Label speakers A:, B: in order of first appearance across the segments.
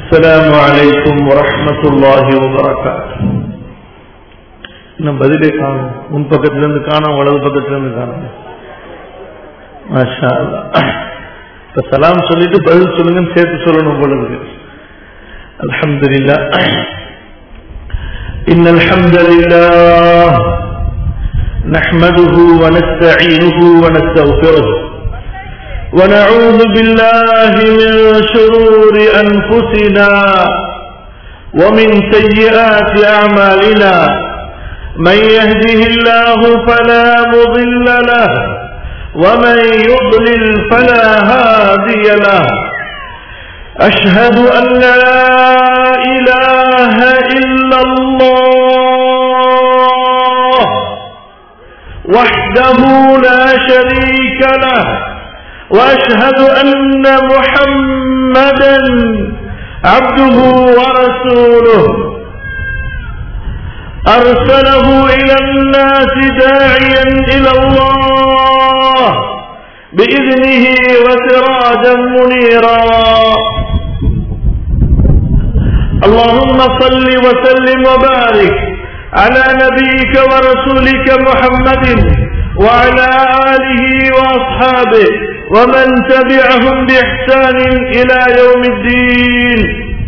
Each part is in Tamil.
A: السلام عليكم ورحمة الله وبركاته இன்னும் பதிலே காணும் முன் பக்கத்துல இருந்து காணும் வலது பக்கத்துல இருந்து காணும் மாஷா அல்லாஹ். இப்ப சலாம் சொல்லிட்டு பதில் சொல்லுங்கன்னு சேர்த்து சொல்லணும் போல இருக்கு அல்ஹம்துலில்லாஹ் إن الحمد لله نحمده ونستعينه ونستغفره ونعوذ بالله من شرور أنفسنا ومن سيئات أعمالنا من يهده الله فلا مضل له ومن يضلل فلا هادي له أشهد أن لا إله إلا الله وحده لا شريك له وأشهد أن محمدا عبده ورسوله أرسله إلى الناس داعيا إلى الله بإذنه وسراجا منيرا اللهم صل وسلم وبارك على نبيك ورسولك محمد وعلى آله وأصحابه ومن تبعهم بإحسان إلى يوم الدين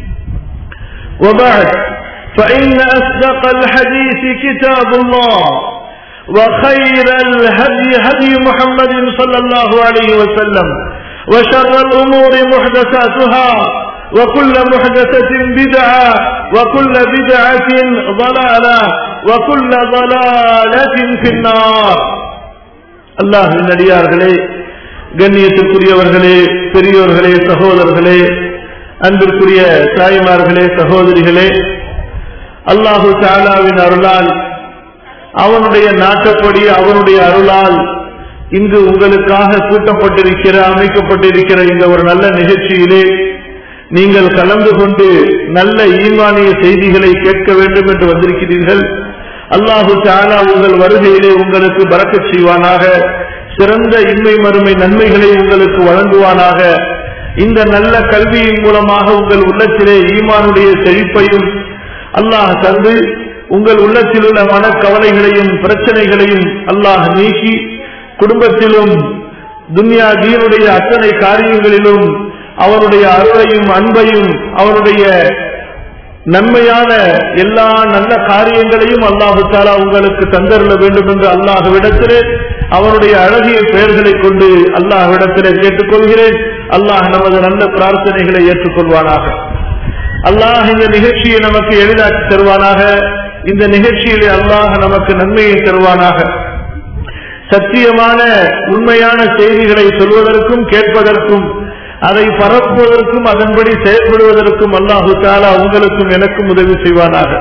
A: وبعد فإن أصدق الحديث كتاب الله وخير الهدي هدي محمد صلى الله عليه وسلم وشر الأمور محدثاتها وكل محدثة بدعة وكل بدعة ضلالة وكل ضلالة في النار الله நடிகார்களே கண்ணியத்திற்குரியவர்களே பெரியோர்களே சகோதரர்களே அன்பிற்குரிய தாய்மார்களே சகோதரிகளே அல்லாஹு தாலாவின் அருளால் அவனுடைய நாட்டப்படி அவனுடைய அருளால் இங்கு உங்களுக்காக கூட்டப்பட்டிருக்கிற அமைக்கப்பட்டிருக்கிற இந்த ஒரு நல்ல நிகழ்ச்சியிலே நீங்கள் கலந்து கொண்டு நல்ல ஈமானிய செய்திகளை கேட்க வேண்டும் என்று வந்திருக்கிறீர்கள் அல்லாஹு தாலா உங்கள் வருகையிலே உங்களுக்கு பறக்க செய்வானாக சிறந்த இன்மை மறுமை நன்மைகளை உங்களுக்கு வழங்குவானாக இந்த நல்ல கல்வியின் மூலமாக உங்கள் உள்ளத்திலே ஈமானுடைய செழிப்பையும் அல்லாஹ் தந்து உங்கள் உள்ளத்தில் உள்ள மனக்கவலைகளையும் பிரச்சனைகளையும் அல்லாஹ் நீக்கி குடும்பத்திலும் துன்யா தீனுடைய அத்தனை காரியங்களிலும் அவனுடைய அருளையும் அன்பையும் அவனுடைய நன்மையான எல்லா நல்ல காரியங்களையும் அல்லாஹு தாலா உங்களுக்கு தந்தருள வேண்டும் என்று அல்லாஹுவிடத்திலே அவனுடைய அழகிய பெயர்களை கொண்டு அல்லாஹ்விடத்திலே கேட்டுக்கொள்கிறேன் அல்லாஹ் நமது நல்ல பிரார்த்தனைகளை ஏற்றுக்கொள்வானாக அல்லாஹ் இந்த நிகழ்ச்சியை நமக்கு எளிதாக்கி தருவானாக இந்த நிகழ்ச்சியிலே அல்லாஹ் நமக்கு நன்மையை தருவானாக சத்தியமான உண்மையான செய்திகளை சொல்வதற்கும் கேட்பதற்கும் அதை பரப்புவதற்கும் அதன்படி செயல்படுவதற்கும் அல்லாஹு தாலா உங்களுக்கும் எனக்கும் உதவி செய்வானாக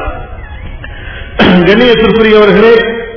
A: கண்ணியத்திற்குரியவர்களே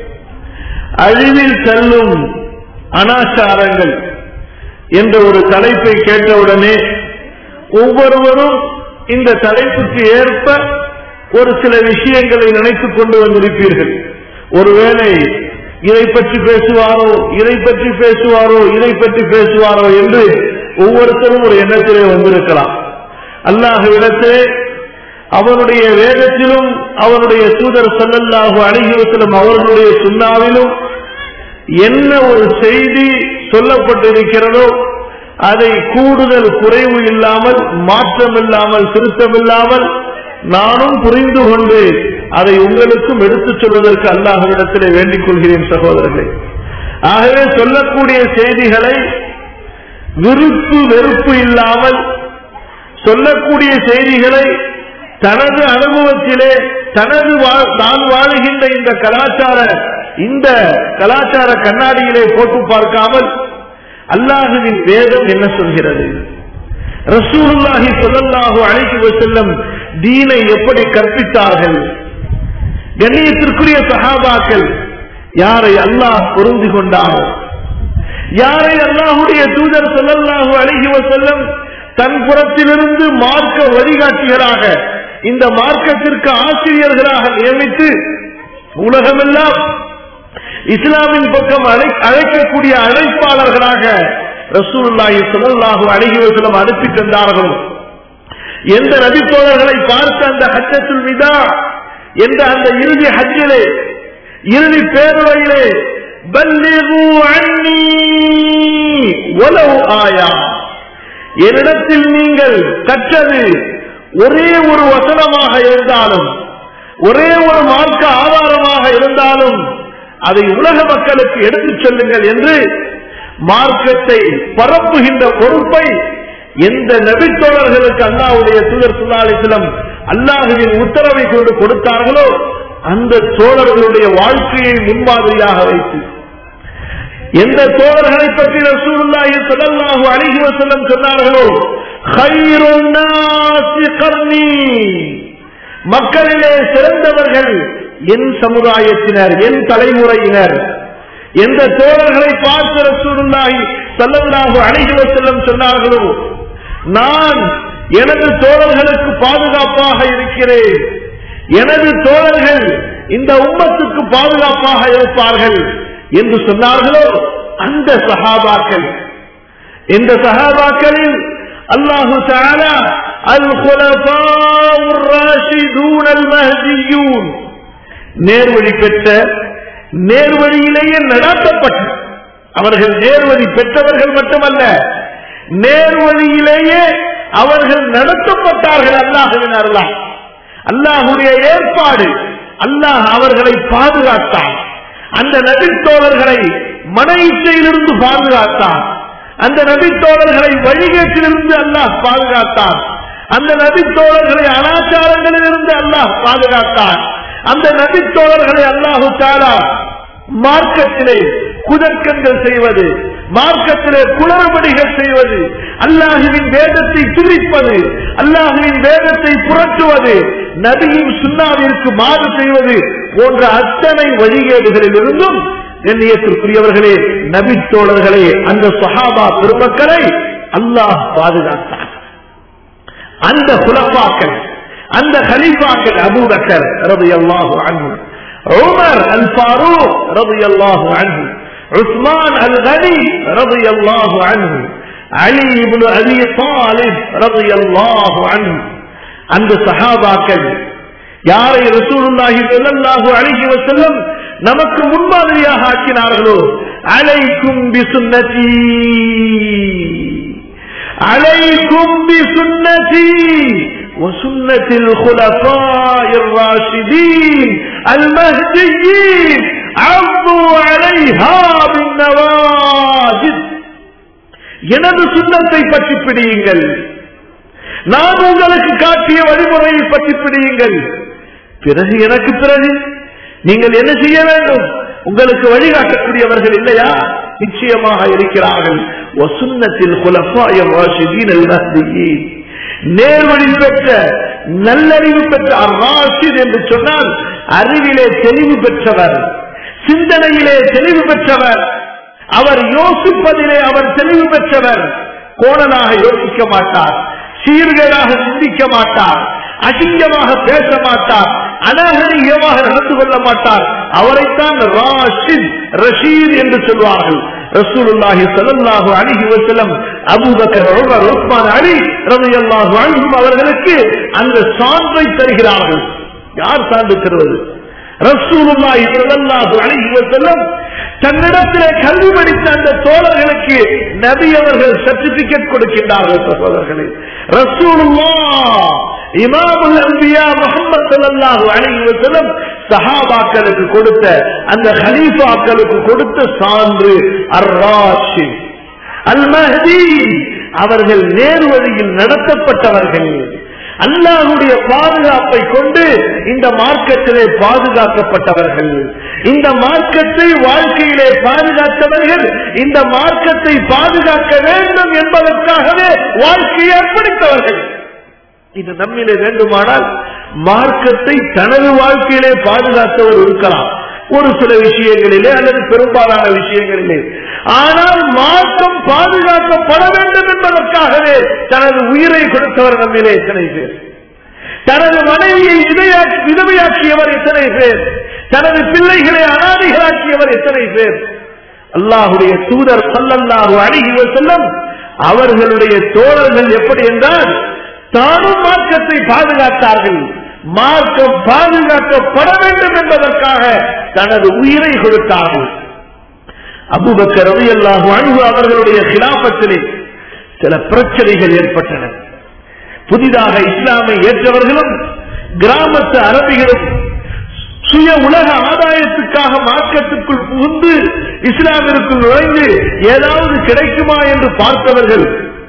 A: அழிவில் செல்லும் அனாச்சாரங்கள் என்ற ஒரு தலைப்பை கேட்டவுடனே ஒவ்வொருவரும் இந்த தலைப்புக்கு ஏற்ப ஒரு சில விஷயங்களை நினைத்துக் கொண்டு வந்திருப்பீர்கள் ஒருவேளை இதை பற்றி பேசுவாரோ இதை பற்றி பேசுவாரோ இதை பற்றி பேசுவாரோ என்று ஒவ்வொருத்தரும் ஒரு எண்ணத்திலே வந்திருக்கலாம் அல்லாஹுவிடத்திலே அவனுடைய வேதத்திலும் அவனுடைய தூதர் சல்லல்லாஹு அழகிவத்திலும் அவர்களுடைய சுண்ணாவிலும் என்ன ஒரு செய்தி சொல்லப்பட்டிருக்கிறதோ அதை கூடுதல் குறைவு இல்லாமல் மாற்றம் இல்லாமல் திருத்தம் இல்லாமல் நானும் புரிந்து கொண்டு அதை உங்களுக்கும் எடுத்துச் சொல்வதற்கு அல்லாஹ்விடத்திலே வேண்டிக் கொள்கிறேன் சகோதரர்களே ஆகவே சொல்லக்கூடிய செய்திகளை விருப்பு வெறுப்பு இல்லாமல் சொல்லக்கூடிய செய்திகளை தனது அனுபவத்திலே தனது நான் வாழுகின்ற இந்த கலாச்சார இந்த கலாச்சார கண்ணாடியிலே போட்டு பார்க்காமல் அல்லாஹுவின் வேதம் என்ன சொல்கிறது ரசூலுல்லாஹி சொல்லல்லாஹு அழைத்து செல்லும் தீனை எப்படி கற்பித்தார்கள் கண்ணியத்திற்குரிய சகாபாக்கள் யாரை அல்லாஹ் பொருந்தி கொண்டாரோ யாரை அல்லாஹுடைய தூதர் சொல்லல்லாஹு அழகி செல்லும் தன் புறத்திலிருந்து மார்க்க வழிகாட்டிகளாக இந்த மார்க்கத்திற்கு ஆசிரியர்களாக நியமித்து உலகமெல்லாம் இஸ்லாமின் பக்கம் அழை- அழைக்கக்கூடிய அழைப்பாளர்களாக ரசூலுல்லாஹி ஸல்லல்லாஹு அலைஹி வஸல்லம் அனுப்பி தந்தார்கள் எந்த நபித்தோழர்களை பார்த்த அந்த ஹஜ்ஜத்துல் விதா என்ற அந்த இறுதி ஹஜ்ஜிலே இறுதி பேருவையிலே பல்லிகு அன்னி உலவு ஆயா என்னிடத்தில் நீங்கள் கற்றது ஒரே ஒரு வசனமாக இருந்தாலும் ஒரே ஒரு மார்க்க ஆதாரமாக இருந்தாலும் அதை உலக மக்களுக்கு எடுத்துச் செல்லுங்கள் என்று மார்க்கத்தை பரப்புகின்ற பொறுப்பை எந்த நபித்தோழர்களுக்கு அல்லாவுடைய தூதர் சுல்லாலிசிலம் அல்லாஹுவின் உத்தரவை கொண்டு கொடுத்தார்களோ அந்த தோழர்களுடைய வாழ்க்கையை முன்மாதிரியாக வைத்து எந்த தோழர்களை பற்றி ரசூலுல்லாஹி ஸல்லல்லாஹு அலைஹி வஸல்லம் சொன்னார்களோ ഖൈറുൻ നാസി ഖർனி மக்களிலே சிறந்தவர்கள் என் சமுதாயத்தினர் என் தலைமுறையினர் எந்த தோழர்களை பார்த்து ரசூலுல்லாஹி ஸல்லல்லாஹு அலைஹி வஸல்லம் சொன்னார்களோ நான் எனது தோழர்களுக்கு பாதுகாப்பாக இருக்கிறேன் எனது தோழர்கள் இந்த உம்மத்துக்கு பாதுகாப்பாக இருப்பார்கள் என்று சொன்னார்களோ அந்த சஹாபாக்கள் இந்த சஹாபாக்களில் அல்லாஹு தஆலா அல் குலஃபாஉர் ராஷிதூன் அல் மஹ்தியூன் நேர்வழி பெற்ற நேர்வழியிலேயே நடத்தப்பட்ட அவர்கள் நேர்வழி பெற்றவர்கள் மட்டுமல்ல நேர்வழியிலேயே அவர்கள் நடத்தப்பட்டார்கள் அல்லாஹுவின் அருளால் அல்லாஹுடைய ஏற்பாடு அல்லாஹ் அவர்களை பாதுகாத்தான் அந்த நபித்தோழர்களை மன இச்சையிலிருந்து பாதுகாத்தான் அந்த நபித்தோழர்களை வழிகேட்டிலிருந்து அல்லாஹ் பாதுகாத்தான் அந்த நபித்தோழர்களை அனாச்சாரங்களிலிருந்து அல்லாஹ் பாதுகாத்தான் அந்த நபித்தோழர்களை அல்லாஹு தாலா மார்க்கத்திலே குதர்க்கங்கள் செய்வது மார்க்கத்திலே குளறுபடிகள் செய்வது அல்லாஹுவின் வேதத்தை துதிப்பது அல்லாஹுவின் வேதத்தை புரட்டுவது நபியின் சுண்ணாவிற்கு மாறு செய்வது போன்ற அத்தனை வழிகேடுகளில் இருந்தும் எண்ணியத்திற்குரியவர்களே நபி தோழர்களே அந்த சஹாபா பெருமக்களை அல்லாஹ் பாதுகாத்தார் அந்த குலப்பாக்கள் அந்த ஹலீஃபாக்கள் அபூபக்கர் ரலியல்லாஹு அன்ஹு உமர் அல் ஃபாரூக் ரலியல்லாஹு அன்ஹு உஸ்மான் அல் கனி ரலியல்லாஹு அன்ஹு அலி இப்னு அபி தாலிப் ரலியல்லாஹு அன்ஹு அந்த சஹாபாக்கள் யாரை ரசூலுல்லாஹி ஸல்லல்லாஹு அலைஹி வஸல்லம் நமக்கு முன்மாதிரியாக ஆக்கினார்களோ அலைக்கும் பிசுன்னதி عليكم بسنتي وسنة الخلفاء الراشدين المهديين عضوا عليها بالنواجد எனது சுண்ணத்தை பற்றி பிடியுங்கள் நான் உங்களுக்கு காட்டிய வழிமுறையை பற்றி பிடியுங்கள் பிறகு எனக்கு பிறகு நீங்கள் என்ன செய்ய வேண்டும் உங்களுக்கு வழிகாட்டக்கூடியவர்கள் இல்லையா நிச்சயமாக இருக்கிறார்கள் வசுன்னத்தில் குலப்பாய வாஷிதீன் நேர்வழி பெற்ற நல்லறிவு பெற்ற ராஷித் என்று சொன்னால் அறிவிலே தெளிவு பெற்றவர் சிந்தனையிலே தெளிவு பெற்றவர் அவர் யோசிப்பதிலே அவர் தெளிவு பெற்றவர் கோணனாக யோசிக்க மாட்டார் சீர்கேடாக சிந்திக்க மாட்டார் அசிங்கமாக பேச மாட்டார் அநாகரிகமாக நடந்து கொள்ள மாட்டார் அவரைத்தான் ராஷித் ரஷீத் என்று சொல்வார்கள் ரசூலுல்லாஹி ஸல்லல்லாஹு அலைஹி வஸல்லம் அபூபக்கர் உமர் உஸ்மான் அலி ரலியல்லாஹு அன்ஹும் அவர்களுக்கு அந்த சான்றை தருகிறார்கள் யார் சான்று தருவது ரசூலுல்லாஹி ஸல்லல்லாஹு அலைஹி வஸல்லம் தன்னிடத்திலே கல்வி படித்த அந்த தோழர்களுக்கு நபி அவர்கள் சர்டிபிகேட் கொடுக்கின்றார்கள் சகோதரர்களே ரசூலுல்லா இமாமுல் அன்பியா முகமது ஸல்லல்லாஹு அலைஹி வஸல்லம் சஹாபாக்களுக்கு கொடுத்த அந்த ஹலீஃபாக்களுக்கு கொடுத்த சான்று அர்-ராஷித் அல் மஹ்தி அவர்கள் நேர்வழியில் நடத்தப்பட்டவர்கள் அல்லாஹுடைய பாதுகாப்பை கொண்டு இந்த மார்க்கத்திலே பாதுகாக்கப்பட்டவர்கள் இந்த மார்க்கத்தை வாழ்க்கையிலே பாதுகாத்தவர்கள் இந்த மார்க்கத்தை பாதுகாக்க வேண்டும் என்பதற்காகவே வாழ்க்கையை அர்ப்பணித்தவர்கள் இது நம்மிலே வேண்டுமானால் மார்க்கத்தை தனது வாழ்க்கையிலே பாதுகாத்தவர் இருக்கலாம் ஒரு சில விஷயங்களிலே அல்லது பெரும்பாலான விஷயங்களிலே ஆனால் மார்க்கம் பாதுகாக்கப்பட வேண்டும் என்பதற்காகவே தனது உயிரை கொடுத்தவர் நம்மிலே எத்தனை பேர் தனது மனைவியை விதையாக்கி விதவையாக்கியவர் எத்தனை பேர் தனது பிள்ளைகளை அனாதிகளாக்கியவர் எத்தனை பேர் அல்லாஹுடைய தூதர் சல்லல்லாஹு அழகி செல்லும் அவர்களுடைய தோழர்கள் எப்படி என்றால் தானும் மார்க்கத்தை பாதுகாத்தார்கள் மார்க்கம் பாதுகாக்கப்பட வேண்டும் என்பதற்காக தனது உயிரை கொடுத்தார்கள் அபுபக்கர் ரலியல்லாஹு அன்ஹு அவர்களுடைய கிலாபத்திலே சில பிரச்சனைகள் ஏற்பட்டன புதிதாக இஸ்லாமை ஏற்றவர்களும் கிராமத்து அரபிகளும் சுய உலக ஆதாயத்துக்காக மார்க்கத்துக்குள் புகுந்து இஸ்லாமிற்குள் நுழைந்து ஏதாவது கிடைக்குமா என்று பார்த்தவர்கள்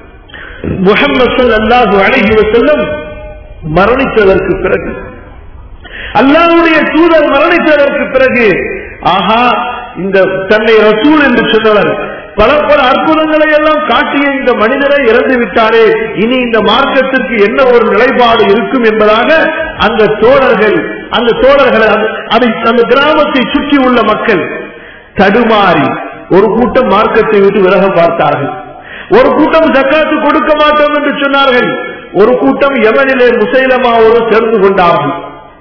A: முகமது அல்லாஹு அழகி செல்லும் மரணித்ததற்கு பிறகு அல்லாஹ்வுடைய தூதர் மரணித்ததற்கு பிறகு ஆஹா இந்த தன்னை ரசூல் என்று சொன்னவர் பல பல அற்புதங்களை எல்லாம் காட்டிய இந்த மனிதரை இறந்து விட்டாரே இனி இந்த மார்க்கத்திற்கு என்ன ஒரு நிலைப்பாடு இருக்கும் என்பதாக அந்த தோழர்கள் அந்த தோழர்கள் அந்த- அதை அந்த கிராமத்தை சுற்றி உள்ள மக்கள் தடுமாறி ஒரு கூட்டம் மார்க்கத்தை விட்டு விலக பார்த்தார்கள் ஒரு கூட்டம் ஜக்காத்து கொடுக்க மாட்டோம் என்று சொன்னார்கள் ஒரு கூட்டம் எவனிலே முசைலமாவோடு சேர்ந்து கொண்டார்கள்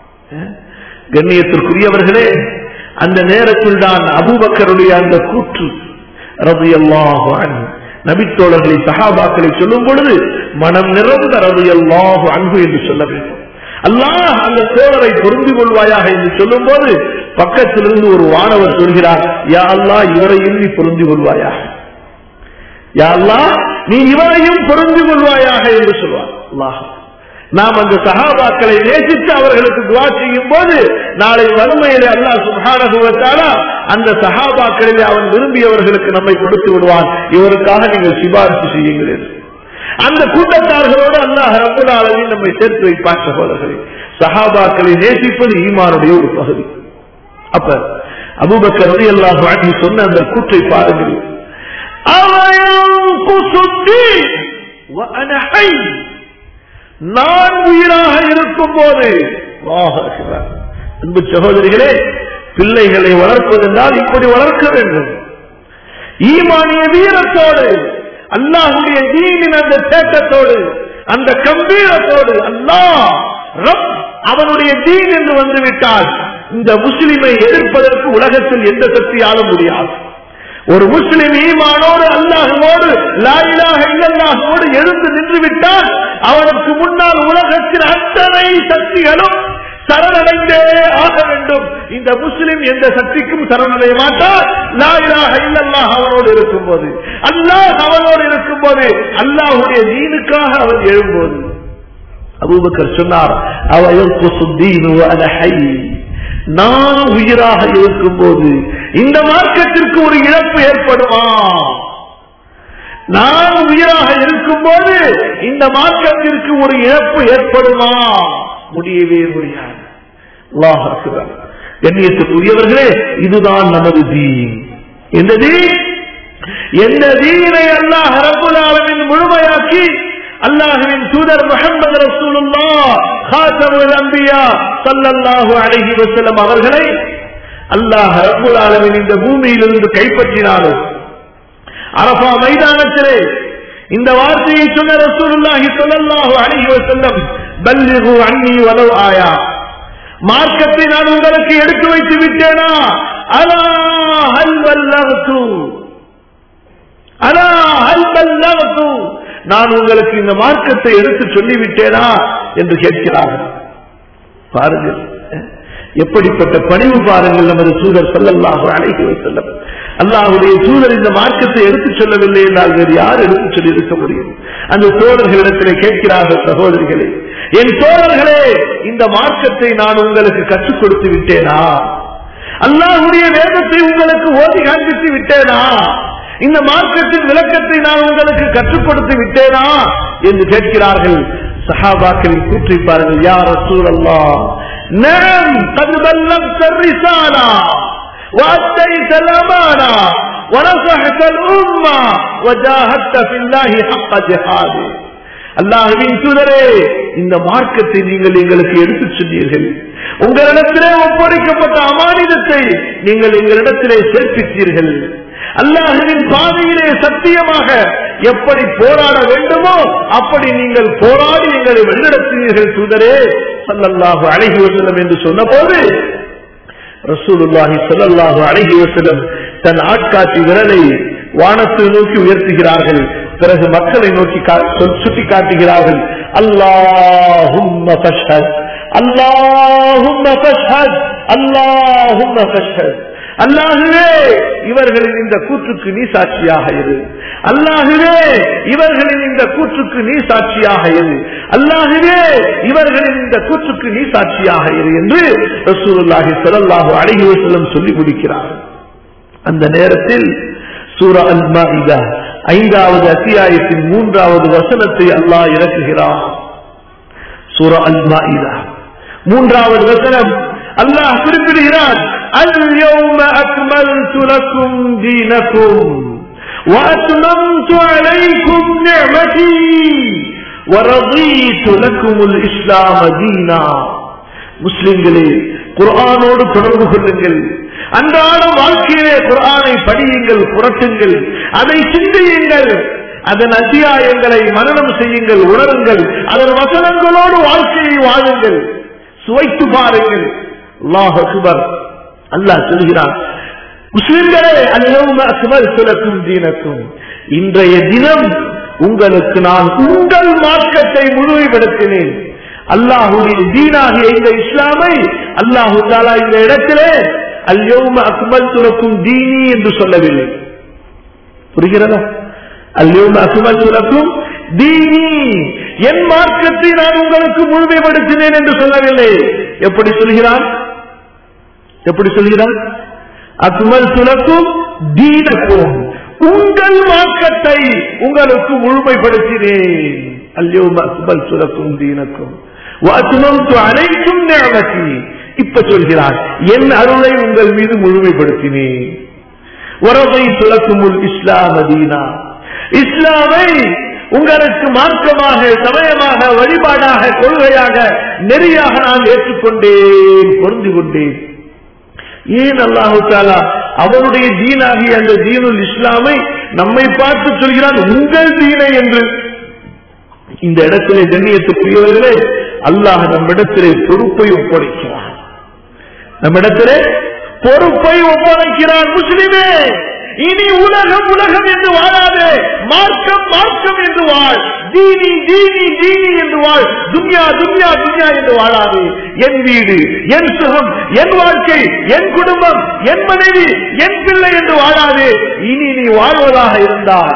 A: கண்ணியத்திற்குரியவர்களே அந்த நேரத்தில் தான் அபூபக்கருடைய அந்த கூற்று ரபியல்லாஹு அன்ஹு நபித்தோழர்களை சஹாபாக்களை சொல்லும் பொழுது மனம் நிறந்த ரபியல்லாஹு அன்பு என்று சொல்ல வேண்டும் அல்லாஹ் அந்த தோழரை பொருந்தி கொள்வாயாக என்று சொல்லும் போது பக்கத்திலிருந்து ஒரு வானவர் சொல்கிறார் யா அல்லாஹ் இவரையும் நீ பொருந்தி கொள்வாயாக யா அல்லாஹ் நீ இவரையும் பொருந்தி கொள்வாயாக என்று சொல்வார் அல்லாஹ் நாம் அந்த சகாபாக்களை நேசித்து அவர்களுக்கு துவா செய்யும் போது நாளை வறுமையிலே அல்லாஹ் சுப்ஹானஹு வ தஆலா அந்த சகாபாக்களிலே அவன் விரும்பியவர்களுக்கு நம்மை கொடுத்து விடுவான் இவருக்காக நீங்கள் சிபாரிசு செய்யுங்கள் என்று. அந்த கூட்டத்தார்களோடு அல்லாஹ் ரப்பல் ஆலமீன் நம்மை சேர்த்து வைப்பார் சகோதரர்களே சஹாபாக்களை நேசிப்பது ஈமானுடைய ஒரு பகுதி அப்ப அபூபக்கர் ரலியல்லாஹு அன்ஹு சொன்ன அந்த கூற்றை பாருங்கள் அவயன்குசு الدين وأنا حي நான் உயிராக இருக்கும் போது அன்பு சகோதரிகளே பிள்ளைகளை வளர்ப்பதென்றால் இப்படி வளர்க்க வேண்டும் ஈமானிய வீரத்தோடு அல்லாஹுடைய தீனின் அந்த தேட்டத்தோடு அந்த கம்பீரத்தோடு அல்லாஹ் ரப் அவனுடைய தீன் என்று வந்துவிட்டால் இந்த முஸ்லிமை எதிர்ப்பதற்கு உலகத்தில் எந்த சக்தியாலும் முடியாது ஒரு முஸ்லிம் ஈமானோடு அல்லாஹுவோடு லாயிலாக இல்லல்லாஹோடு எழுந்து நின்று விட்டால் அவனுக்கு முன்னால் உலகத்தின் அத்தனை சக்திகளும் சரணடைந்தே ஆக வேண்டும் இந்த முஸ்லிம் எந்த சக்திக்கும் சரணடைய மாட்டார் லாயிலாக இல்லல்லாஹ் அவனோடு இருக்கும்போது அல்லாஹ் அவனோடு இருக்கும்போது அல்லாஹுடைய தீனுக்காக அவன் எழும்போது அபூபக்கர் சொன்னார் அவன் சுத்தீனு அலஹை நான் உயிராக இருக்கும் போது இந்த மார்க்கத்திற்கு ஒரு இழப்பு ஏற்படுமா நான் உயிராக இருக்கும் போது இந்த மார்க்கத்திற்கு ஒரு இழப்பு ஏற்படுமா முடியவே முடியாது அல்லாஹ் அக்பர். கண்ணியத்துக்குரியவர்களே இதுதான் நமது தீன் எந்த தீன் எந்த தீனை அல்லாஹ் ரப்புல் ஆலமீன் முழுமையாக்கி அல்லாஹுவின் தூதர் முகமது ரசூலுல்லா ஹாத்தமுல் அம்பியா ஸல்லல்லாஹு அலைஹி வஸல்லம் அவர்களை அல்லாஹ் ரப்புல் ஆலமீன் இந்த பூமியிலிருந்து கைப்பற்றினாலும் அரபா மைதானத்திலே இந்த வார்த்தையை சொன்ன ரசூலுல்லாஹி ஸல்லல்லாஹு அலைஹி வஸல்லம் பல்லிகு அன்னி வலவ் ஆயா மார்க்கத்தை நான் உங்களுக்கு எடுத்து வைத்து விட்டேனா அலா ஹல் வல்லகத்து அலா ஹல் வல்லகத்து நான் உங்களுக்கு இந்த மார்க்கத்தை எடுத்து சொல்லிவிட்டேனா என்று கேட்கிறார்கள் பாருங்கள் எப்படிப்பட்ட பணிவு பாருங்கள் நமது தூதர் சொல்லல்லாஹு அழைத்து வைத்துள்ளம் அல்லாஹுடைய தூதர் இந்த மார்க்கத்தை எடுத்து சொல்லவில்லை என்றால் வேறு யார் எடுத்து சொல்லி இருக்க முடியும் அந்த தோழர்களிடத்திலே கேட்கிறார்கள் சகோதரிகளே என் தோழர்களே இந்த மார்க்கத்தை நான் உங்களுக்கு கற்றுக் கொடுத்து விட்டேனா அல்லாஹுடைய வேதத்தை உங்களுக்கு ஓதி காண்பித்து விட்டேனா இந்த மார்க்கத்தின் விளக்கத்தை நான் உங்களுக்கு கற்றுக் கொடுத்து விட்டேனா என்று கேட்கிறார்கள் சஹாபாக்களின் கூற்றி பாருங்கள் யார் ரசூல் அல்லா நேரம் கதுபல்லம் சர்ரிசானா وأديت الأمانة ونصحت الأمة وجاهدت في الله حق جهاده அல்லாஹுவின் தூதரே இந்த மார்க்கத்தை நீங்கள் எங்களுக்கு எடுத்துச் சொன்னீர்கள் உங்களிடத்திலே ஒப்படைக்கப்பட்ட அமானிதத்தை நீங்கள் எங்களிடத்திலே சேர்ப்பித்தீர்கள் அல்லாஹுவின் பாதையிலே சத்தியமாக எப்படி போராட வேண்டுமோ அப்படி நீங்கள் போராடி எங்களை வெள்ளெடுத்தீர்கள் தூதரே சல்லல்லாஹு அழகி வசலம் என்று சொன்ன போது ரசூலுல்லாஹி சல்லல்லாஹு அழகி வசலம் தன் ஆட்காட்சி விரலை வானத்தை நோக்கி உயர்த்துகிறார்கள் பிறகு மக்களை நோக்கி கா- சொல்- சுட்டி காட்டுகிறார்கள் அல்லாஹும்ம ஃபஷ்ஹத் அல்லாஹும்ம ஃபஷ்ஹத் அல்லாஹும்ம ஃபஷ்ஹத் அல்லாஹுவே இவர்களின் இந்த கூற்றுக்கு நீ சாட்சியாக இரு அல்லாஹுவே இவர்களின் இந்த கூற்றுக்கு நீ சாட்சியாக இரு அல்லாஹுவே இவர்களின் இந்த கூற்றுக்கு நீ சாட்சியாக இரு என்று ரசூலுல்லாஹி ஸல்லல்லாஹு அலைஹி வஸல்லம் சொல்லி முடிக்கிறார்கள் அந்த நேரத்தில் சூரா அல் மாஇதா ஐந்தாவது அத்தியாயத்தின் மூன்றாவது வசனத்தை அல்லாஹ் இறக்குகிறார் சூரா அல் மாஇதா மூன்றாவது வசனம் அல்லாஹ் குறிப்பிடுகிறார் اليوم أكملت لكم دينكم وأتممت عليكم نعمتي ورضيت لكم الإسلام دينا முஸ்லிம்களே குர்ஆனோடு தொடர்பு கொள்ளுங்கள் அன்றாட வாழ்க்கையிலே குர்ஆனை படியுங்கள் புரட்டுங்கள் அதை சிந்தியுங்கள் அதன் அத்தியாயங்களை மனனம் செய்யுங்கள் உணருங்கள் அதன் வசனங்களோடு வாழ்க்கையை வாழுங்கள் சுவைத்து பாருங்கள் அல்லாஹ் அக்பர் அல்லாஹ் சொல்கிறான் முஸ்லிம்களே அல்லவும் அக்பர் சிலக்கும் தீனக்கும் இன்றைய தினம் உங்களுக்கு நான் உங்கள் மார்க்கத்தை முழுமைப்படுத்தினேன் அல்லாஹுடைய தீனாகிய இந்த இஸ்லாமை அல்லாஹு தாலா இந்த இடத்திலே அல்யோம அக்மல் துலக்கும் தீனி என்று சொல்லவில்லை புரிகிறதா அல்யோம அக்மல் துலக்கும் தீனி என் மார்க்கத்தை நான் உங்களுக்கு முழுமைப்படுத்தினேன் என்று சொல்லவில்லை எப்படி சொல்கிறான் எப்படி சொல்கிறான் அக்மல் துலக்கும் தீனக்கும் உங்கள் மார்க்கத்தை உங்களுக்கு முழுமைப்படுத்தினேன் அல்யோம அக்மல் துலக்கும் தீனக்கும் வாத்துமம் அனைத்தும் நியமத்தி இப்ப சொல்கிறார் என் அருளை உங்கள் மீது முழுமைப்படுத்தினேன் உறவை துலக்கும் இஸ்லாம் அதீனா இஸ்லாமை உங்களுக்கு மார்க்கமாக சமயமாக வழிபாடாக கொள்கையாக நெறியாக நான் ஏற்றுக்கொண்டேன் பொருந்து கொண்டேன் ஏன் அல்லாஹு தாலா அவருடைய தீனாகிய அந்த தீனுல் இஸ்லாமை நம்மை பார்த்து சொல்கிறான் உங்கள் தீனை என்று இந்த இடத்திலே கண்ணியத்துக்குரியவர்களே அல்லாஹ் நம்மிடத்திலே பொறுப்பை ஒப்படைக்கிறான் நம்மிடத்திலே பொறுப்பை ஒப்படைக்கிறான் முஸ்லிமே இனி உலகம் உலகம் என்று வாழாதே மார்க்கம் மார்க்கம் என்று வாழ் தீனி தீனி தீனி என்று வாழ் துன்யா துன்யா துன்யா என்று வாழாதே என் வீடு என் சுகம் என் வாழ்க்கை என் குடும்பம் என் மனைவி என் பிள்ளை என்று வாழாதே இனி நீ வாழ்வதாக இருந்தால்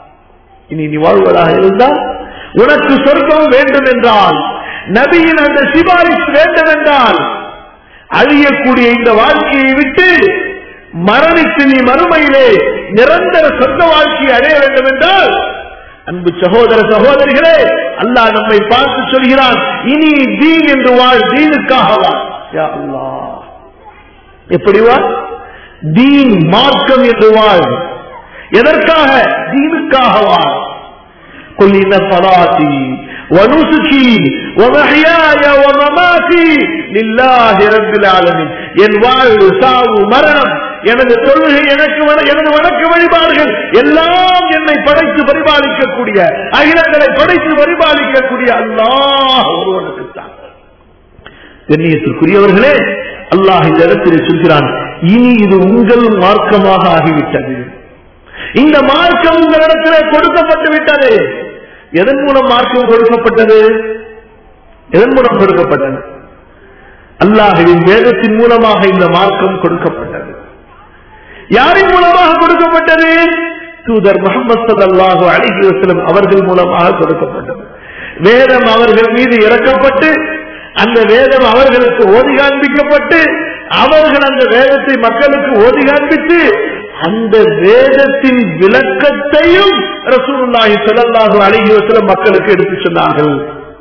A: இனி நீ வாழ்வதாக இருந்தால் உனக்கு சொர்க்கம் வேண்டும் என்றால் நபியின் அந்த சிபாரிசு வேண்டும் என்றால் அழியக்கூடிய இந்த வாழ்க்கையை விட்டு மரணித்து நீ மறுமையிலே நிரந்தர சொந்த வாழ்க்கையை அடைய வேண்டும் என்றால் அன்பு சகோதர சகோதரிகளே அல்லாஹ் நம்மை பார்த்து சொல்கிறான் இனி தீன் என்று வாழ் தீனுக்காக வாழ் யா அல்லாஹ் எப்படி வாழ் தீன் மார்க்கம் என்று வாழ் எதற்காக தீனுக்காக வாழ் قل إن صلاتي ونسكي ومحياي ومماتي لله رب العالمين என் வாழ்வு சாவு மரணம் எனது தொழுகை எனக்கு வண- எனது வணக்க வழிபாடுகள் எல்லாம் என்னை படைத்து பரிபாலிக்கக்கூடிய அகிலங்களை படைத்து பரிபாலிக்கக்கூடிய அல்லாஹ் ஒருவனுக்குத்தான் கண்ணியத்திற்குரியவர்களே அல்லாஹ் இந்த இடத்தில் சொல்கிறான் இனி இது உங்கள் மார்க்கமாக ஆகிவிட்டது இந்த மார்க்கம் உங்களிடத்திலே கொடுக்கப்பட்டு விட்டது எதன் மூலம் மார்க்கம் கொடுக்கப்பட்டது எதன் மூலம் கொடுக்கப்பட்டது அல்லாஹுவின் வேதத்தின் மூலமாக இந்த மார்க்கம் கொடுக்கப்பட்டது யாரின் மூலமாக கொடுக்கப்பட்டது தூதர் முகமது சல்லாஹு அலிஹி வசலம் அவர்கள் மூலமாக கொடுக்கப்பட்டது வேதம் அவர்கள் மீது இறக்கப்பட்டு அந்த வேதம் அவர்களுக்கு ஓதி காண்பிக்கப்பட்டு அவர்கள் அந்த வேதத்தை மக்களுக்கு ஓதி காண்பித்து அந்த வேதத்தின் விளக்கத்தையும் ரசூலுல்லாஹி ஸல்லல்லாஹு அலைஹி வஸல்லம் மக்களுக்கு எடுத்து சொன்னார்கள்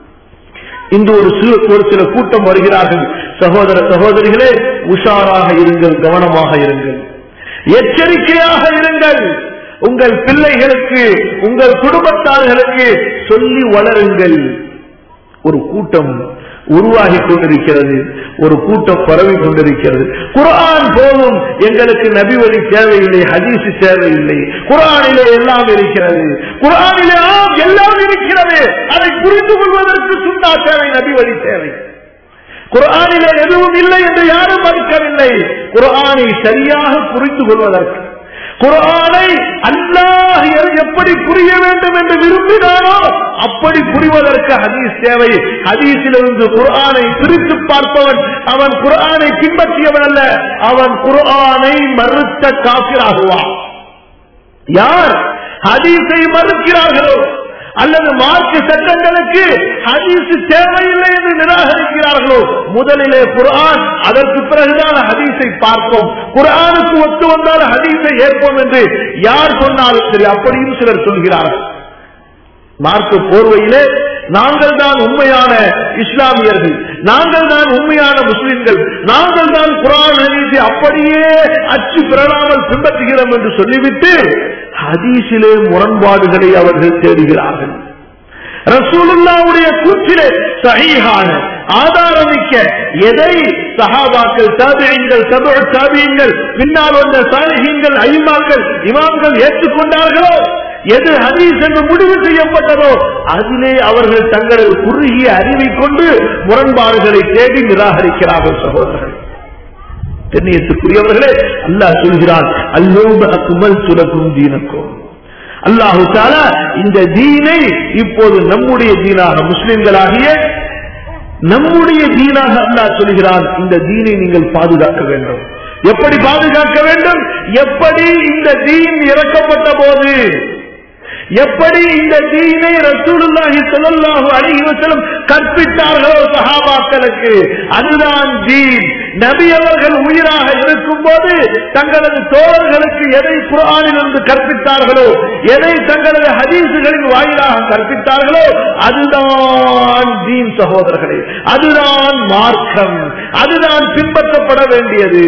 A: இன்று ஒரு சிறு ஒரு சில கூட்டம் வருகிறார்கள் சகோதர சகோதரிகளே உஷாராக இருங்கள் கவனமாக இருங்கள் எச்சரிக்கையாக இருங்கள் உங்கள் பிள்ளைகளுக்கு உங்கள் குடும்பத்தார்களுக்கு சொல்லி வளருங்கள் ஒரு கூட்டம் உருவாகி கொண்டிருக்கிறது ஒரு கூட்டம் பரவி கொண்டிருக்கிறது குரான் போதும் எங்களுக்கு நபி வழி தேவையில்லை ஹதீஸ் தேவையில்லை குரானிலே எல்லாம் இருக்கிறது குரானிலே ஆம் எல்லாம் இருக்கிறது அதை புரிந்து கொள்வதற்கு சுண்ணா தேவை நபி வழி தேவை குரானிலே எதுவும் இல்லை என்று யாரும் மறுக்கவில்லை குரானை சரியாக புரிந்து கொள்வதற்கு குரானை அல்லாஹ் எப்படி புரிய வேண்டும் என்று விரும்பினாரோ அப்படி புரிவதற்கு ஹதீஸ் தேவை ஹதீஸிலிருந்து குரானை பிரித்து பார்ப்பவன் அவன் குரானை பின்பற்றியவன் அல்ல அவன் குரானை மறுத்த காப்பிராகுவான் யார் ஹதீஸை மறுக்கிறார்களோ அல்லது மார்க்க சட்டங்களுக்கு ஹதீஸ் தேவையில்லை என்று நிராகரிக்கிறார்களோ முதலிலே குர்ஆன் அதற்கு பிறகுதான் ஹதீஸை பார்ப்போம் குர்ஆனுக்கு ஒத்து வந்தால் ஹதீஸை ஏற்போம் என்று யார் சொன்னாலும் சரி அப்படியும் சிலர் சொல்கிறார்கள் மார்க்க போர்வையிலே நாங்கள் தான் உண்மையான இஸ்லாமியர்கள் நாங்கள் தான் உண்மையான முஸ்லிம்கள் நாங்கள் தான் குரான் ஹதீஸை அப்படியே அச்சு பெறலாமல் பின்பற்றுகிறோம் என்று சொல்லிவிட்டு ஹதீஸிலே முரண்பாடுகளை அவர்கள் தேடுகிறார்கள் ரசூலுல்லாவுடைய கூற்றிலே சஹீஹான ஆதாரமிக்க எதை சஹாபாக்கள் தாபியங்கள் தபு தாபியங்கள் பின்னால் வந்த சாலிஹீன்கள் ஐமாக்கள் இமாம்கள் ஏற்றுக்கொண்டார்களோ எது ஹதீஸ் என்று முடிவு செய்யப்பட்டதோ அதிலே அவர்கள் தங்களது குறுகிய அறிவை கொண்டு முரண்பாடுகளை தேடி நிராகரிக்கிறார்கள் சகோதரர்கள் தென்னியத்துக்குரியவர்களே அல்லாஹ் சொல்கிறான் அல்லோப அக்குமல் சுரக்கும் தீனக்கும் அல்லாஹு தாலா இந்த தீனை இப்போது நம்முடைய தீனாக முஸ்லிம்களாகிய நம்முடைய தீனாக அல்லாஹ் சொல்கிறான் இந்த தீனை நீங்கள் பாதுகாக்க வேண்டும் எப்படி பாதுகாக்க வேண்டும் எப்படி இந்த தீன் இறக்கப்பட்ட போது எப்படி இந்த தீனை ரசூலுல்லாஹி ஸல்லல்லாஹு அலைஹி வஸல்லம் கற்பித்தார்களோ சஹாபாக்களுக்கு அதுதான் தீன் நபி அவர்கள் உயிராக இருக்கும் போது தங்களது தோழர்களுக்கு எதை குரானிலிருந்து கற்பித்தார்களோ எதை தங்களது ஹதீசுகளின் வாயிலாக கற்பித்தார்களோ அதுதான் தீன் சகோதரர்களே அதுதான் மார்க்கம் அதுதான் பின்பற்றப்பட வேண்டியது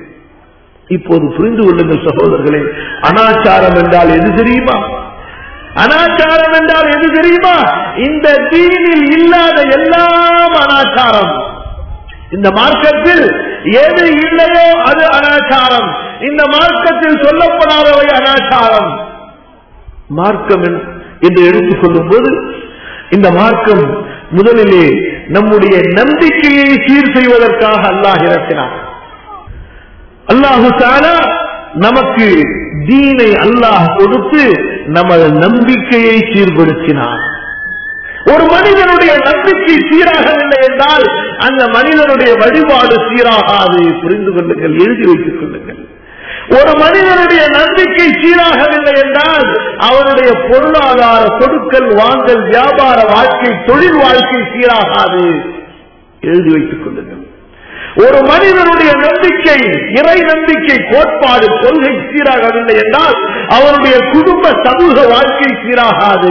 A: இப்போது புரிந்து கொள்ளுங்கள் சகோதரர்களே அனாச்சாரம் என்றால் எது தெரியுமா அனாச்சாரம் என்றால் எது தெரியுமா இந்த தீனில் இல்லாத எல்லாம் அனாச்சாரம் இந்த மார்க்கத்தில் எது இல்லையோ அது அனாச்சாரம் இந்த மார்க்கத்தில் சொல்லப்படாதவை அனாச்சாரம் மார்க்கம் என்று எடுத்துக்கொள்ளும் போது இந்த மார்க்கம் முதலிலே நம்முடைய நம்பிக்கையை சீர் செய்வதற்காக அல்லாஹ் இறக்கினார் அல்லாஹு தாலா நமக்கு தீனை அல்லாஹ் கொடுத்து நமது நம்பிக்கையை சீர்படுத்தினார் ஒரு மனிதனுடைய நம்பிக்கை சீராகவில்லை என்றால் அந்த மனிதனுடைய வழிபாடு சீராகாது புரிந்து கொள்ளுங்கள் எழுதி வைத்துக் கொள்ளுங்கள் ஒரு மனிதனுடைய நம்பிக்கை சீராகவில்லை என்றால் அவருடைய பொருளாதார கொடுக்கல் வாங்கல் வியாபார வாழ்க்கை தொழில் வாழ்க்கை சீராகாது எழுதி வைத்துக் கொள்ளுங்கள் ஒரு மனிதனுடைய நம்பிக்கை இறை நம்பிக்கை கோட்பாடு கொள்கை சீராகவில்லை என்றால் அவருடைய குடும்ப சமூக வாழ்க்கை சீராகாது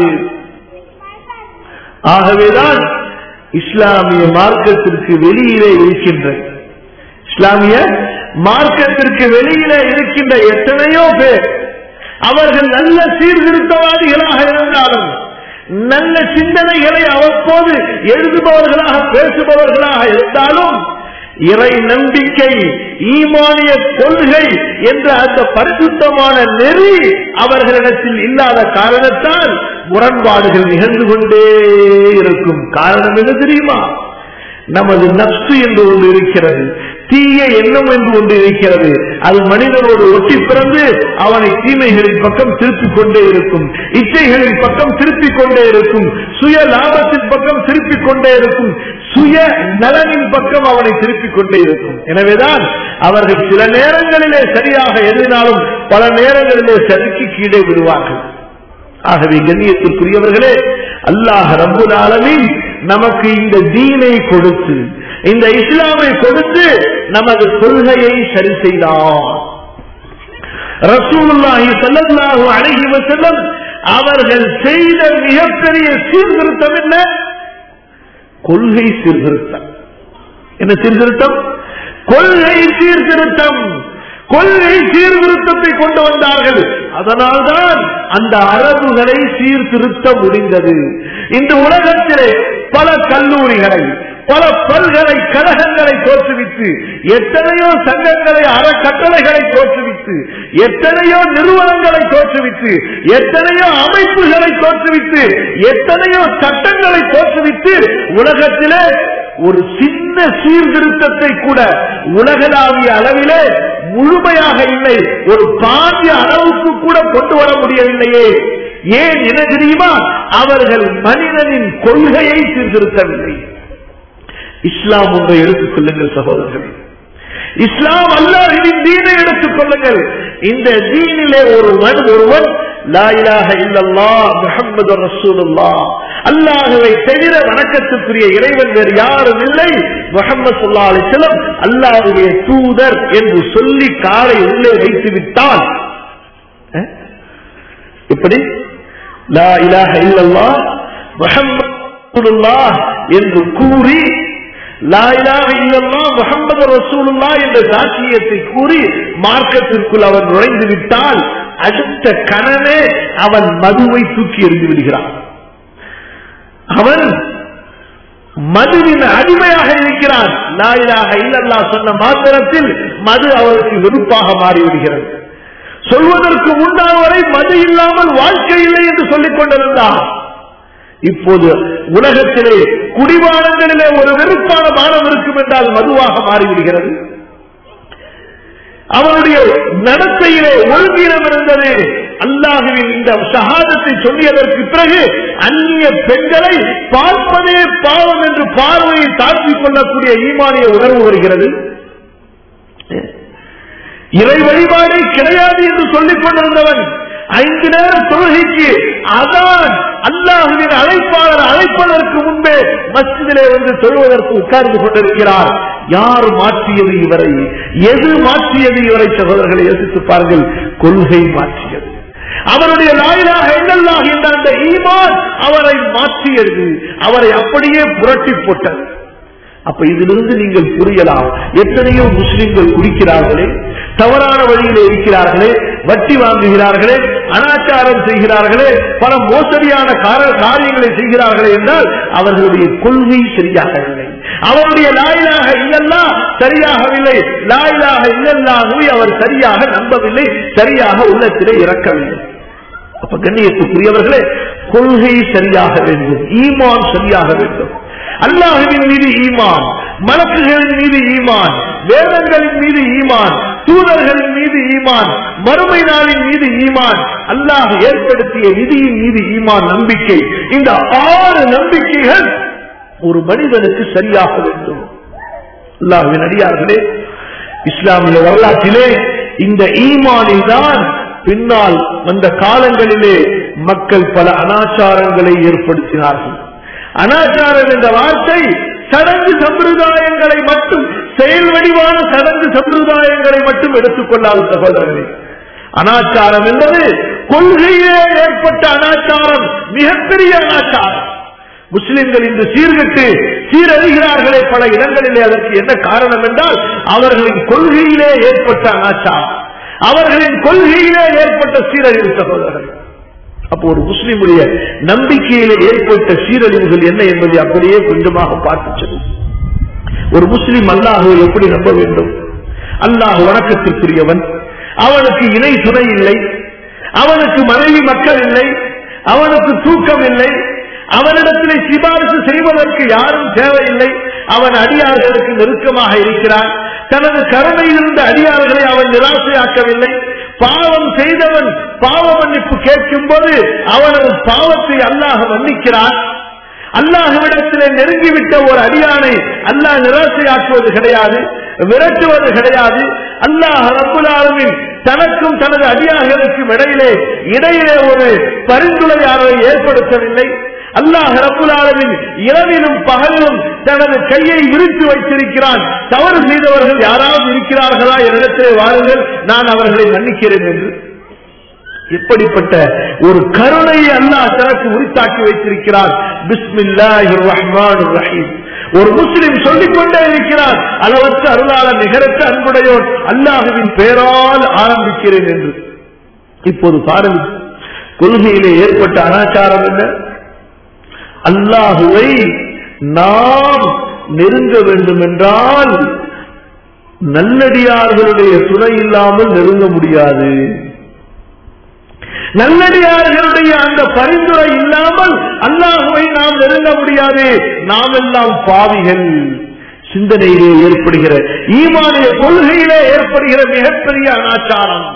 A: ஆகவேதான் இஸ்லாமிய மார்க்கத்திற்கு வெளியிலே இருக்கின்ற இஸ்லாமிய மார்க்கத்திற்கு வெளியிலே இருக்கின்ற எத்தனையோ பேர் அவர்கள் நல்ல சீர்திருத்தவாதிகளாக இருந்தாலும் நல்ல சிந்தனைகளை அவ்வப்போது எழுதுபவர்களாக பேசுபவர்களாக இருந்தாலும் இறை நம்பிக்கை ஈமானிய கொள்கை என்ற அந்த பரிசுத்தமான நெறி அவர்களிடத்தில் இல்லாத காரணத்தால் முரண்பாடுகள் நிகழ்ந்து கொண்டே இருக்கும் காரணம் என்ன தெரியுமா நமது நப்சு என்று ஒன்று இருக்கிறது தீய எண்ணம் என்று ஒன்று இருக்கிறது அது மனிதனோடு ஒட்டி பிறந்து அவனை தீமைகளின் பக்கம் திருப்பிக் கொண்டே இருக்கும் இச்சைகளின் பக்கம் திருப்பிக் கொண்டே இருக்கும் சுய லாபத்தின் பக்கம் திருப்பிக் கொண்டே இருக்கும் சுய நலனின் பக்கம் அவனை திருப்பிக் கொண்டே இருக்கும் எனவேதான் அவர்கள் சில நேரங்களிலே சரியாக எழுதினாலும் பல நேரங்களிலே சறுக்கி கீழே விடுவார்கள் ஆகவே கண்ணியத்திற்குரியவர்களே அல்லாஹ் ரப்புல் ஆலமீன் நமக்கு இந்த தீனை கொடுத்து இந்த இஸ்லாமை கொடுத்து நமது கொள்கையை சரி செய்தார் ரசூலுல்லாஹி ஸல்லல்லாஹு அலைஹி வஸல்லம் அவர்கள் செய்த மிகப்பெரிய சீர்திருத்தம் என்ன கொள்கை சீர்திருத்தம் என்ன சீர்திருத்தம் கொள்கை சீர்திருத்தம் கொள்கை சீர்திருத்தத்தை கொண்டு வந்தார்கள் அதனால்தான் அந்த அரபுகளை சீர்திருத்த முடிந்தது இந்த உலகத்திலே பல கல்லூரிகளை பல பல்கலைக்கழகங்களை தோற்றுவித்து எத்தனையோ சங்கங்களை அறக்கட்டளைகளை தோற்றுவித்து எத்தனையோ நிறுவனங்களை தோற்றுவித்து எத்தனையோ அமைப்புகளை தோற்றுவித்து எத்தனையோ சட்டங்களை தோற்றுவித்து உலகத்திலே ஒரு சின்ன சீர்திருத்தத்தை கூட உலகளாவிய அளவிலே முழுமையாக இல்லை ஒரு பாதிய அளவுக்கு கூட கொண்டு வர முடியவில்லையே ஏன் என தெரியுமா அவர்கள் மனிதனின் கொள்கையை சீர்திருத்தவில்லை இஸ்லாம் ஒன்றை எடுத்துக் கொள்ளுங்கள் சகோதரர்கள் இஸ்லாம் அல்லாஹின் தீனை எடுத்துக் கொள்ளுங்கள் இந்த தீனிலே ஒரு மனு ஒருவன் லாயிலாக இல்லல்லா முகமது ரசூலுல்லா அல்லாஹுவை தவிர வணக்கத்துக்குரிய இறைவன் வேறு யாரும் இல்லை முகமது சொல்லா அலிசலம் அல்லாஹுடைய தூதர் என்று சொல்லி காலை உள்ளே வைத்து விட்டால் எப்படி லா இலாக இல்லல்லா முகமது என்று கூறி லாயிலாக இல்லல்லா முகமது ரசூலுல்லா என்ற சாட்சியத்தை கூறி மார்க்கத்திற்குள் அவன் நுழைந்து விட்டால் அடுத்த கணமே அவன் மதுவை தூக்கி எறிந்து விடுகிறான் அவன் மதுவின் அடிமையாக இருக்கிறான் லாயிலாக இல்லல்லா சொன்ன மாத்திரத்தில் மது அவருக்கு வெறுப்பாக மாறிவிடுகிறது சொல்வதற்கு முன்னால் வரை மது இல்லாமல் வாழ்க்கை இல்லை என்று சொல்லிக் கொண்டிருந்தான் இப்போது உலகத்திலே குடிவானங்களிலே ஒரு வெறுப்பான மானம் இருக்கும் என்றால் மதுவாக மாறிவிடுகிறது அவனுடைய நடத்தையிலே ஒழுங்கீனம் இருந்தது அல்லாஹுவின் இந்த ஷஹாதத்தை சொல்லியதற்கு பிறகு அந்நிய பெண்களை பார்ப்பதே பாவம் என்று பார்வையை தாழ்த்திக் கொள்ளக்கூடிய ஈமானிய உணர்வு வருகிறது இறை வழிபாடு கிடையாது என்று சொல்லிக் கொண்டிருந்தவன் ஐந்து நேர தொழுகைக்கு அதான் அல்லாஹுவின் அழைப்பாளர் அழைப்பதற்கு முன்பே மஸ்ஜிதிலே வந்து தொழுவதற்கு உட்கார்ந்து கொண்டிருக்கிறார் யார் மாற்றியது இவரை எது மாற்றியது இவரை சகோதரர்களை யோசித்து பாருங்கள் கொள்கை மாற்றியது அவருடைய லாயிலாக எங்கெல்லாம் என்ற அந்த ஈமான் அவரை மாற்றியது அவரை அப்படியே புரட்டி போட்டது அப்ப இதிலிருந்து நீங்கள் புரியலாம் எத்தனையோ முஸ்லிம்கள் குடிக்கிறார்களே தவறான வழியிலே இருக்கிறார்களே வட்டி வாங்குகிறார்களே அனாச்சாரம் செய்கிறார்களே பல மோசடியான காரியங்களை செய்கிறார்களே என்றால் அவர்களுடைய கொள்கை சரியாக இல்லை அவருடைய லாயிலாக இல்லல்லா சரியாகவில்லை லாயிலாக இல்லல்லாகவே அவர் சரியாக நம்பவில்லை சரியாக உள்ளத்திலே இறக்கவில்லை அப்ப கண்ணியத்துக்குரியவர்களே கொள்கை சரியாக வேண்டும் ஈமான் சரியாக வேண்டும் அல்லாஹுவின் மீது ஈமான் மலக்குகளின் மீது ஈமான் வேதங்களின் மீது ஈமான் தூதர்களின் மீது ஈமான் மறுமை நாளின் மீது ஈமான் அல்லாஹ் ஏற்படுத்திய விதியின் மீது ஈமான் நம்பிக்கை இந்த ஆறு நம்பிக்கைகள் ஒரு மனிதனுக்கு சரியாக வேண்டும் அல்லாஹுவின் அடியார்களே இஸ்லாமிய வரலாற்றிலே இந்த ஈமானில் தான் பின்னால் வந்த காலங்களிலே மக்கள் பல அனாச்சாரங்களை ஏற்படுத்தினார்கள் அனாச்சாரம் என்ற வார்த்தை சடங்கு சம்பிரதாயங்களை மட்டும் செயல் வடிவான சடங்கு சம்பிரதாயங்களை மட்டும் எடுத்துக்கொள்ளாத சகோதரர்களே அனாச்சாரம் என்பது கொள்கையிலே ஏற்பட்ட அனாச்சாரம் மிகப்பெரிய அனாச்சாரம் முஸ்லிம்கள் இன்று சீர்கட்டு சீரழிகிறார்களே பல இடங்களிலே அதற்கு என்ன காரணம் என்றால் அவர்களின் கொள்கையிலே ஏற்பட்ட அனாச்சாரம் அவர்களின் கொள்கையிலே ஏற்பட்ட சீரழிவு சகோதரர்கள் அப்போ ஒரு முஸ்லிமுடைய நம்பிக்கையிலே ஏற்பட்ட சீரழிவுகள் என்ன என்பதை அப்படியே கொஞ்சமாக பார்த்து செல்லும் ஒரு முஸ்லிம் அல்லாஹுவை எப்படி நம்ப வேண்டும் அல்லாஹ் வணக்கத்திற்குரியவன் அவனுக்கு இணை துணை இல்லை அவனுக்கு மனைவி மக்கள் இல்லை அவனுக்கு தூக்கம் இல்லை அவனிடத்திலே சிபாரிசு செய்வதற்கு யாரும் தேவையில்லை அவன் அடியார்களுக்கு நெருக்கமாக இருக்கிறான் தனது கருணையிலிருந்த அடியார்களை அவன் நிராசையாக்கவில்லை பாவம் செய்தவன் பாவ மன்னிப்பு கேட்கும் போது அவனது பாவத்தை அல்லாஹ் மன்னிக்கிறான் அல்லாஹுவிடத்திலே நெருங்கிவிட்ட ஒரு அடியானை அல்லாஹ் நிராசையாக்குவது கிடையாது விரட்டுவது கிடையாது அல்லாஹ் ரப்புலாலுமின் தனக்கும் தனது அடியார்களுக்கும் இடையிலே இடையிலே ஒரு பரிந்துரையாளரை ஏற்படுத்தவில்லை அல்லாஹ் ரப்புலாலுமின் இரவிலும் பகலிலும் தனது கையை விரித்து வைத்திருக்கிறான் தவறு செய்தவர்கள் யாராவது இருக்கிறார்களா என்னிடத்திலே வாருங்கள் நான் அவர்களை மன்னிக்கிறேன் என்று இப்படிப்பட்ட ஒரு கருணையை அல்லாஹ் தனக்கு உரித்தாக்கி வைத்திருக்கிறார் பிஸ்மில்லாஹிர் ரஹ்மான் ரஹீம் ஒரு முஸ்லிம் சொல்லிக் கொண்டே இருக்கிறார் அளவற்ற அருளாளர் நிகரற்ற அன்புடையோர் அல்லாஹுவின் பெயரால் ஆரம்பிக்கிறேன் என்று இப்போது பாருங்கள் கொள்கையிலே ஏற்பட்ட அனாச்சாரம் என்ன அல்லாஹுவை நாம் நெருங்க வேண்டும் என்றால் நல்லடியார்களுடைய துணை இல்லாமல் நெருங்க முடியாது நல்லடியார்களுடைய அந்த பரிந்துரை இல்லாமல் அல்லாஹுவை நாம் நெருங்க முடியாது நாம் எல்லாம் பாவிகள் சிந்தனையிலே ஏற்படுகிற ஈமானிய கொள்கையிலே ஏற்படுகிற மிகப்பெரிய அனாச்சாரம்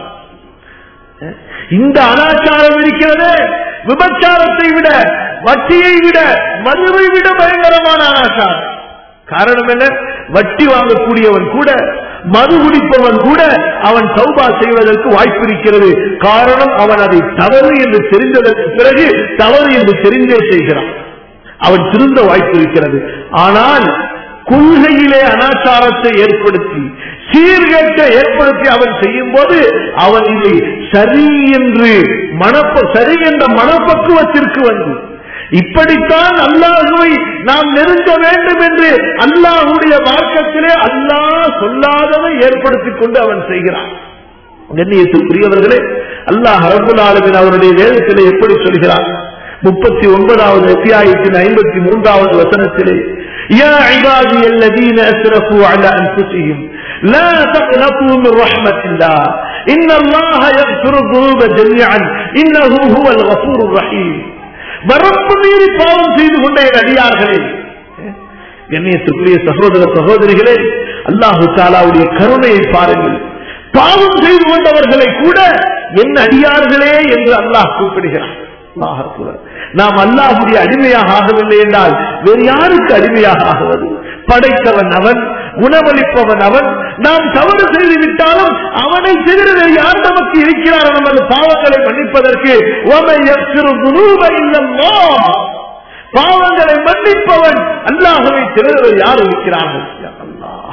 A: இந்த அனாச்சாரம் இருக்கிறது விபச்சாரத்தை விட வட்டியை விட மதுவை விட பயங்கரமான அனாச்சாரம் காரணம் என்ன வட்டி வாங்கக்கூடியவன் கூட மது குடிப்பவன் கூட அவன் சௌபா செய்வதற்கு வாய்ப்பு இருக்கிறது காரணம் அவன் அதை தவறு என்று தெரிந்ததற்கு பிறகு தவறு என்று தெரிந்தே செய்கிறான் அவன் திருந்த வாய்ப்பு இருக்கிறது ஆனால் கொள்கையிலே அனாச்சாரத்தை ஏற்படுத்தி சீர்கேட்டை ஏற்படுத்தி அவன் செய்யும் போது அவன் இதை சரி என்று மனப்ப சரி என்ற மனப்பக்குவத்திற்கு வந்து இப்படித்தான் அல்லாஹுவை நாம் நெருங்க வேண்டும் என்று அல்லாஹுடைய மார்க்கத்திலே அல்லாஹ் சொல்லாததை ஏற்படுத்திக் கொண்டு அவன் செய்கிறான் கண்ணியத்துக்குரியவர்களே அல்லாஹ் ரபுல் ஆலமின் அவருடைய வேதத்திலே எப்படி சொல்கிறான் முப்பத்தி ஒன்பதாவது அத்தியாயத்தின் ஐம்பத்தி மூன்றாவது வசனத்திலே يا عبادي الذين أسرفوا على أنفسهم لا تقنطوا من رحمة الله إن الله يغفر الذنوب جميعا إنه هو الغفور الرحيم வரப்பு மீறி பாவம் செய்து கொண்ட என் அடியார்களே கண்ணியத்துக்குரிய சகோதர சகோதரிகளே அல்லாஹு தாலாவுடைய கருணையை பாருங்கள் பாவம் செய்து கொண்டவர்களை கூட என் அடியார்களே என்று அல்லாஹ் கூப்பிடுகிறான் அல்லாஹ் அக்பர். நாம் அல்லாஹுடைய அடிமையாக ஆகவில்லை என்றால் வேறு யாருக்கு அடிமையாக ஆகுவது படைத்தவன் அவன் உணவளிப்பவன் அவன் நாம் தவறு செய்து விட்டாலும் அவனை தவிர வேறு யார் நமக்கு இருக்கிறார் நமது பாவங்களை மன்னிப்பதற்கு وَمَن يَغْفِرُ الذُّنُوبَ إِلَّا اللَّهُ. பாவங்களை மன்னிப்பவன் அல்லாஹுவை தவிர வேறு யார் இருக்கிறார்கள் யா அல்லாஹ்.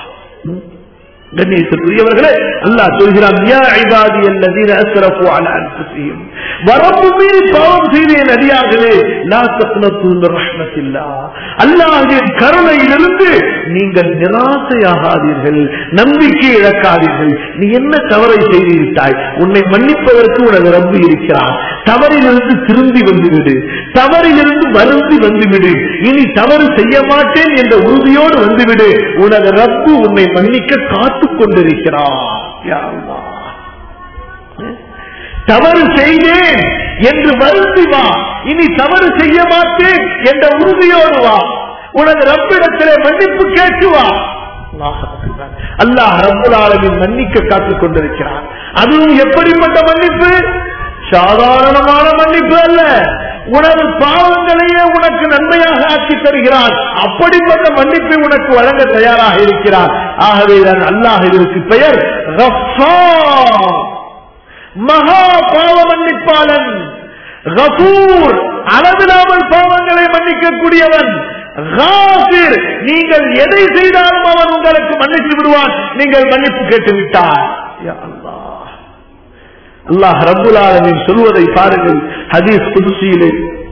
A: கண்ணியத்துக்குரியவர்களே அல்லாஹ் சொல்கிறான் யா இபாதி அல்லதீன அஸ்ரஃபு அலா அன்ஃபுஸிஹிம் வரம்பு மீறி பாவம் செய்த என் அடியார்களே லா தக்னத்து மின் ரஹ்மத்தில்லாஹ் அல்லாஹ்வின் கருணையிலிருந்து நீங்கள் நிராசையாகாதீர்கள் நம்பிக்கை இழக்காதீர்கள் நீ என்ன தவறை செய்து விட்டாய் உன்னை மன்னிப்பதற்கு உனது ரப்பு இருக்கிறார் தவறிலிருந்து திரும்பி வந்துவிடு தவறிலிருந்து வருந்தி வந்துவிடு இனி தவறு செய்ய மாட்டேன் என்ற உறுதியோடு வந்துவிடு உனது ரப்பு உன்னை மன்னிக்க காத்துக் கொண்டிருக்கிறார் யா அல்லாஹ். தவறு செய்தேன் என்று வருந்தி வா இனி தவறு செய்ய மாட்டேன் என்ற உறுதியோடு வா உனது ரப்பிடத்திலே மன்னிப்பு கேட்டு வா அல்லாஹ் அக்பர். அல்லாஹ் ரப்புல் ஆலமீன் மன்னிக்க காத்துக் கொண்டிருக்கிறான் அதுவும் எப்படிப்பட்ட மன்னிப்பு சாதாரணமான மன்னிப்பு அல்ல உனது பாவங்களையே உனக்கு நன்மையாக ஆக்கி தருகிறான் அப்படிப்பட்ட மன்னிப்பை உனக்கு வழங்க தயாராக இருக்கிறார் ஆகவே தான் அல்லாஹ் இதற்கு பெயர் கஃபார். மகா பாவ மன்னிப்பாளன் கபூர் அளவில்லாமல் பாவங்களை மன்னிக்கக்கூடியவன் காபிர் நீங்கள் எதை செய்தாலும் அவன் உங்களுக்கு மன்னித்து விடுவான் நீங்கள் மன்னிப்பு கேட்டு விட்டார் யா அல்லாஹ் அல்லாஹ் ரப்புல் ஆலமீன் சொல்வதை பாருங்கள் ஹதீஸ் குதுசியிலே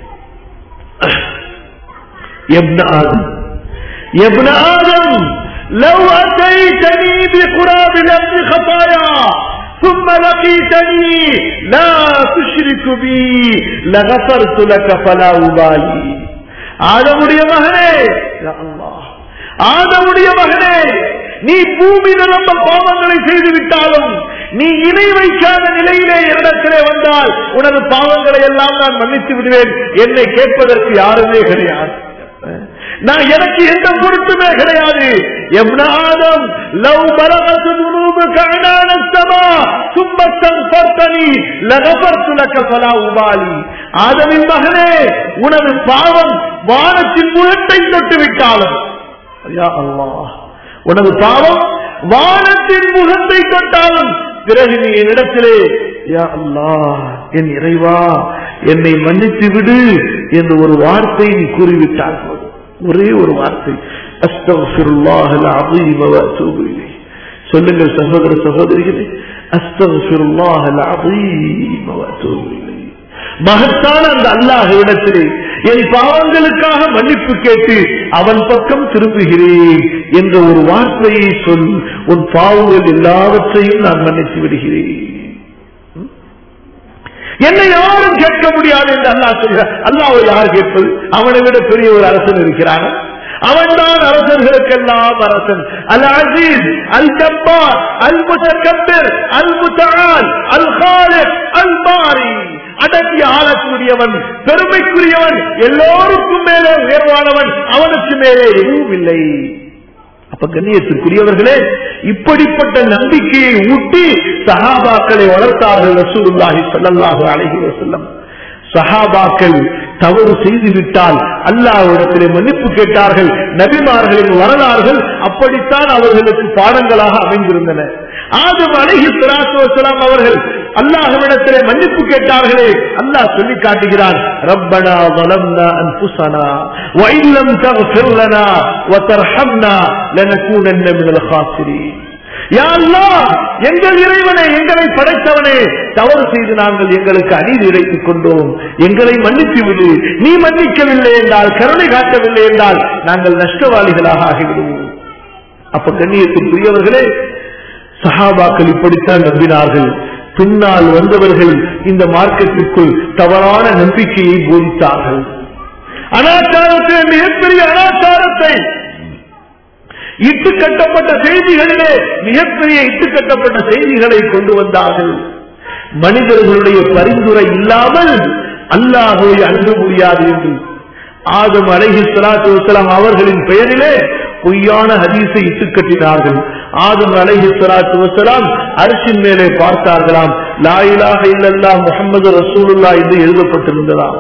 A: ابن آدم يا ابن آدم لو أتيتني بقراب الأرض خطايا ثم لقيتني لا تشرك بي لغفرت لك فلا أبالي ஆதமுடைய மகனே யா அல்லாஹ். ஆதமுடைய மகனே நீ பூமி நிரம்ப பாவங்களை செய்து விட்டாலும் நீ இணை வைக்காத நிலையிலே என்னிடத்திலே வந்தால் உனது பாவங்களை எல்லாம் நான் மன்னித்து விடுவேன் என்னை கேட்பதற்கு யாருமே கிடையாது நான் எனக்கு எந்த பொருட்டுமே கிடையாது எவ்னாதம் லவ் பரகத்து துனூபு கணான சமா சும்மத்தன் பர்த்தனி லகபர்த்து லக்க ஃபலா உபாலி ஆதமின் மகனே உனது பாவம் வானத்தின் முகத்தை தொட்டு விட்டாலும் யா அல்லாஹ் உனது பாவம் வானத்தின் முகத்தை தொட்டாலும் பிறகு நீ என்னிடத்திலே யா அல்லாஹ் என் இறைவா என்னை மன்னித்து விடு என்று ஒரு வார்த்தை நீ கூறிவிட்டால் போதும் ஒரே ஒரு வார்த்தை அஸ்தகுல்லாஹல் அஸீம் வ அத்தூபு இலைஹ் சொல்லுங்கள் சகோதர சகோதரிகளே அஸ்தகுல்லாஹல் அஸீம் வ அத்தூபு இலைஹ் மகத்தான அந்த அல்லாஹ் இடத்திலே என் பாவங்களுக்காக மன்னிப்பு கேட்டு அவன் பக்கம் திரும்புகிறேன் என்ற ஒரு வார்த்தையை சொல் உன் பாவங்கள் எல்லாவற்றையும் நான் மன்னித்து விடுகிறேன் என்னை யாரும் கேட்க முடியாது என்று அல்லாஹ் சொல்கிறார் அல்லாஹ் யார் கேட்பது அவனை விட பெரிய ஒரு அரசன் இருக்கிறான் அவன்தான் அரசர்களுக்கெல்லாம் அரசன் அல் அசீஸ் அல் ஜப்பார் அல் முத்தகப்பர் அல் முத்தால் அல் காலிக் அல் பாரி அடக்கி ஆளக்கூடியவன் பெருமைக்குரியவன் எல்லோருக்கும் மேலே உயர்வானவன் அவனுக்கு மேலே எதுவும் இல்லை அப்ப கண்ணியத்திற்குரியவர்களே இப்படிப்பட்ட நம்பிக்கையை ஊட்டி சஹாபாக்களை வளர்த்தார்கள் ரசூலுல்லாஹி ஸல்லல்லாஹு அலைஹி வஸல்லம் சஹாபாக்கள் தவறு செய்துவிட்டால் அல்லாஹ்விடத்திலே மன்னிப்பு கேட்டார்கள் நபிமார்களின் வரலாறுகள் அப்படித்தான் அவர்களுக்கு பாடங்களாக அமைந்திருந்தன ஆதம் அலைஹி ஸலாத்து வஸலாம் அவர்கள் அல்லாஹ்விடத்திலே மன்னிப்பு கேட்டார்களே அல்லாஹ் சொல்லி காட்டுகிறான் ரப்பனா ظلمنا انفسنا وان لم تغفر لنا وترحمنا لنكونن من الخاسرين யா அல்லாஹ், எங்கள் இறைவனே எங்களை படைத்தவனே தவறு செய்து நாங்கள் எங்களுக்கு அநீதி இழைத்துக் கொண்டோம் எங்களை மன்னித்து விடு நீ மன்னிக்கவில்லை என்றால் கருணை காட்டவில்லை என்றால் நாங்கள் நஷ்டவாளிகளாக ஆகிவிடுவோம் அப்ப கண்ணியத்திற்குரியவர்களே சஹாபாக்கள் இப்படித்தான் நம்பினார்கள் பின்னால் வந்தவர்கள் இந்த மார்க்கத்திற்குள் தவறான நம்பிக்கையை போதித்தார்கள் அனாச்சாரத்தை மிகப்பெரிய அனாச்சாரத்தை இட்டு கட்டப்பட்ட செய்திகளிலே மிகப்பெரிய இட்டு கட்டப்பட்ட செய்திகளை கொண்டு வந்தார்கள் மனிதர்களுடைய பரிந்துரை இல்லாமல் அல்லாஹுவை அன்பு முடியாது என்று ஆதம் அலைஹி ஸலாத்து வஸலாம் அவர்களின் பெயரிலே பொய்யான ஹதீஸை இட்டு கட்டினார்கள் ஆதம் அலைஹி ஸலாத்து வஸலாம் அரிசின் மேலே பார்த்தார்களாம் லா இலாஹ இல்லல்லாஹ் முஹம்மது ரசூலுல்லாஹ் என்று எழுதப்பட்டிருந்ததாம்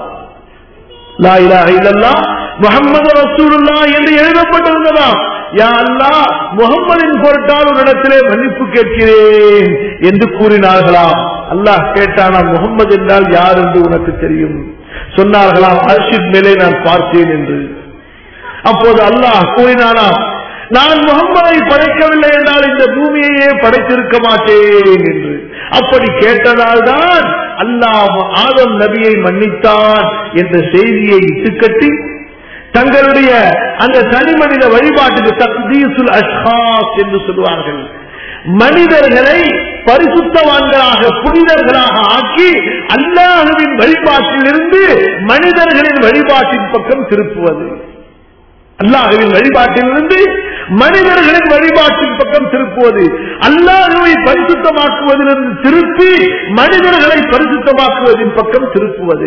A: லா இலாஹ இல்லல்லாஹ் முஹம்மது ரசூலுல்லாஹ் என்று எழுதப்பட்டிருந்ததாம் யா அல்லாஹ் முகம்மதின் பொருட்டால் உன்னிடத்திலே மன்னிப்பு கேட்கிறேன் என்று கூறினார்களாம் அல்லாஹ் கேட்டானா முகம்மது என்றால் யார் என்று உனக்கு தெரியும் சொன்னார்களாம் அர்ஷித் மேலே நான் பார்த்தேன் என்று அப்போது அல்லாஹ் கூறினானா நான் முகம்மதை படைக்கவில்லை என்றால் இந்த பூமியையே படைத்திருக்க மாட்டேன் என்று அப்படி கேட்டதால் தான் அல்லாஹ் ஆதம் நபியை மன்னித்தான் என்ற செய்தியை இட்டுக்கட்டி தங்களுடைய அந்த தனி மனித வழிபாட்டுக்கு தக்தீசுல் அஷ்ஹாஸ் என்று சொல்வார்கள் மனிதர்களை பரிசுத்தவான்களாக புனிதர்களாக ஆக்கி அல்லாஹுவின் வழிபாட்டிலிருந்து மனிதர்களின் வழிபாட்டின் பக்கம் திருப்புவது அல்லாஹுவின் வழிபாட்டிலிருந்து மனிதர்களின் வழிபாட்டின் பக்கம் திருப்புவது அல்லாஹுவை பரிசுத்தமாக்குவதிலிருந்து திருப்பி மனிதர்களை பரிசுத்தமாக்குவதின் பக்கம் திருப்புவது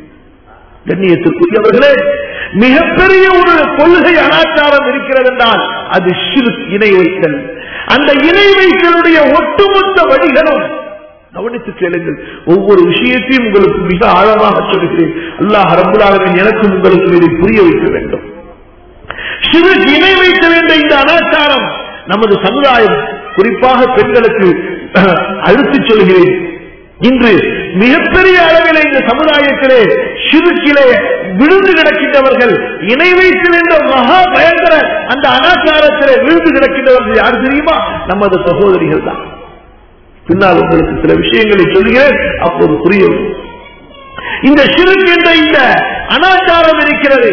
A: கண்ணியத்துக்குரியவர்களே மிகப்பெரிய ஒரு கொள்கை அனாச்சாரம் இருக்கிறது என்றால் அது ஷிர்க் இணை வைத்தல் அந்த இணை வைத்தலுடைய ஒட்டுமொத்த வழிகளும் கவனித்து கேளுங்கள் ஒவ்வொரு விஷயத்தையும் உங்களுக்கு மிக ஆழமாக சொல்கிறேன் அல்லாஹ் ரபுல்லாவின் எனக்கும் உங்களுக்கு இதை புரிய வைக்க வேண்டும் சிறு இணை வைக்க வேண்டிய இந்த அனாச்சாரம் நமது சமுதாயம் குறிப்பாக பெண்களுக்கு அழுத்தி சொல்கிறேன் இன்று மிகப்பெரிய அளவில் இந்த சமுதாயத்திலே சிறுக்கிலே விழுந்து கிடக்கின்றவர்கள் இணை வைத்து என்ற மகா பயங்கர அந்த அனாச்சாரத்திலே விழுந்து கிடக்கின்றவர்கள் யார் தெரியுமா நமது சகோதரிகள் தான் பின்னால் உங்களுக்கு சில விஷயங்களை சொல்கிறேன் அப்போது புரியும் இந்த சிறுக்கு என்ற இந்த அனாச்சாரம் இருக்கிறது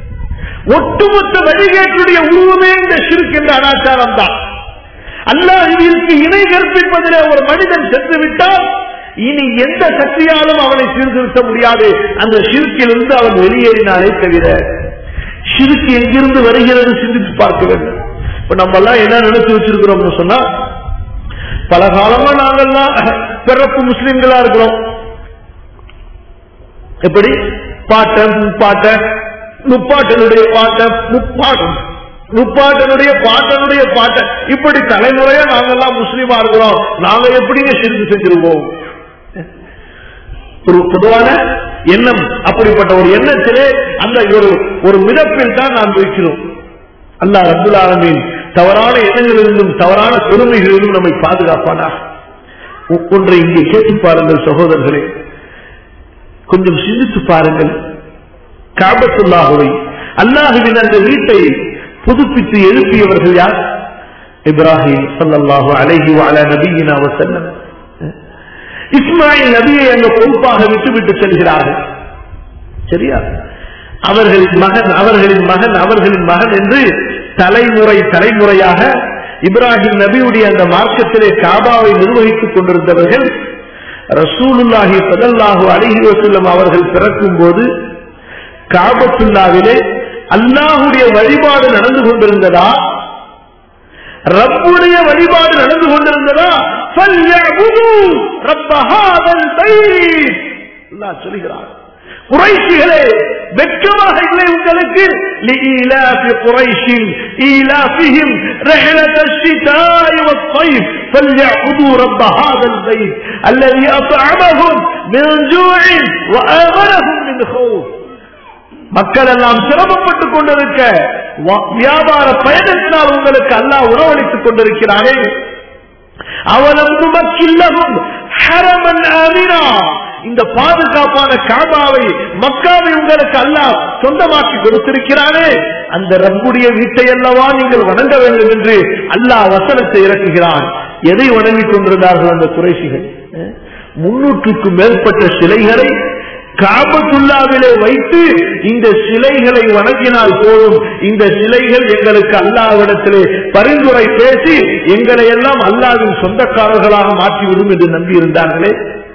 A: ஒட்டுமொத்த வழிகேட்டுடைய உருவமே இந்த சிறுக்கு என்ற அனாச்சாரம் தான் அல்லாஹிற்கு இணை கற்பிப்பதிலே ஒரு மனிதன் சென்று விட்டால் இனி எந்த சக்தியாலும் அவனை சீர்திருத்த முடியாது அந்த சிறுக்கிலிருந்து அவன் வெளியேறினாலே தவிர சிறுக்கு எங்கிருந்து வருகிறது சிந்தித்து பார்க்க வேண்டும் இப்ப நம்ம எல்லாம் என்ன நினைச்சு வச்சிருக்கிறோம்னு சொன்னா பல காலமா நாங்கெல்லாம் பிறப்பு முஸ்லிம்களா இருக்கிறோம் எப்படி பாட்ட முப்பாட்ட முப்பாட்டனுடைய பாட்ட முப்பாட்டம் முப்பாட்டனுடைய பாட்டனுடைய பாட்ட இப்படி தலைமுறையா நாங்கெல்லாம் முஸ்லீமா இருக்கிறோம் நாங்க எப்படிங்க சிரித்து செஞ்சிருவோம் ஒரு பொதுவான எண்ணம் அப்படிப்பட்ட ஒரு எண்ணத்திலே அந்த ஒரு ஒரு மிதப்பில் தான் நாம் வைக்கிறோம் அல்லா ரபுல் ஆலமின் தவறான எண்ணங்களிலிருந்தும் தவறான பெருமைகளிலும் நம்மை பாதுகாப்பானா ஒன்றை இங்கே கேட்டு பாருங்கள் சகோதரர்களே கொஞ்சம் சிந்தித்து பாருங்கள் காபத்துல்லாஹுவை அல்லாஹுவின் அந்த வீட்டை புதுப்பித்து எழுப்பியவர்கள் யார் இப்ராஹிம் சல்லாஹு அலைஹி அல நபியினா வசல்லம் இஸ்மாயில் நபியை அங்க பொறுப்பாக விட்டுவிட்டு செல்கிறார்கள் சரியா அவர்களின் மகன் அவர்களின் மகன் அவர்களின் மகன் என்று தலைமுறை தலைமுறையாக இப்ராஹிம் நபியுடைய அந்த மார்க்கத்திலே காபாவை நிர்வகித்துக் கொண்டிருந்தவர்கள் ரசூலுல்லாஹி சதல்லாஹு அலிஹி வசல்லம் அவர்கள் பிறக்கும் போது காபத்துல்லாவிலே அல்லாஹுடைய வழிபாடு நடந்து கொண்டிருந்ததா ரப்புடைய வழிபாடு நடந்து கொண்டிருந்ததா சொல்கிறார் குறைஷிகளே வெட்கமாக இல்லை உங்களுக்கு لإيلاف قريش إيلافهم رحلة الشتاء والصيف فليعبدوا رب هذا البيت الذي أطعمهم من جوع وآمنهم من خوف மக்கள் எல்லாம் சிரமப்பட்டுக் கொண்டிருக்க வ- வியாபார பயணத்தினால் உங்களுக்கு அல்லாஹ் உணவளித்துக் கொண்டிருக்கிறாரே அவலம் துமக்கில்லவும் ஹரமன் அமினா இந்த பாதுகாப்பான காபாவை மக்காவை உங்களுக்கு அல்லாஹ் சொந்தமாக்கி கொடுத்திருக்கிறானே அந்த ரப்புடைய வீட்டை அல்லவா நீங்கள் வணங்க வேண்டும் என்று அல்லாஹ் வசனத்தை இறக்குகிறான் எதை வணங்கிக் கொண்டிருந்தார்கள் அந்த குறைசிகள் அஹ்? முன்னூற்றுக்கும் மேற்பட்ட சிலைகளை காபத்துல்லாவிலே வைத்து இந்த சிலைகளை வணங்கினால் போதும் இந்த சிலைகள் எங்களுக்கு அல்லாவிடத்திலே பரிந்துரை பேசி எங்களை எல்லாம் அல்லாவின் சொந்தக்காரர்களாக மாற்றிவிடும் என்று நம்பியிருந்தார்களே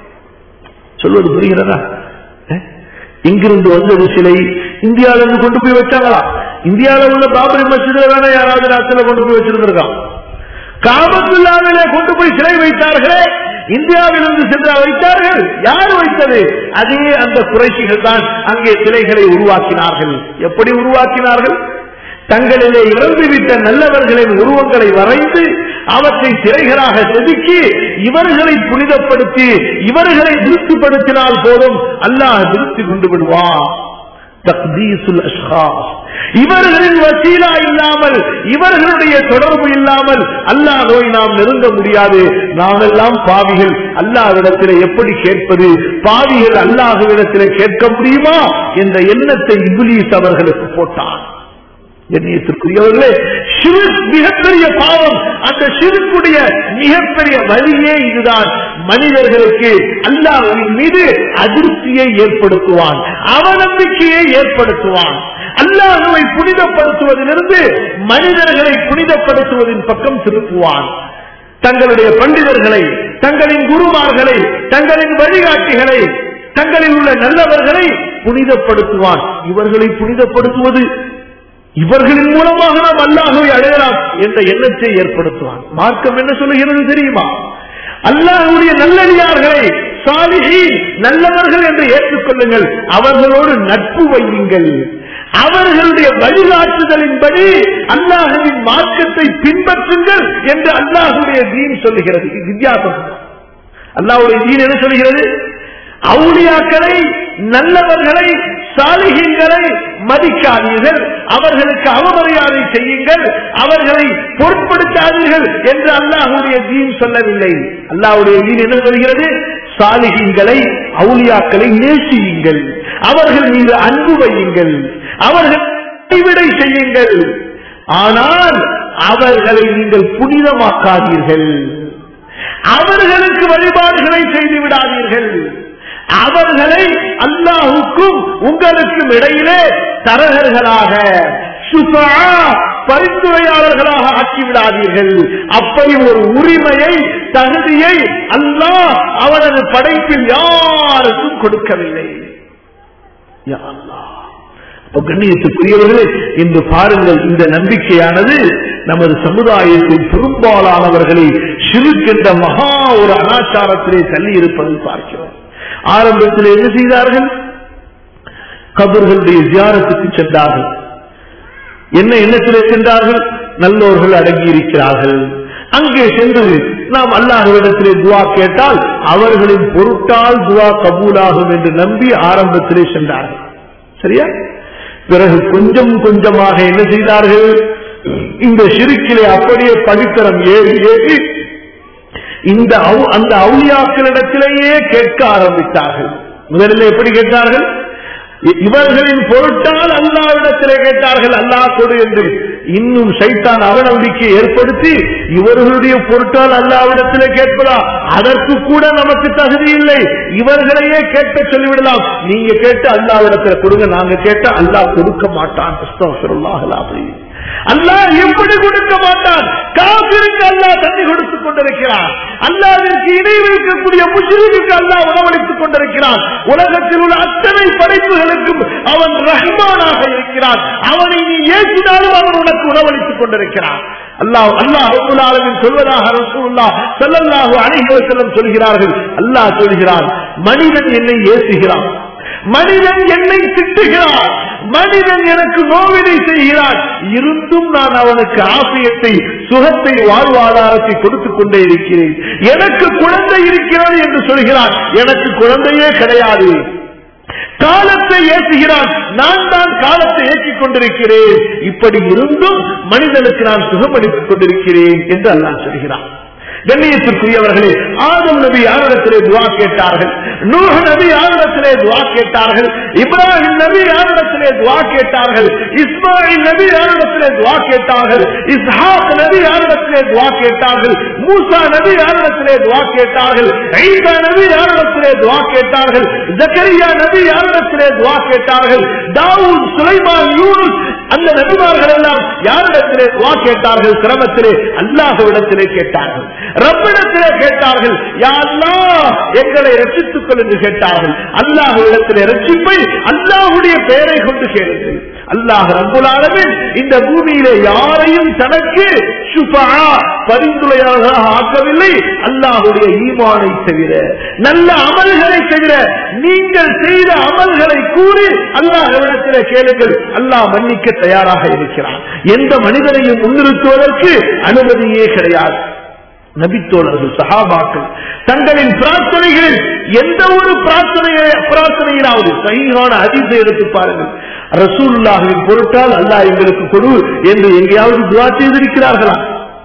A: சொல்வது புரிகிறதா அஹ்? இங்கிருந்து வந்தது சிலை இந்தியாவிலிருந்து கொண்டு போய் வச்சாங்களா இந்தியாவில் உள்ள பாபரி மசிதில வேணா யாராவது நாட்டில் கொண்டு போய் வச்சிருந்திருக்கான் காபத்துல்லாவிலே கொண்டு போய் சிலை வைத்தார்களே இந்தியாவிலிருந்து சென்று வைத்தார்கள் யார் வைத்தது அதே அந்த குறைசிகள் தான் அங்கே சிலைகளை உருவாக்கினார்கள் எப்படி உருவாக்கினார்கள் தங்களிலே இறந்துவிட்ட நல்லவர்களின் உருவங்களை வரைந்து அவற்றை சிறைகளாக செதுக்கி இவர்களை புனிதப்படுத்தி இவர்களை திருப்திப்படுத்தினால் போதும் அல்லாஹ் திருப்தி கொண்டு விடுவான் தக்தீசுல் அஷ்காஸ் இவர்களின் வசீலா இல்லாமல் இவர்களுடைய தொடர்பு இல்லாமல் அல்லாஹோய் நாம் நெருங்க முடியாது நாம் எல்லாம் பாவிகள் அல்லாஹ்விடத்திலே எப்படி கேட்பது பாவிகள் அல்லாஹ்விடத்திலே கேட்க முடியுமா என்ற எண்ணத்தை இபுலீஸ் அவர்களுக்கு போட்டான் எண்ணியத்திற்குரியவர்களே சிறு மிகப்பெரிய பாவம் அந்த சிறுக்குடைய மிகப்பெரிய வழியே இதுதான் மனிதர்களுக்கு அல்லாஹ்வின் மீது அதிருப்தியை ஏற்படுத்துவான் அவநம்பிக்கையை ஏற்படுத்துவான் அல்லாஹுவை புனிதப்படுத்துவதிலிருந்து மனிதர்களை புனிதப்படுத்துவதின் பக்கம் திருப்புவான் தங்களுடைய பண்டிதர்களை தங்களின் குருமார்களை தங்களின் வழிகாட்டிகளை தங்களில் உள்ள நல்லவர்களை புனிதப்படுத்துவான் இவர்களை புனிதப்படுத்துவது இவர்களின் மூலமாக நாம் அல்லாஹுவை அடையலாம் என்ற எண்ணத்தை ஏற்படுத்துவான் மார்க்கம் என்ன சொல்லுகிறது தெரியுமா அல்லாஹுடைய நல்லடியார்களை சாலிஹி நல்லவர்கள் என்று ஏற்றுக்கொள்ளுங்கள் அவர்களோடு நட்பு வையுங்கள் அவர்களுடைய வழிகாட்டுதலின்படி அல்லாஹுவின் மார்க்கத்தை பின்பற்றுங்கள் என்று அல்லாஹுடைய தீன் சொல்லுகிறது இது வித்தியாசம் அல்லாஹுடைய தீன் என்ன சொல்லுகிறது அவுளியாக்களை நல்லவர்களை சாலிகங்களை மதிக்காதீர்கள் அவர்களுக்கு அவமரியாதை செய்யுங்கள் அவர்களை பொருட்படுத்தாதீர்கள் என்று அல்லாஹுடைய தீன் சொல்லவில்லை அல்லாஹுடைய தீன் என்ன சொல்கிறது சாலிகங்களை அவுளியாக்களை நேசியுங்கள் அவர்கள் மீது அன்பு வையுங்கள் அவர்கள் கைவிடை செய்யுங்கள் ஆனால் அவர்களை நீங்கள் புனிதமாக்காதீர்கள் அவர்களுக்கு வழிபாடுகளை செய்து விடாதீர்கள் அவர்களை அல்லாஹுக்கும் உங்களுக்கும் இடையிலே தரகர்களாக சுபா பரிந்துரையாளர்களாக ஆக்கிவிடாதீர்கள் அப்படி ஒரு உரிமையை தகுதியை அல்லாஹ் அவரது படைப்பில் யாருக்கும் கொடுக்கவில்லை யா அல்லாஹ் அப்ப கண்ணியத்துக்குரியவர்களே இன்று பாருங்கள் இந்த நம்பிக்கையானது நமது சமுதாயத்தில் பெரும்பாலானவர்களை சிறுக்கின்ற மகா ஒரு அனாச்சாரத்திலே தள்ளி இருப்பதை பார்க்கிறோம் ஆரம்பத்தில் என்ன செய்தார்கள் கபர்களுடைய தியானத்துக்கு சென்றார்கள் என்ன எண்ணத்திலே சென்றார்கள் நல்லோர்கள் அடங்கி இருக்கிறார்கள் அங்கே சென்று நாம் அல்லாஹ்விடத்திலே துவா கேட்டால் அவர்களின் பொருட்டால் துவா கபூலாகும் என்று நம்பி ஆரம்பத்திலே சென்றார்கள் சரியா பிறகு கொஞ்சம் கொஞ்சமாக என்ன செய்தார்கள் இந்த சிறுக்கிலே அப்படியே படித்தரம் ஏறி ஏறி இந்த அவு- அந்த அவுளியாக்களிடத்திலேயே கேட்க ஆரம்பித்தார்கள் முதலில் எப்படி கேட்டார்கள் இ- இவர்களின் பொருட்டால் அல்லாவிடத்திலே கேட்டார்கள் அல்லாஹ் கொடு என்று இன்னும் சைத்தான் அவநம்பிக்கை ஏற்படுத்தி இவர்களுடைய பொருட்டால் அல்லாவிடத்திலே கேட்பதா அதற்கு கூட நமக்கு தகுதி இல்லை இவர்களையே கேட்க சொல்லிவிடலாம் நீங்க கேட்டு அல்லாவிடத்துல கொடுங்க நாங்க கேட்டா அல்லாஹ் கொடுக்க மாட்டான் அஸ்தக்ஃபிருல்லாஹ் அல்-அஸீம். அல்லாஹ் எப்படி கொடுக்க மாட்டான் காபிருக்கு அல்லாஹ் தண்ணி கொடுத்துக் கொண்டிருக்கிறான் அல்லாவிற்கு இணை வைக்கக்கூடிய முஸ்லிமுக்கு அல்லாஹ் உணவளித்துக் கொண்டிருக்கிறான் உலகத்தில் உள்ள அத்தனை படைப்புகளுக்கும் அவன் ரஹ்மானாக இருக்கிறான் அவனை நீ ஏற்றினாலும் அவன் உனக்கு உணவளித்துக் கொண்டிருக்கிறான் அல்லாஹ் அல்லாஹ் ரப்பல் ஆலமீன் சொல்வதாக ரசூலுல்லாஹ் ஸல்லல்லாஹு அலைஹி வஸல்லம் சொல்கிறார்கள் அல்லாஹ் சொல்கிறான் மனிதன் என்னை ஏசுகிறான் மனிதன் என்னை திட்டுகிறான் மனிதன் எனக்கு நோவினை செய்கிறான் இருந்தும் நான் அவனுக்கு ஆசியத்தை சுகத்தை வாழ்வாதாரத்தை கொடுத்துக் கொண்டே இருக்கிறேன் எனக்கு குழந்தை இருக்கிறது என்று சொல்கிறான் எனக்கு குழந்தையே கிடையாது காலத்தை ஏற்றுகிறான் நான் தான் காலத்தை ஏற்றிக் கொண்டிருக்கிறேன் இப்படி இருந்தும் மனிதனுக்கு நான் சுகமளித்துக் கொண்டிருக்கிறேன் என்று அல்லாஹ் சொல்கிறான் கண்ணியத்திற்குரியவர்களே ஆதம் நபி யாரிடத்திலே துவா கேட்டார்கள் நூஹ நபி யாரிடத்திலே துவா கேட்டார்கள் இப்ராஹிம் நபி யாரிடத்திலே துவா கேட்டார்கள் இஸ்மாயில் நபி யாரிடத்திலே துவா கேட்டார்கள் இஸ்ஹாக் நபி யாரிடத்திலே துவா கேட்டார்கள் மூசா நபி யாரிடத்திலே துவா கேட்டார்கள் ஈசா நபி யாரிடத்திலே துவா கேட்டார்கள் ஜக்கரியா நபி யாரிடத்திலே துவா கேட்டார்கள் தாவூத் சுலைமான் யூனுஸ் அந்த நபிமார்கள் எல்லாம் யாரிடத்திலே துவா கேட்டார்கள் சிரமத்திலே அல்லாஹ்விடத்திலே கேட்டார்கள் ரப்பிடத்திலே கேட்டார்கள் யா அல்லாஹ் எங்களை ரட்சித்துக் கொள் என்று கேட்டார்கள் அல்லாஹ்விடத்திலே ரட்சிப்பை அல்லாஹுடைய பெயரை கொண்டு கேளுங்கள் அல்லாஹ் ரப்புலாலமின் இந்த பூமியிலே யாரையும் தனக்கு சுபா பரிந்துரையாக ஆக்கவில்லை அல்லாஹுடைய ஈமானை தவிர நல்ல அமல்களை தவிர நீங்கள் செய்த அமல்களை கூறி அல்லாஹ்விடத்திலே கேளுங்கள் அல்லாஹ் மன்னிக்க தயாராக இருக்கிறான் எந்த மனிதனையும் முன்னிறுத்துவதற்கு அனுமதியே கிடையாது நபித்தோழர்கள் சஹாபாக்கள் தங்களின் பிரார்த்தனைகளில் எந்த ஒரு பிரார்த்தனையை பிரார்த்தனையிலாவது சகிகான அதிசை எடுத்து பாருங்கள் ரசூல்லாவின் பொருட்டால் அல்லாஹ் எங்களுக்கு கொடு என்று எங்கேயாவது துவா செய்திருக்கிறார்களா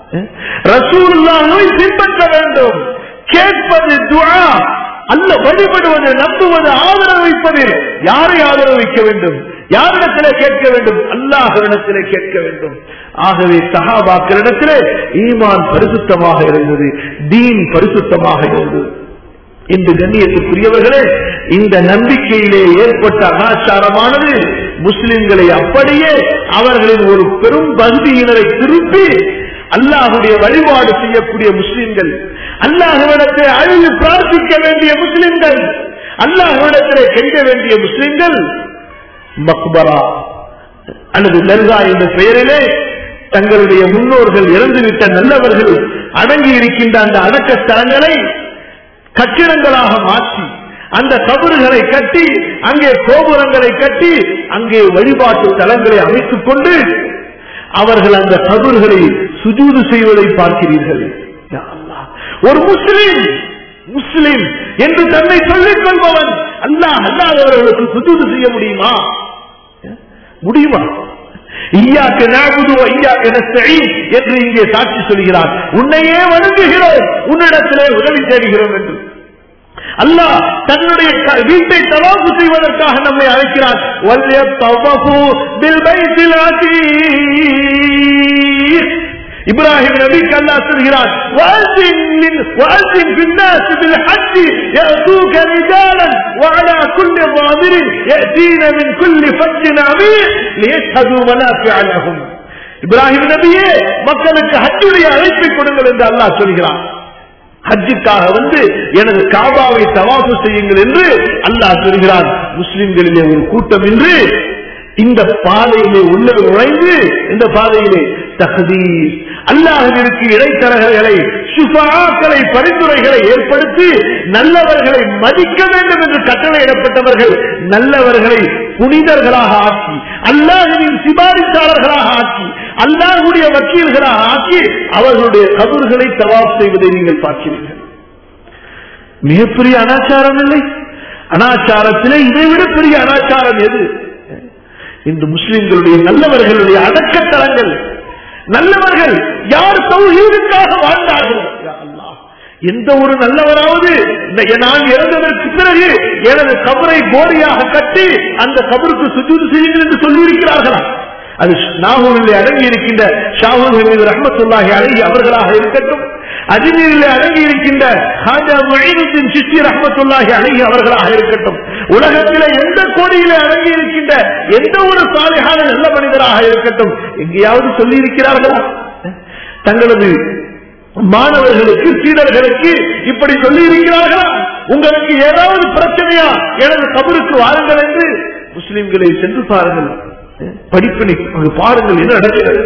A: ரசூல்லாவை பின்பற்ற வேண்டும் கேட்பது துவா அல்ல வழிபடுவது நம்புவது ஆதரவு வைப்பதில் யாரை ஆதரவு வைக்க வேண்டும் யாரிடத்திலே கேட்க வேண்டும் அல்லாஹரிடத்திலே கேட்க வேண்டும் ஆகவே சஹாபாக்களிடத்திலே ஈமான் பரிசுத்தமாக இருந்தது தீன் பரிசுத்தமாக இருந்தது இன்று கண்ணியத்துக்குரியவர்களே இந்த நம்பிக்கையிலே ஏற்பட்ட அனாச்சாரமானது முஸ்லிம்களை அப்படியே அவர்களின் ஒரு பெரும் பகுதியினரை திருப்பி அல்லாஹுடைய வழிபாடு செய்யக்கூடிய முஸ்லிம்கள் அல்லாஹுவிடத்தை அழுது பிரார்த்திக்க வேண்டிய முஸ்லிம்கள் அல்லாஹுவிடத்திலே கெஞ்ச வேண்டிய முஸ்லிம்கள் மக்பரா அல்லது லர்கா என்ற பெயரிலே தங்களுடைய முன்னோர்கள் இறந்துவிட்ட நல்லவர்கள் அடங்கி இருக்கின்ற அந்த அடக்க ஸ்தலங்களை கட்டிடங்களாக மாற்றி அந்த கபறுகளை கட்டி அங்கே கோபுரங்களை கட்டி அங்கே வழிபாட்டு தலங்களை அமைத்துக் கொண்டு அவர்கள் அந்த கபறுகளை சுஜூது செய்வதை பார்க்கிறீர்கள் யா அல்லாஹ். ஒரு முஸ்லிம் முஸ்லிம் என்று தன்னை சொல்லிக் கொள்பவன் அல்லாஹ் அல்லாதவர்களுக்கு சுஜூது செய்ய முடியுமா முடியுமா ஈயாக்கு நாகுது ஐயாக்கு நஸ்தஈன் என்று இங்கே சாட்சி சொல்கிறார் உன்னையே வணங்குகிறோம் உன்னிடத்திலே உதவி தேடுகிறோம் என்று அல்லாஹ் தன்னுடைய க- வீட்டை தவாப்பு செய்வதற்காக நம்மை அழைக்கிறார் وَلْيَطَّوَّفُوا بِالْبَيْتِ الْعَتِيقِ இப்ராஹிம் நபிக்கு அல்லாஹ் சொல்கிறார் وَأَذِّن لِلْ- وَأَذِّن فِي النَّاسِ بِالْحَجِّ يَأْتُوكَ رِجَالًا وَعَلَى كُلِّ ضَامِرٍ يَأْتِينَ مِنْ كُلِّ فَجٍّ عَمِيقٍ لِيَشْهَدُوا مَنَافِعَ لَهُمْ இப்ராஹிம் நபியே மக்களுக்கு ஹஜ்ஜுடைய அழைப்பை கொடுங்கள் என்று அல்லாஹ் சொல்கிறான் ஹஜ்ஜுக்காக வந்து எனது காபாவை தவாஃபு செய்யுங்கள் என்று அல்லாஹ் சொல்கிறான் முஸ்லிம்களிலே ஒரு கூட்டம் இன்று இந்த பாதையிலே உள்ள நுழைந்து இந்த பாதையிலே தகுதீர் அல்லாஹிற்கு இடைத்தரகர்களை சுபாக்களை பரிந்துரைகளை ஏற்படுத்தி நல்லவர்களை மதிக்க வேண்டும் என்று கட்டளையிடப்பட்டவர்கள் நல்லவர்களை புனிதர்களாக ஆக்கி அல்லாஹுவின் சிபாரிசாளர்களாக ஆக்கி அல்லாஹுடைய வக்கீல்களாக ஆக்கி அவர்களுடைய கபர்களை தவாப் செய்வதை நீங்கள் பார்க்கிறீர்கள் மிகப்பெரிய அனாச்சாரம் இல்லை அனாச்சாரத்திலே இதைவிட பெரிய அனாச்சாரம் எது இன்று முஸ்லிம்களுடைய நல்லவர்களுடைய அடக்கத்தலங்கள் நல்லவர்கள் யார் தௌஹீதுக்காக வாழ்ந்தார்கள் யா அல்லாஹ். எந்த ஒரு நல்லவராவது இந்த- நான் இறந்ததற்கு பிறகு எனது கபரை போரியாக கட்டி அந்த கபருக்கு சுஜூது செய்யுங்கள் என்று சொல்லியிருக்கிறார்களா அது நாகூரில் அடங்கி இருக்கின்ற ஷாஹூர் ரஹமத்துல்லாஹி அழகி அவர்களாக இருக்கட்டும் அஜ்மீரில் அடங்கி இருக்கின்ற ஹாஜா மொழினுদ্দিন சிஸ்தி ரஹமத்துல்லாஹி அழகி அவர்களாக இருக்கட்டும் உலகத்திலே எந்த கோடியிலே அடங்கி இருக்கின்ற எந்த ஒரு சாலையான நல்ல மனிதராக இருக்கட்டும் எங்கேயாவது சொல்லி இருக்கிறார்களா தங்களது மாணவர்களுக்கு சீடர்களுக்கு இப்படி சொல்லி இருக்கிறார்களா உங்களுக்கு ஏதாவது பிரச்சனையா எனது கபருக்கு வாருங்கள் என்று முஸ்லிம்களை சென்று பாருங்கள் படிப்பினை அங்கு பாருங்கள் என்ன நடக்கிறது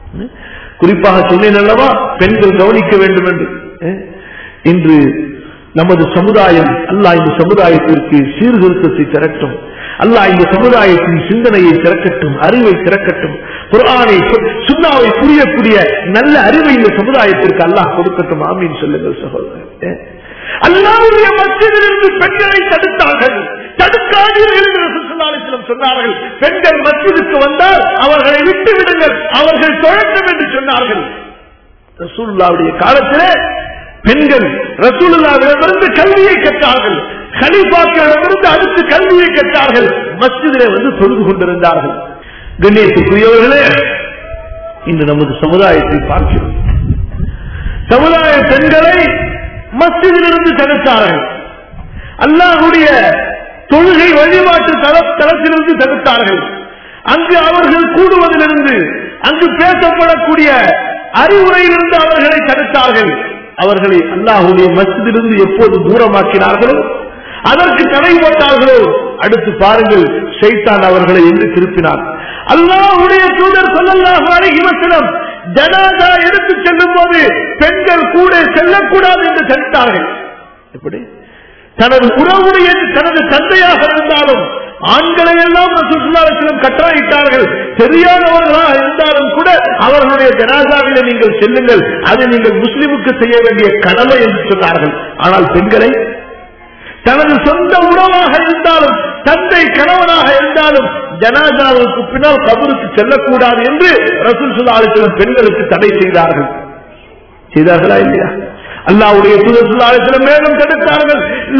A: குறிப்பாக சொன்னேன் அல்லவா பெண்கள் கவனிக்க வேண்டும் என்று இன்று நமது சமுதாயம் அல்லாஹ் இந்த சமுதாயத்திற்கு சீர்திருத்தத்தை திரட்டும் அல்லாஹ் இந்த சமுதாயத்தின் சிந்தனையை திறக்கட்டும் அறிவை திறக்கட்டும் குர்ஆனை சுண்ணாவை புரியக்கூடிய நல்ல அறிவை இந்த சமுதாயத்திற்கு அல்லாஹ் கொடுக்கட்டும் ஆமீன் சொல்லுங்கள் சகோதரர் அல்லாவுடைய மத்தியிலிருந்து பெண்களை தடுத்தார்கள் தடுக்காதீர்கள் என்று ரசூலுல்லாஹி சொன்னார்கள் பெண்கள் மத்தியதுக்கு வந்தால் அவர்களை விட்டு விடுங்கள் அவர்கள் தொழட்டும் என்று சொன்னார்கள் ரசூலுல்லாவுடைய காலத்திலே பெண்கள் ரசூலுல்லாவிடமிருந்து கல்வியை கற்றார்கள் கலிபாக்களிடமிருந்து அடுத்து கல்வியை கற்றார்கள் மஸ்ஜிதிலே வந்து தொழுது கொண்டிருந்தார்கள் கணேசுக்குரியவர்களே இன்று நமது சமுதாயத்தை பார்க்கிறோம் சமுதாய பெண்களை மஸ்ஜிதிலிருந்து தடுத்தார்கள் அல்லாஹுடைய தொழுகை வழிபாட்டு தள தளத்திலிருந்து தடுத்தார்கள் அங்கு அவர்கள் கூடுவதிலிருந்து அங்கு பேசப்படக்கூடிய அறிவுரையிலிருந்து அவர்களை தடுத்தார்கள் அவர்களை அல்லாஹுடைய மஸ்ஜிதிலிருந்து எப்போது தூரமாக்கினார்களோ அதற்கு தடை போட்டார்களோ அடுத்து பாருங்கள் ஷைத்தான் அவர்களை என்று திருப்பினார் அல்லாஹுடைய தூதர் சொல்லல்லாஹு அலைஹி வஸல்லம் ஜனாதா எடுத்து செல்லும் போது பெண்கள் கூட செல்லக்கூடாது என்று தடுத்தார்கள் எப்படி தனது உறவுடைய தனது தந்தையாக இருந்தாலும் ஆண்களை எல்லாம் சுற்றுலாத்திலும் கட்டளையிட்டார்கள் தெரியாதவர்களாக இருந்தாலும் கூட அவர்களுடைய ஜனாதாவில நீங்கள் செல்லுங்கள் அது நீங்கள் முஸ்லிமுக்கு செய்ய வேண்டிய கடமை என்று சொன்னார்கள் ஆனால் பெண்களை தனது சொந்த உறவாக இருந்தாலும் தந்தை கணவனாக இருந்தாலும் ஜனாதாவுக்கு பின்னால் கபருக்கு செல்லக்கூடாது என்று ரசூல் சுல்லாலத்திலும் பெண்களுக்கு தடை செய்தார்கள் செய்தார்களா இல்லையா அல்லாவுடைய தூதர் சுல்லாலத்திலும் மேலும் தடுத்தார்கள்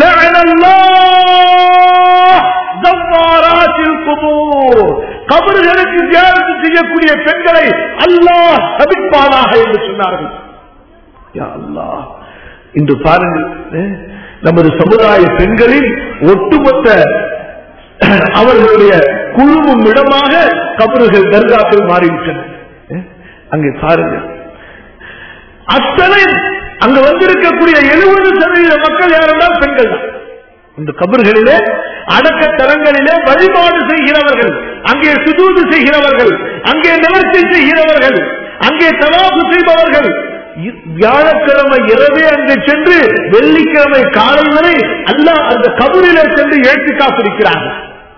A: கபர்களுக்கு தியானத்து செய்யக்கூடிய பெண்களை அல்லாஹ் தவிப்பானாக என்று சொன்னார்கள் அல்லாஹ் இன்று பாருங்கள் நமது சமுதாய பெண்களில் ஒட்டுமொத்த அவர்களுடைய குழுவும் இடமாக கபறுகள் தர்காக்கள் மாறிவிட்டன அங்கே பாருங்கள் அத்தனை அங்க வந்திருக்கக்கூடிய எழுபது சதவீத மக்கள் யாரெல்லாம் பெண்கள் தான் இந்த கபர்களிலே அடக்க தலங்களிலே வழிபாடு செய்கிறவர்கள் அங்கே சுதூது செய்கிறவர்கள் அங்கே நிவர்த்தி செய்கிறவர்கள் அங்கே தவாபு செய்பவர்கள் வியாழக்கிழமை இரவே அங்கே சென்று வெள்ளிக்கிழமை காலை வரை அல்ல அந்த கபரிலே சென்று ஏற்றி காப்பிருக்கிறார்கள்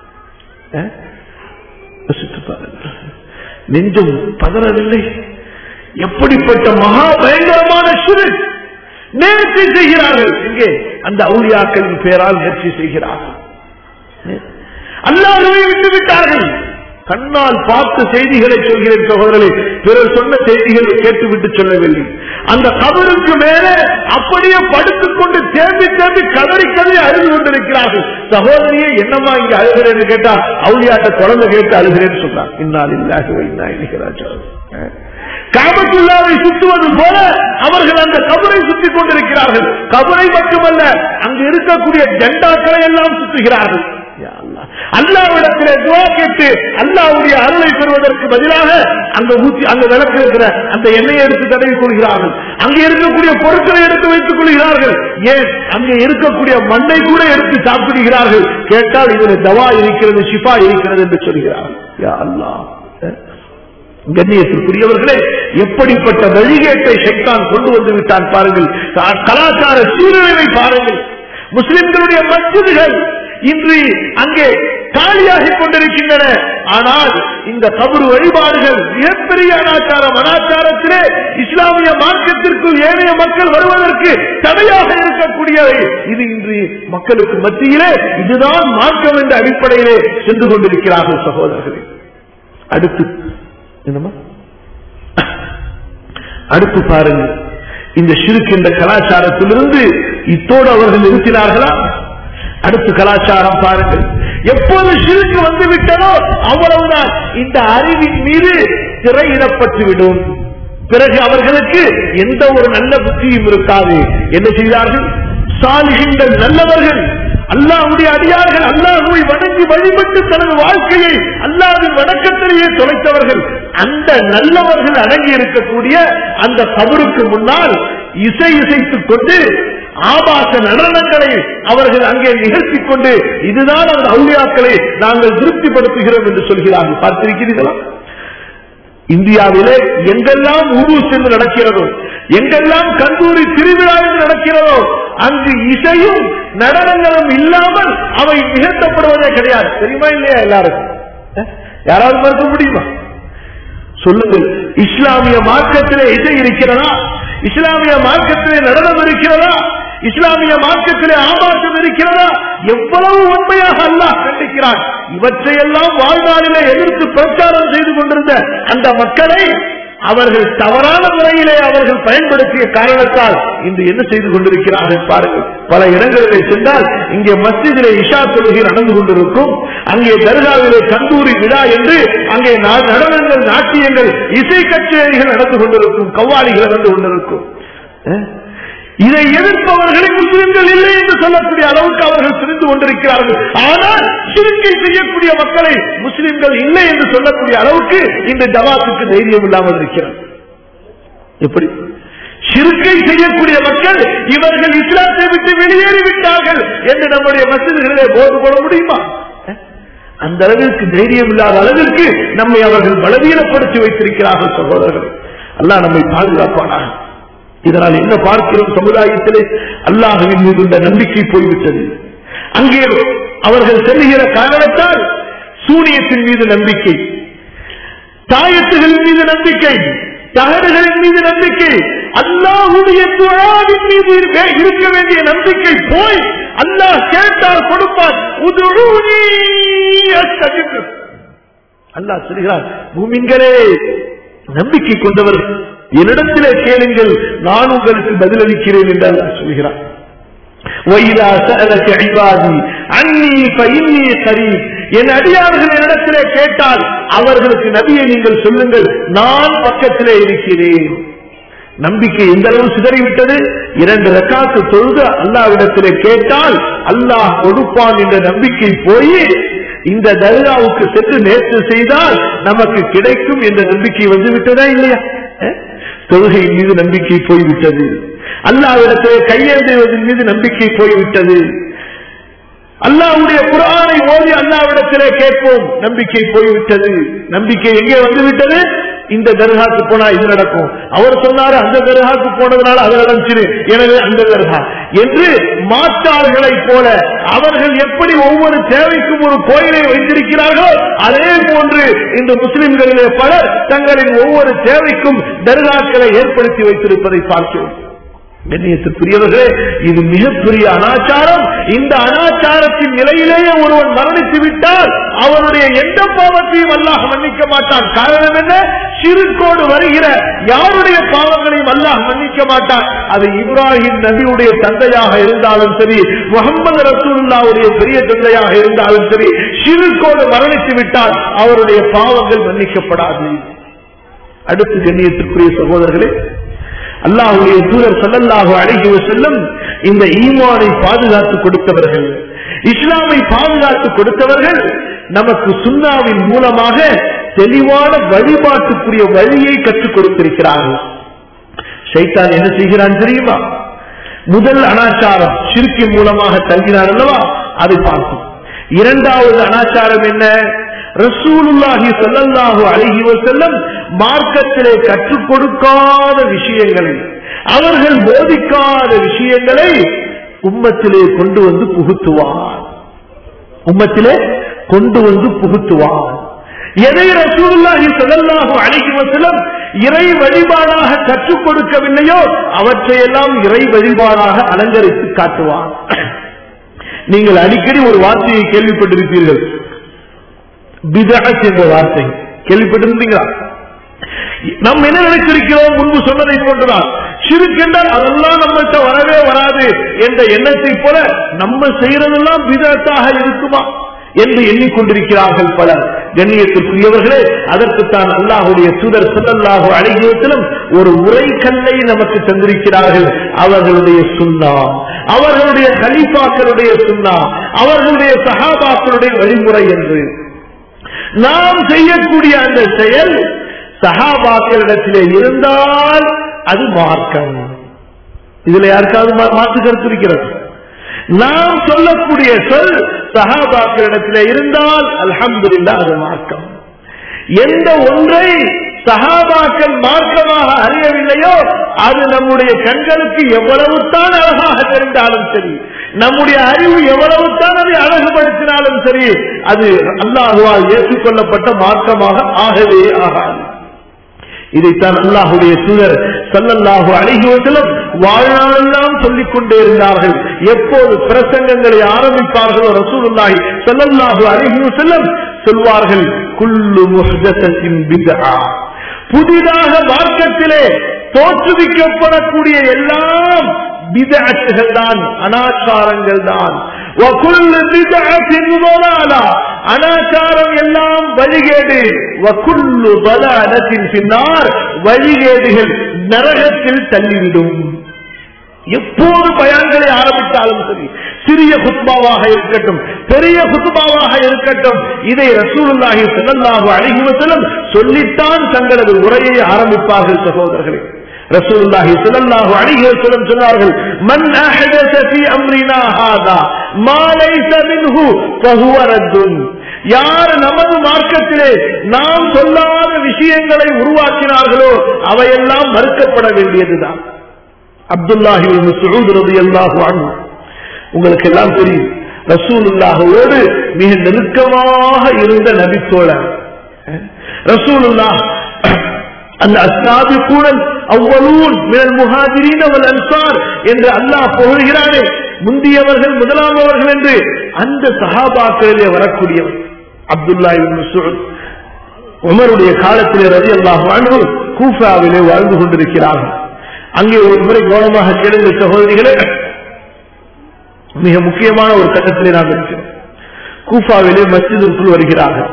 A: நெஞ்சம் பதறவில்லை எப்படிப்பட்ட மகா பயங்கரமான சிறு நேர்ச்சி செய்கிறார்கள் இங்கே அந்த அவுளியாக்களின் பெயரால் நேர்ச்சி செய்கிறார்கள் அல்லாதவை விட்டு விட்டார்கள் கண்ணால் பார்த்த செய்திகளை சொல்கிறேன் சகோதரர்களே பிறர் சொன்ன செய்திகளை கேட்டுவிட்டு சொல்லவில்லை அந்த கபருக்கு மேலே அப்படியே படுத்துக் கொண்டு தேம்பி தேம்பி கதறி கதறி அழுது கொண்டிருக்கிறார்கள் சகோதரியே என்னமா இங்க அழுகிறேன்னு கேட்டா அவுளியாட்ட குழந்தை கேட்டு அழுகிறேன்னு சொன்னார் இன்னால் இல்லாக இன்னா இன்னைக்கு காபத்துள்ளாவை சுற்றுவது போல அவர்கள் அந்த கபரை சுற்றி கொண்டிருக்கிறார்கள் கபரை மட்டுமல்ல அங்கு இருக்கக்கூடிய ஜெண்டாக்களை எல்லாம் சுற்றுகிறார்கள் அல்லாவிடத்திலே துவா கேட்டு அல்லாவுடைய அருளை பெறுவதற்கு பதிலாக அந்த ஊற்றி அந்த விளக்கு இருக்கிற அந்த எண்ணெயை எடுத்து தடவி கொள்கிறார்கள் அங்கே இருக்கக்கூடிய பொருட்களை எடுத்து வைத்துக் கொள்கிறார்கள் ஏன் அங்கே இருக்கக்கூடிய மண்ணை கூட எடுத்து சாப்பிடுகிறார்கள் கேட்டால் இதில் தவா இருக்கிறது ஷிஃபா இருக்கிறது என்று சொல்கிறார்கள் யா அல்லாஹ் கண்ணியத்திற்குரியவர்களே எப்படிப்பட்ட வழிகேட்டை சைத்தான் கொண்டு வந்து விட்டான் பாருங்கள் கலாச்சார சீரழிவை பாருங்கள் முஸ்லிம்களுடைய மஸ்ஜிதுகள் இன்று அங்கே காலியாகிக் கொண்டிருக்கின்றன ஆனால் இந்த கபரு வழிபாடுகள் மிகப்பெரிய அனாச்சாரம் அனாச்சாரத்திலே இஸ்லாமிய மார்க்கத்திற்குள் ஏனைய மக்கள் வருவதற்கு தடையாக இருக்கக்கூடியவை இது இன்று மக்களுக்கு மத்தியிலே இதுதான் மார்க்கம் என்ற அடிப்படையிலே சென்று கொண்டிருக்கிறார்கள் சகோதரர்களே அடுத்து என்னமா அடுத்து பாருங்கள் இந்த சிறுக்கின்ற கலாச்சாரத்திலிருந்து இத்தோடு அவர்கள் நிறுத்தினார்களா அடுத்து கலாச்சாரம் பாருங்கள் எப்போது சிறுக்கு வந்து விட்டதோ அவ்வளவுதான் இந்த அறிவின் மீது திரையிடப்பட்டுவிடும் பிறகு அவர்களுக்கு எந்த ஒரு நல்ல புத்தியும் இருக்காது என்ன செய்தார்கள் சாலிகின்ற நல்லவர்கள் அல்லாஹுடைய அடியார்கள் அல்லாஹுவை வணங்கி வழிபட்டு தனது வாழ்க்கையை அல்லாவின் வணக்கத்திலேயே தொலைத்தவர்கள் அந்த நல்லவர்கள் அடங்கி இருக்கக்கூடிய அந்த கபருக்கு முன்னால் இசை இசைத்துக் கொண்டு ஆபாச நடனங்களை அவர்கள் அங்கே நிகழ்த்திக் கொண்டு இதுதான் அந்த அவுளியாக்களை நாங்கள் திருப்திப்படுத்துகிறோம் என்று சொல்கிறார்கள் பார்த்திருக்கிறீர்களா இந்தியாவிலே எங்கெல்லாம் உருஸ் என்று நடக்கிறதோ எங்கெல்லாம் கந்தூரி திருவிழா என்று நடக்கிறதோ அங்கு இசையும் நடனங்களும் இல்லாமல் அவை நிகழ்த்தப்படுவதே கிடையாது தெரியுமா இல்லையா எல்லாருக்கும் அஹ்? யாராவது மறுக்க முடியுமா சொல்லுங்கள் இஸ்லாமிய மார்க்கத்திலே இசை இருக்கிறதா இஸ்லாமிய மார்க்கத்திலே நடனம் இருக்கிறதா இஸ்லாமிய மார்க்கத்திலே ஆபாசம் இருக்கிறதா எவ்வளவு உண்மையாக அல்லாஹ் கண்டிக்கிறான் இவற்றையெல்லாம் வாழ்நாளிலே எதிர்த்து பிரச்சாரம் செய்து கொண்டிருந்த அந்த மக்களை அவர்கள் தவறான முறையிலே அவர்கள் பயன்படுத்திய காரணத்தால் இன்று என்ன செய்து கொண்டிருக்கிறார்கள் பாருங்கள் பல இடங்களிலே சென்றால் இங்கே மஸ்ஜிதிலே இஷா தொழுகை நடந்து கொண்டிருக்கும் அங்கே தர்காவிலே கந்தூரி விழா என்று அங்கே நா- நடனங்கள் நாட்டியங்கள் இசை கச்சேரிகள் நடந்து கொண்டிருக்கும் கவ்வாலிகள் நடந்து கொண்டிருக்கும் அஹ்? இதை எதிர்ப்பவர்களை முஸ்லிம்கள் இல்லை என்று சொல்லக்கூடிய அளவுக்கு அவர்கள் தெரிந்து கொண்டிருக்கிறார்கள் ஆனால் சிறுக்கை செய்யக்கூடிய மக்களை முஸ்லிம்கள் இல்லை என்று சொல்லக்கூடிய அளவுக்கு இந்த ஜவாத்துக்கு தைரியம் இல்லாமல் இருக்கிறது எப்படி சிறுக்கை செய்யக்கூடிய மக்கள் இவர்கள் இஸ்லாத்தை விட்டு வெளியேறிவிட்டார்கள் என்று நம்முடைய மசிதிகளிலே போது போட முடியுமா அஹ்? அந்த அளவிற்கு தைரியம் இல்லாத அளவிற்கு நம்மை அவர்கள் பலவீனப்படுத்தி வைத்திருக்கிறார்கள் சகோதரர்கள் அல்லாஹ் நம்மை பாதுகாப்பானாக இதனால் என்ன பார்க்கிறோம் சமுதாயத்திலே அல்லாஹுவின் மீது உள்ள நம்பிக்கை போய்விட்டது அங்கே அவர்கள் செல்லுகிற காரணத்தால் சூனியத்தின் மீது நம்பிக்கை தாயத்துகளின் மீது நம்பிக்கை தகடுகளின் மீது நம்பிக்கை அல்லாஹுடைய துழாவின் மீது இருக்க இருக்க வேண்டிய நம்பிக்கை போய் அல்லாஹ் கேட்டால் கொடுப்பார் உதுஊனி அஸ்தஜிப் அல்லாஹ் சொல்கிறார் பூமிங்களே நம்பிக்கை கொண்டவர் என்னிடத்திலே கேளுங்கள் நான் உங்களுக்கு பதிலளிக்கிறேன் என்று அல்லாஹ் சொல்கிறார் وَإِذَا سَأَلَكَ عِبَادِي عَنِّي فَإِنِّي قَرِيبٌ என் அடியார்கள் என்னிடத்திலே கேட்டால் அவர்களுக்கு நபியை நீங்கள் சொல்லுங்கள் நான் பக்கத்திலே இருக்கிறேன் நம்பிக்கை எந்த அளவு சிதறிவிட்டது இரண்டு ரக்காத்து தொழுது அல்லாவிடத்திலே கேட்டால் அல்லாஹ் கொடுப்பான் என்ற நம்பிக்கை போய் இந்த தர்காவுக்கு சென்று நேற்று செய்தால் நமக்கு கிடைக்கும் என்ற நம்பிக்கை வந்து விட்டதா இல்லையா அஹ்? தொழுகையின் மீது நம்பிக்கை போய்விட்டது அல்லாவிடத்திலே கையேந்துவதன் மீது நம்பிக்கை போய்விட்டது அல்லாவுடைய குரானை ஓதி அல்லாவிடத்திலே கேட்போம் நம்பிக்கை போய்விட்டது நம்பிக்கை எங்கே வந்து விட்டது இந்த தர்காக்கு போனா இது நடக்கும் அவர் சொன்னாரு அந்த தர்காக்கு போனதுனால அது நடந்துச்சு எனவே அந்த தர்கா என்று மாற்றார்களைப் போல அவர்கள் எப்படி ஒவ்வொரு தேவைக்கும் ஒரு கோயிலை வைத்திருக்கிறார்களோ அதே போன்று இந்த முஸ்லிம்களிலே பலர் தங்களின் ஒவ்வொரு தேவைக்கும் தர்காக்களை ஏற்படுத்தி வைத்திருப்பதை பார்க்கிறோம் கண்ணியத்திற்குரியவர்களே இது மிகப்பெரிய அனாச்சாரம் இந்த அனாச்சாரத்தின் நிலையிலேயே ஒருவன் மரணித்து விட்டால் அவனுடைய எந்த பாவத்தையும் அல்லாஹ் மன்னிக்க மாட்டான் காரணம் என்ன சிறுக்கோடு வருகிற யாருடைய பாவங்களையும் அல்லாஹ் மன்னிக்க மாட்டான் அது இப்ராஹிம் நபியுடைய தந்தையாக இருந்தாலும் சரி முகமது ரசூல்லாவுடைய பெரிய தந்தையாக இருந்தாலும் சரி சிறுக்கோடு மரணித்து விட்டால் அவருடைய பாவங்கள் மன்னிக்கப்படாது அடுத்து கண்ணியத்திற்குரிய சகோதரர்களே அல்லாஹுடைய தூதர் சல்லல்லாஹு அழகி செல்லும் இந்த ஈமானை பாதுகாத்து கொடுத்தவர்கள் இஸ்லாமை பாதுகாத்து கொடுத்தவர்கள் நமக்கு சுண்ணாவின் மூலமாக தெளிவான வழிபாட்டுக்குரிய வழியை கற்றுக் கொடுத்திருக்கிறார்கள் சைத்தான் என்ன செய்கிறான் தெரியுமா முதல் அனாச்சாரம் சிறுக்கின் மூலமாக தங்கினார் அல்லவா அதை பார்த்தோம் இரண்டாவது அனாச்சாரம் என்ன ரசூலுல்லாஹி ஸல்லல்லாஹு அலைஹி வஸல்லம் மார்க்கத்திலே கற்றுக் கொடுக்காத விஷயங்களை அவர்கள் போதிக்காத விஷயங்களை உம்மத்திலே கொண்டு வந்து புகுத்துவார் உம்மத்திலே கொண்டு வந்து புகுத்துவார் எதை ரசூலுல்லாஹி ஸல்லல்லாஹு அலைஹி வஸல்லம் இறை வழிபாடாக கற்றுக் கொடுக்கவில்லையோ அவற்றையெல்லாம் இறை வழிபாடாக அலங்கரித்து காட்டுவார் நீங்கள் அடிக்கடி ஒரு வார்த்தையை கேள்விப்பட்டிருப்பீர்கள் பிதஅத் என்ற வார்த்தை கேள்விப்பட்டிருந்தீங்களா நம்ம என்ன நினைச்சிருக்கிறோம் முன்பு சொன்னதை போன்றுதான் சிறுக்கென்றால் அதெல்லாம் நம்மள்கிட்ட வரவே வராது என்ற எண்ணத்தை போல நம்ம செய்யறதெல்லாம் விதத்தாக இருக்குமா என்று எண்ணிக்கொண்டிருக்கிறார்கள் பலர் கண்ணியத்திற்குரியவர்களே அதற்குத்தான் அல்லாஹுடைய தூதர் சொல்லல்லாஹு அழகியத்திலும் ஒரு உரை கல்லை நமக்கு தந்திருக்கிறார்கள் அவர்களுடைய சுண்ணா அவர்களுடைய கலிப்பாக்களுடைய சுண்ணா அவர்களுடைய சகாபாக்களுடைய வழிமுறை என்று நாம் செய்யக்கூடிய அந்த செயல் சகாபாக்களிடத்திலே இருந்தால் அது மார்க்கம் இதுல யாருக்காவது மாற்று கருத்து இருக்கிறது நாம் சொல்லக்கூடிய சொல் சகாபாக்களிடத்திலே இருந்தால் அல்ஹம்துலில்லா அது மார்க்கம் எந்த ஒன்றை சகாபாக்கள் மார்க்கமாக அறியவில்லையோ அது நம்முடைய கண்களுக்கு எவ்வளவு தான் அழகாக தெரிந்தாலும் சரி நம்முடைய அறிவு எவ்வளவு தான் அதை அழகுபடுத்தினாலும் சரி அது அல்லாஹுவால் ஏற்றுக்கொள்ளப்பட்ட மார்க்கமாக ஆகவே ஆகாது இதைத்தான் அல்லாஹுடைய தூதர் சல்லல்லாஹு அழகிவர்களும் வாழ்நாளெல்லாம் சொல்லிக் கொண்டே இருந்தார்கள் எப்போது பிரசங்கங்களை ஆரம்பிப்பார்களோ ரசூலுல்லாஹி சல்லல்லாஹு அழகி செல்லம் சொல்வார்கள் குல்லு முஹ்தத்தின் பிதா புதிதாக மார்க்கத்திலே தோற்றுவிக்கப்படக்கூடிய எல்லாம் பிதஅத்துகள் தான் அனாச்சாரங்கள் தான் அனாச்சாரம் எல்லாம் வழிகேடு வக்குள்ளு பலத்தின் பின்னால் வழிகேடுகள் நரகத்தில் தள்ளிவிடும் எப்போது பயான்களை ஆரம்பித்தாலும் சரி சிறிய குத்பாவாக இருக்கட்டும் பெரிய குத்பாவாக இருக்கட்டும் இதை ரசூலுல்லாஹி ஸல்லல்லாஹு அலைஹி வஸல்லம் சொல்லித்தான் தங்களது உரையை ஆரம்பிப்பார்கள் சகோதரர்களே ரசூலுல்லாஹி ஸல்லல்லாஹு அலைஹி வஸல்லம் சொன்னார்கள் மன் அஹதஸ ஃபீ அம்ரினா ஹாதா மா லைஸ மின்ஹு ஃபஹுவ ரத்துன் யார் நமது மார்க்கத்திலே நாம் சொல்லாத விஷயங்களை உருவாக்கினார்களோ அவையெல்லாம் மறுக்கப்பட வேண்டியதுதான் அப்துல்லாஹி மசூத் ரலியல்லாஹு அன்ஹு உங்களுக்கு எல்லாம் தெரியும் ரசூலுல்லாஹோடு மிக நெருக்கமாக இருந்த நபித்தோழர் ரசூலுல்லாஹ் அந்த அஸ்லாபிக்கூடல் அவ்வளூன் மினல் முஹாஜிரீன் அவல் அன்சார் என்று அல்லாஹ் புகழ்கிறானே முந்தியவர்கள் முதலாமவர்கள் என்று அந்த சஹாபாக்களிலே வரக்கூடியவர் அப்துல்லா மசூத் உமருடைய காலத்திலே ரவி அல்லாஹ் வாழ்வு கூஃபாவிலே வாழ்ந்து கொண்டிருக்கிறார்கள் அங்கே ஒரு முறை கவனமாக கேளுங்க சகோதரிகளே மிக முக்கியமான ஒரு கட்டத்திலே நாம் இருக்கிறோம் கூஃபாவிலே மஸ்ஜிதிற்குள் வருகிறார்கள்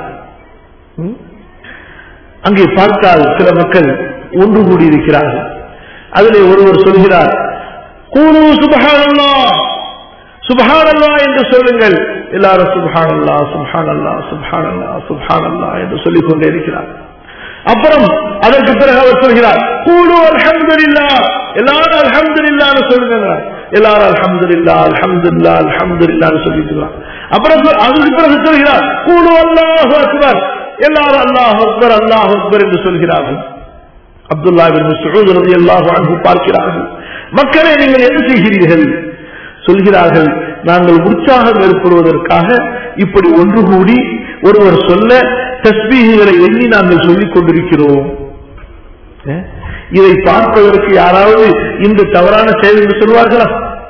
A: அங்கே பார்த்தால் சில மக்கள் ஒன்று கூடியிருக்கிறார்கள் அதிலே ஒருவர் சொல்கிறார் கூறு சுபஹானல்லா சுபஹானல்லா என்று சொல்லுங்கள் எல்லாரும் சுபஹானல்லா சுபஹானல்லா சுபஹானல்லா சுபஹானல்லா என்று சொல்லிக் கொண்டே இருக்கிறார் அப்புறம் அதற்கு பிறகு அவர் சொல்கிறார் கூடு அல்ஹம்துலில்லா எல்லாரும் அல்ஹம்துலில்லான்னு சொல்லுங்க எல்லாரும் அல்ஹம்துலில்லா அல்ஹம்துலில்லா அல்ஹம்துலில்லான்னு சொல்லிட்டு அப்புறம் அதுக்கு பிறகு சொல்கிறார் கூடு அல்லாஹு அக்பர் எல்லாரும் அல்லாஹ் அக்பர் அல்லாஹ் அக்பர் என்று சொல்கிறார்கள் அப்துல்லா ரதி அல்லாஹ் அன்பு பார்க்கிறார்கள் மக்களே நீங்கள் என்ன செய்கிறீர்கள் சொல்கிறார்கள் நாங்கள் உற்சாகம் ஏற்படுவதற்காக இப்படி ஒன்று கூடி ஒருவர் சொல்ல தஸ்பீகளை எண்ணி நாங்கள் சொல்லிக் கொண்டிருக்கிறோம் இதை பார்ப்பதற்கு யாராவது இந்த தவறான செயல் என்று சொல்வார்களா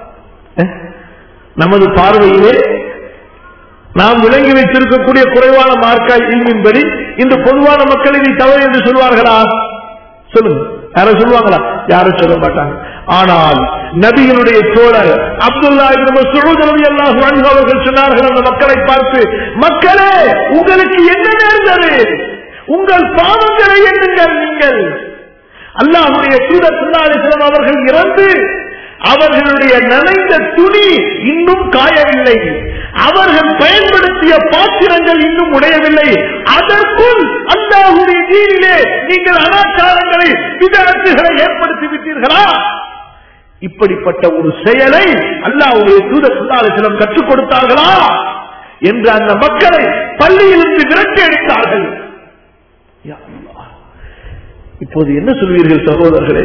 A: நமது பார்வையிலே நாம் விளங்கி வைத்திருக்கக்கூடிய குறைவான மார்க்கா இல்மின்படி இந்த பொதுவான மக்கள் இதை தவறு என்று சொல்வார்களா சொல்லுங்க யாரும் சொல்லுவாங்களா யாரும் சொல்ல மாட்டாங்க ஆனால் நபியினுடைய தோழர் அப்துல்லா அல்லாஹ் அவர்கள் சொன்னார்கள் அந்த மக்களை பார்த்து மக்களே உங்களுக்கு என்ன நேர்ந்தது உங்கள் பாவங்களை எண்ணுங்கள் நீங்கள் அல்லாஹுடைய தூதர் சுல்லாலிஸ்லாம் அவர்கள் இறந்து அவர்களுடைய நனைந்த துணி இன்னும் காயவில்லை அவர்கள் பயன்படுத்திய பாத்திரங்கள் இன்னும் உடையவில்லை அதற்குள் அல்லாஹுடைய நீரிலே நீங்கள் அனாச்சாரங்களை விதத்துகளை ஏற்படுத்தி விட்டீர்களா இப்படிப்பட்ட ஒரு செயலை அல்லாஹுடைய தூத சுல்லாலிசிலம் கற்றுக் கொடுத்தார்களா என்று அந்த மக்களை பள்ளியிலிருந்து விரட்டி அடித்தார்கள் இப்போது என்ன சொல்வீர்கள் சகோதரர்களே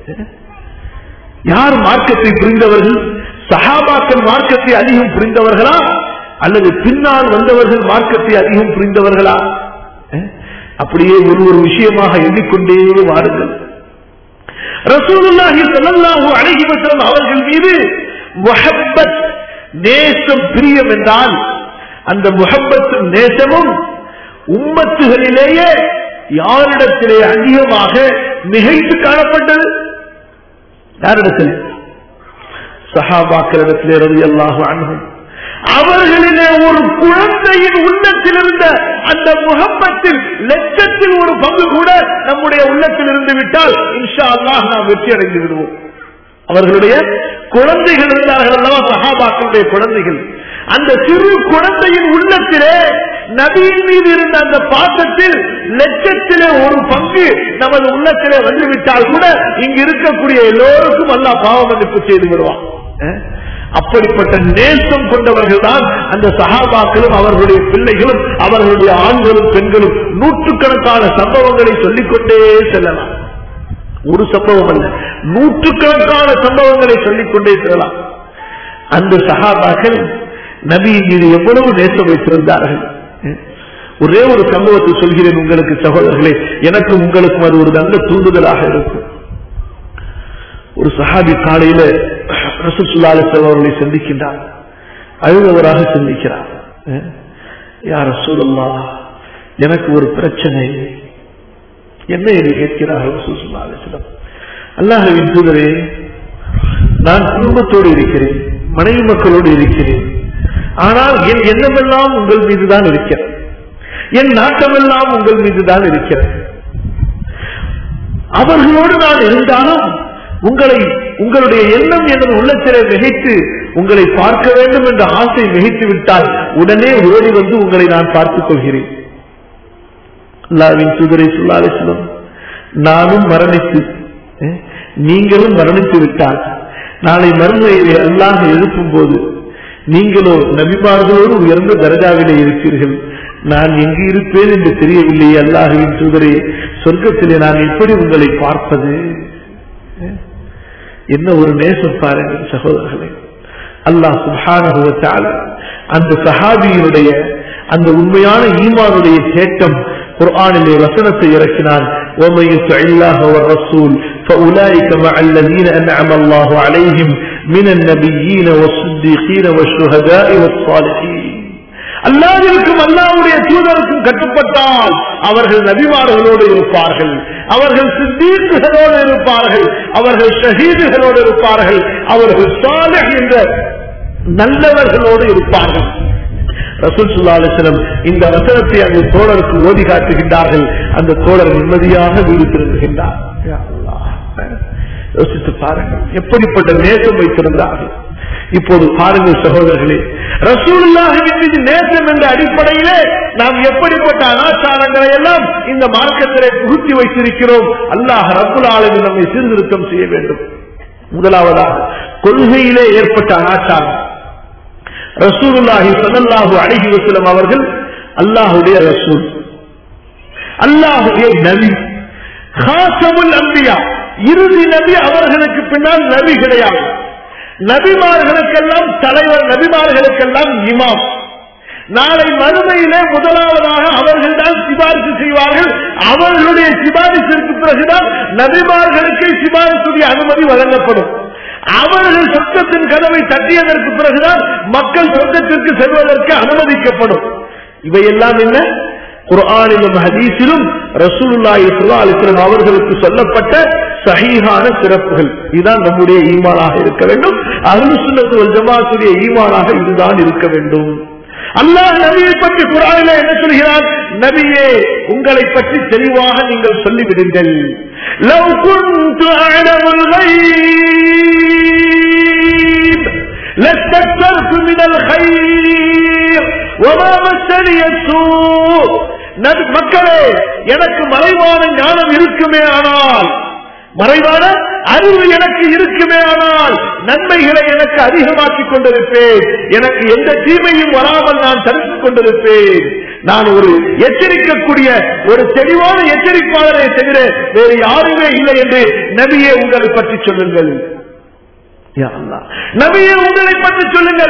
A: யார் மார்க்கத்தை புரிந்தவர்கள் சஹாபாக்கள் மார்க்கத்தை அதிகம் புரிந்தவர்களா அல்லது பின்னால் வந்தவர்கள் மார்க்கத்தை அதிகம் புரிந்தவர்களா அப்படியே ஒரு ஒரு விஷயமாக எண்ணிக்கொண்டே வாருங்கள் ரசூலுல்லாஹி ஸல்லல்லாஹு அலைஹி வஸல்லம் அவர்கள் மீது முஹப்பத் நேசம் பிரியம் என்றால் அந்த முஹப்பத்தும் நேசமும் உம்மத்துகளிலேயே யாரிடத்திலே அதிகமாக மிகைத்து காணப்பட்டது யாரிடத்தில் சஹாபாக்களிடத்திலே ரவி அல்லாஹு அணுகும் அவர்களிலே ஒரு குழந்தையின் உள்ளத்தில் இருந்த அந்த முகப்பத்தில் லட்சத்தில் ஒரு பங்கு கூட நம்முடைய உள்ளத்தில் இருந்து விட்டால் இன்ஷா அல்லாஹ் நாம் வெற்றி அடைந்து விடுவோம் அவர்களுடைய குழந்தைகள் இருந்தார்கள் அல்லவா சஹாபாக்களுடைய குழந்தைகள் அந்த சிறு குழந்தையின் உள்ளத்திலே நபியின் மீது இருந்த அந்த பாசத்தில் லட்சத்திலே ஒரு பங்கு நமது உள்ளத்திலே வந்துவிட்டால் கூட இங்கு இருக்கக்கூடிய எல்லோருக்கும் அல்லா பாவ மன்னிப்பு செய்து விடுவான் அப்படிப்பட்ட நேசம் கொண்டவர்கள் தான் அந்த சகாபாக்களும் அவர்களுடைய பிள்ளைகளும் அவர்களுடைய ஆண்களும் பெண்களும் நூற்றுக்கணக்கான சம்பவங்களை சொல்லிக்கொண்டே செல்லலாம் ஒரு சம்பவம் அல்ல நூற்றுக்கணக்கான சம்பவங்களை சொல்லிக்கொண்டே செல்லலாம் அந்த சகாபாக்கள் நபியின் மீது எவ்வளவு நேசம் வைத்திருந்தார்கள் ஒரே ஒரு சம்பவத்தை சொல்கிறேன் உங்களுக்கு சகோதரர்களே எனக்கும் உங்களுக்கும் அது ஒரு நல்ல தூண்டுதலாக இருக்கும் ஒரு சஹாபி காலையில ரசூசுல்லால அவர்களை சந்திக்கின்றார் அழுதவராக சந்திக்கிறார் யார் ரசூலல்லா எனக்கு ஒரு பிரச்சனை என்ன என்று கேட்கிறார் ரசூசுல்லாலிடம் அல்லாஹவின் தூதரே நான் குடும்பத்தோடு இருக்கிறேன் மனைவி மக்களோடு இருக்கிறேன் ஆனால் என் எண்ணமெல்லாம் உங்கள் மீதுதான் இருக்கிறது என் நாட்டமெல்லாம் உங்கள் மீதுதான் இருக்கிறது அவர்களோடு நான் இருந்தாலும் உங்களை உங்களுடைய எண்ணம் எனது உள்ளத்திலே மிகைத்து உங்களை பார்க்க வேண்டும் என்ற ஆசை மிகைத்து விட்டால் உடனே ஓடி வந்து உங்களை நான் பார்த்துக் கொள்கிறேன் அல்லாவின் சுதரை சொல்லாலிசலம் நானும் மரணித்து நீங்களும் மரணித்து விட்டால் நாளை மறுமையை அல்லாஹ் எழுப்பும் போது நீங்களோ நபிமார்களோடு உயர்ந்த தரஜாவிலே இருப்பீர்கள் நான் எங்கு இருப்பேன் என்று தெரியவில்லை அல்லாஹுவின் தூதரே சொர்க்கத்திலே நான் எப்படி உங்களை பார்ப்பது என்ன ஒரு நேசம் பாருங்கள் சகோதரர்களே அல்லாஹ் சுபானுவத்தால் அந்த சஹாபியினுடைய அந்த உண்மையான ஈமானுடைய தேட்டம் குர்ஆனிலே வசனத்தை இறக்கினான் ومن يطع الله والرسول فأولئك مع الذين أنعم الله عليهم من النبيين والصديقين والشهداء والصالحين அல்லாவிற்கும் அல்லாவுடைய தூதருக்கும் கட்டுப்பட்டால் அவர்கள் நபிமார்களோடு இருப்பார்கள் அவர்கள் சித்தீர்களோடு இருப்பார்கள் அவர்கள் ஷஹீதுகளோடு இருப்பார்கள் அவர்கள் சாலஹ் என்ற நல்லவர்களோடு இருப்பார்கள் ரசூல் சுல்லாலிசனம் இந்த வசனத்தை அந்த தோழருக்கு ஓதி காட்டுகின்றார்கள் அந்த தோழர் நிம்மதியாக வீடு திரும்புகின்றார் யோசித்து பாருங்கள் எப்படிப்பட்ட நேசம் வைத்திருந்தார்கள் இப்போது பாருங்கள் சகோதரர்களே ரசூலுல்லாஹின் மீது நேசம் என்ற அடிப்படையிலே நாம் எப்படிப்பட்ட அனாச்சாரங்களை எல்லாம் இந்த மார்க்கத்திலே புகுத்தி வைத்திருக்கிறோம் அல்லாஹ் ரபுல் ஆலமின் நம்மை சீர்திருத்தம் செய்ய வேண்டும் முதலாவதாக கொள்கையிலே ஏற்பட்ட அனாச்சாரம் ரசூலுல்லாஹி சல்லாஹூ அழகி வசலம் அவர்கள் அல்லாஹுடைய ரசூல் அல்லாஹுடைய நபி ஹாசமுல் அம்பியா இறுதி நபி அவர்களுக்கு பின்னால் நபி கிடையாது நபிமார்களுக்கெல்லாம் தலைவர் நபிமார்களுக்கெல்லாம் இமாம் நாளை மறுமையிலே முதலாவதாக அவர்கள் தான் சிபாரிசு செய்வார்கள் அவர்களுடைய சிபாரிசிற்கு பிறகுதான் நபிமார்களுக்கு சிபாரிசுடைய அனுமதி வழங்கப்படும் அவர்கள் சொர்க்கத்தின் கதவை தட்டியதற்கு பிறகுதான் மக்கள் சொர்க்கத்திற்கு செல்வதற்கு அனுமதிக்கப்படும் இவையெல்லாம் என்ன குர்ஆனிலும் ஹதீஸிலும் ரசூலுல்லாஹி ஸல்லல்லாஹு அலைஹி வஸல்லம் அவர்களுக்கு சொல்லப்பட்ட சஹீஹான சிறப்புகள் இதுதான் நம்முடைய ஈமானாக இருக்க வேண்டும் அஹ்லு சுன்னத்து வல் ஜமாஅத்துடைய ஈமானாக இதுதான் இருக்க வேண்டும் அல்லாஹ் நபியை பற்றி குரானில என்ன சொல்கிறார் நபியே உங்களை பற்றி தெளிவாக நீங்கள் சொல்லிவிடுங்கள் لو كنت أعلم الغيب لاستكثرت من الخير وما مسني السوء மக்களே எனக்கு மறைவான ஞானம் இருக்குமே ஆனால் மறைவான அறிவு எனக்கு இருக்குமே ஆனால் நன்மைகளை எனக்கு அதிகமாக்கிக் கொண்டிருப்பேன் எனக்கு எந்த தீமையும் வராமல் நான் தடுத்துக் கொண்டிருப்பேன் நான் ஒரு எச்சரிக்கக்கூடிய ஒரு தெளிவான எச்சரிப்பாளரை தவிர வேறு யாருமே இல்லை என்று நபியே உங்களை பற்றி சொல்லுங்கள் நபியை உங்களை பற்றி சொல்லுங்கள்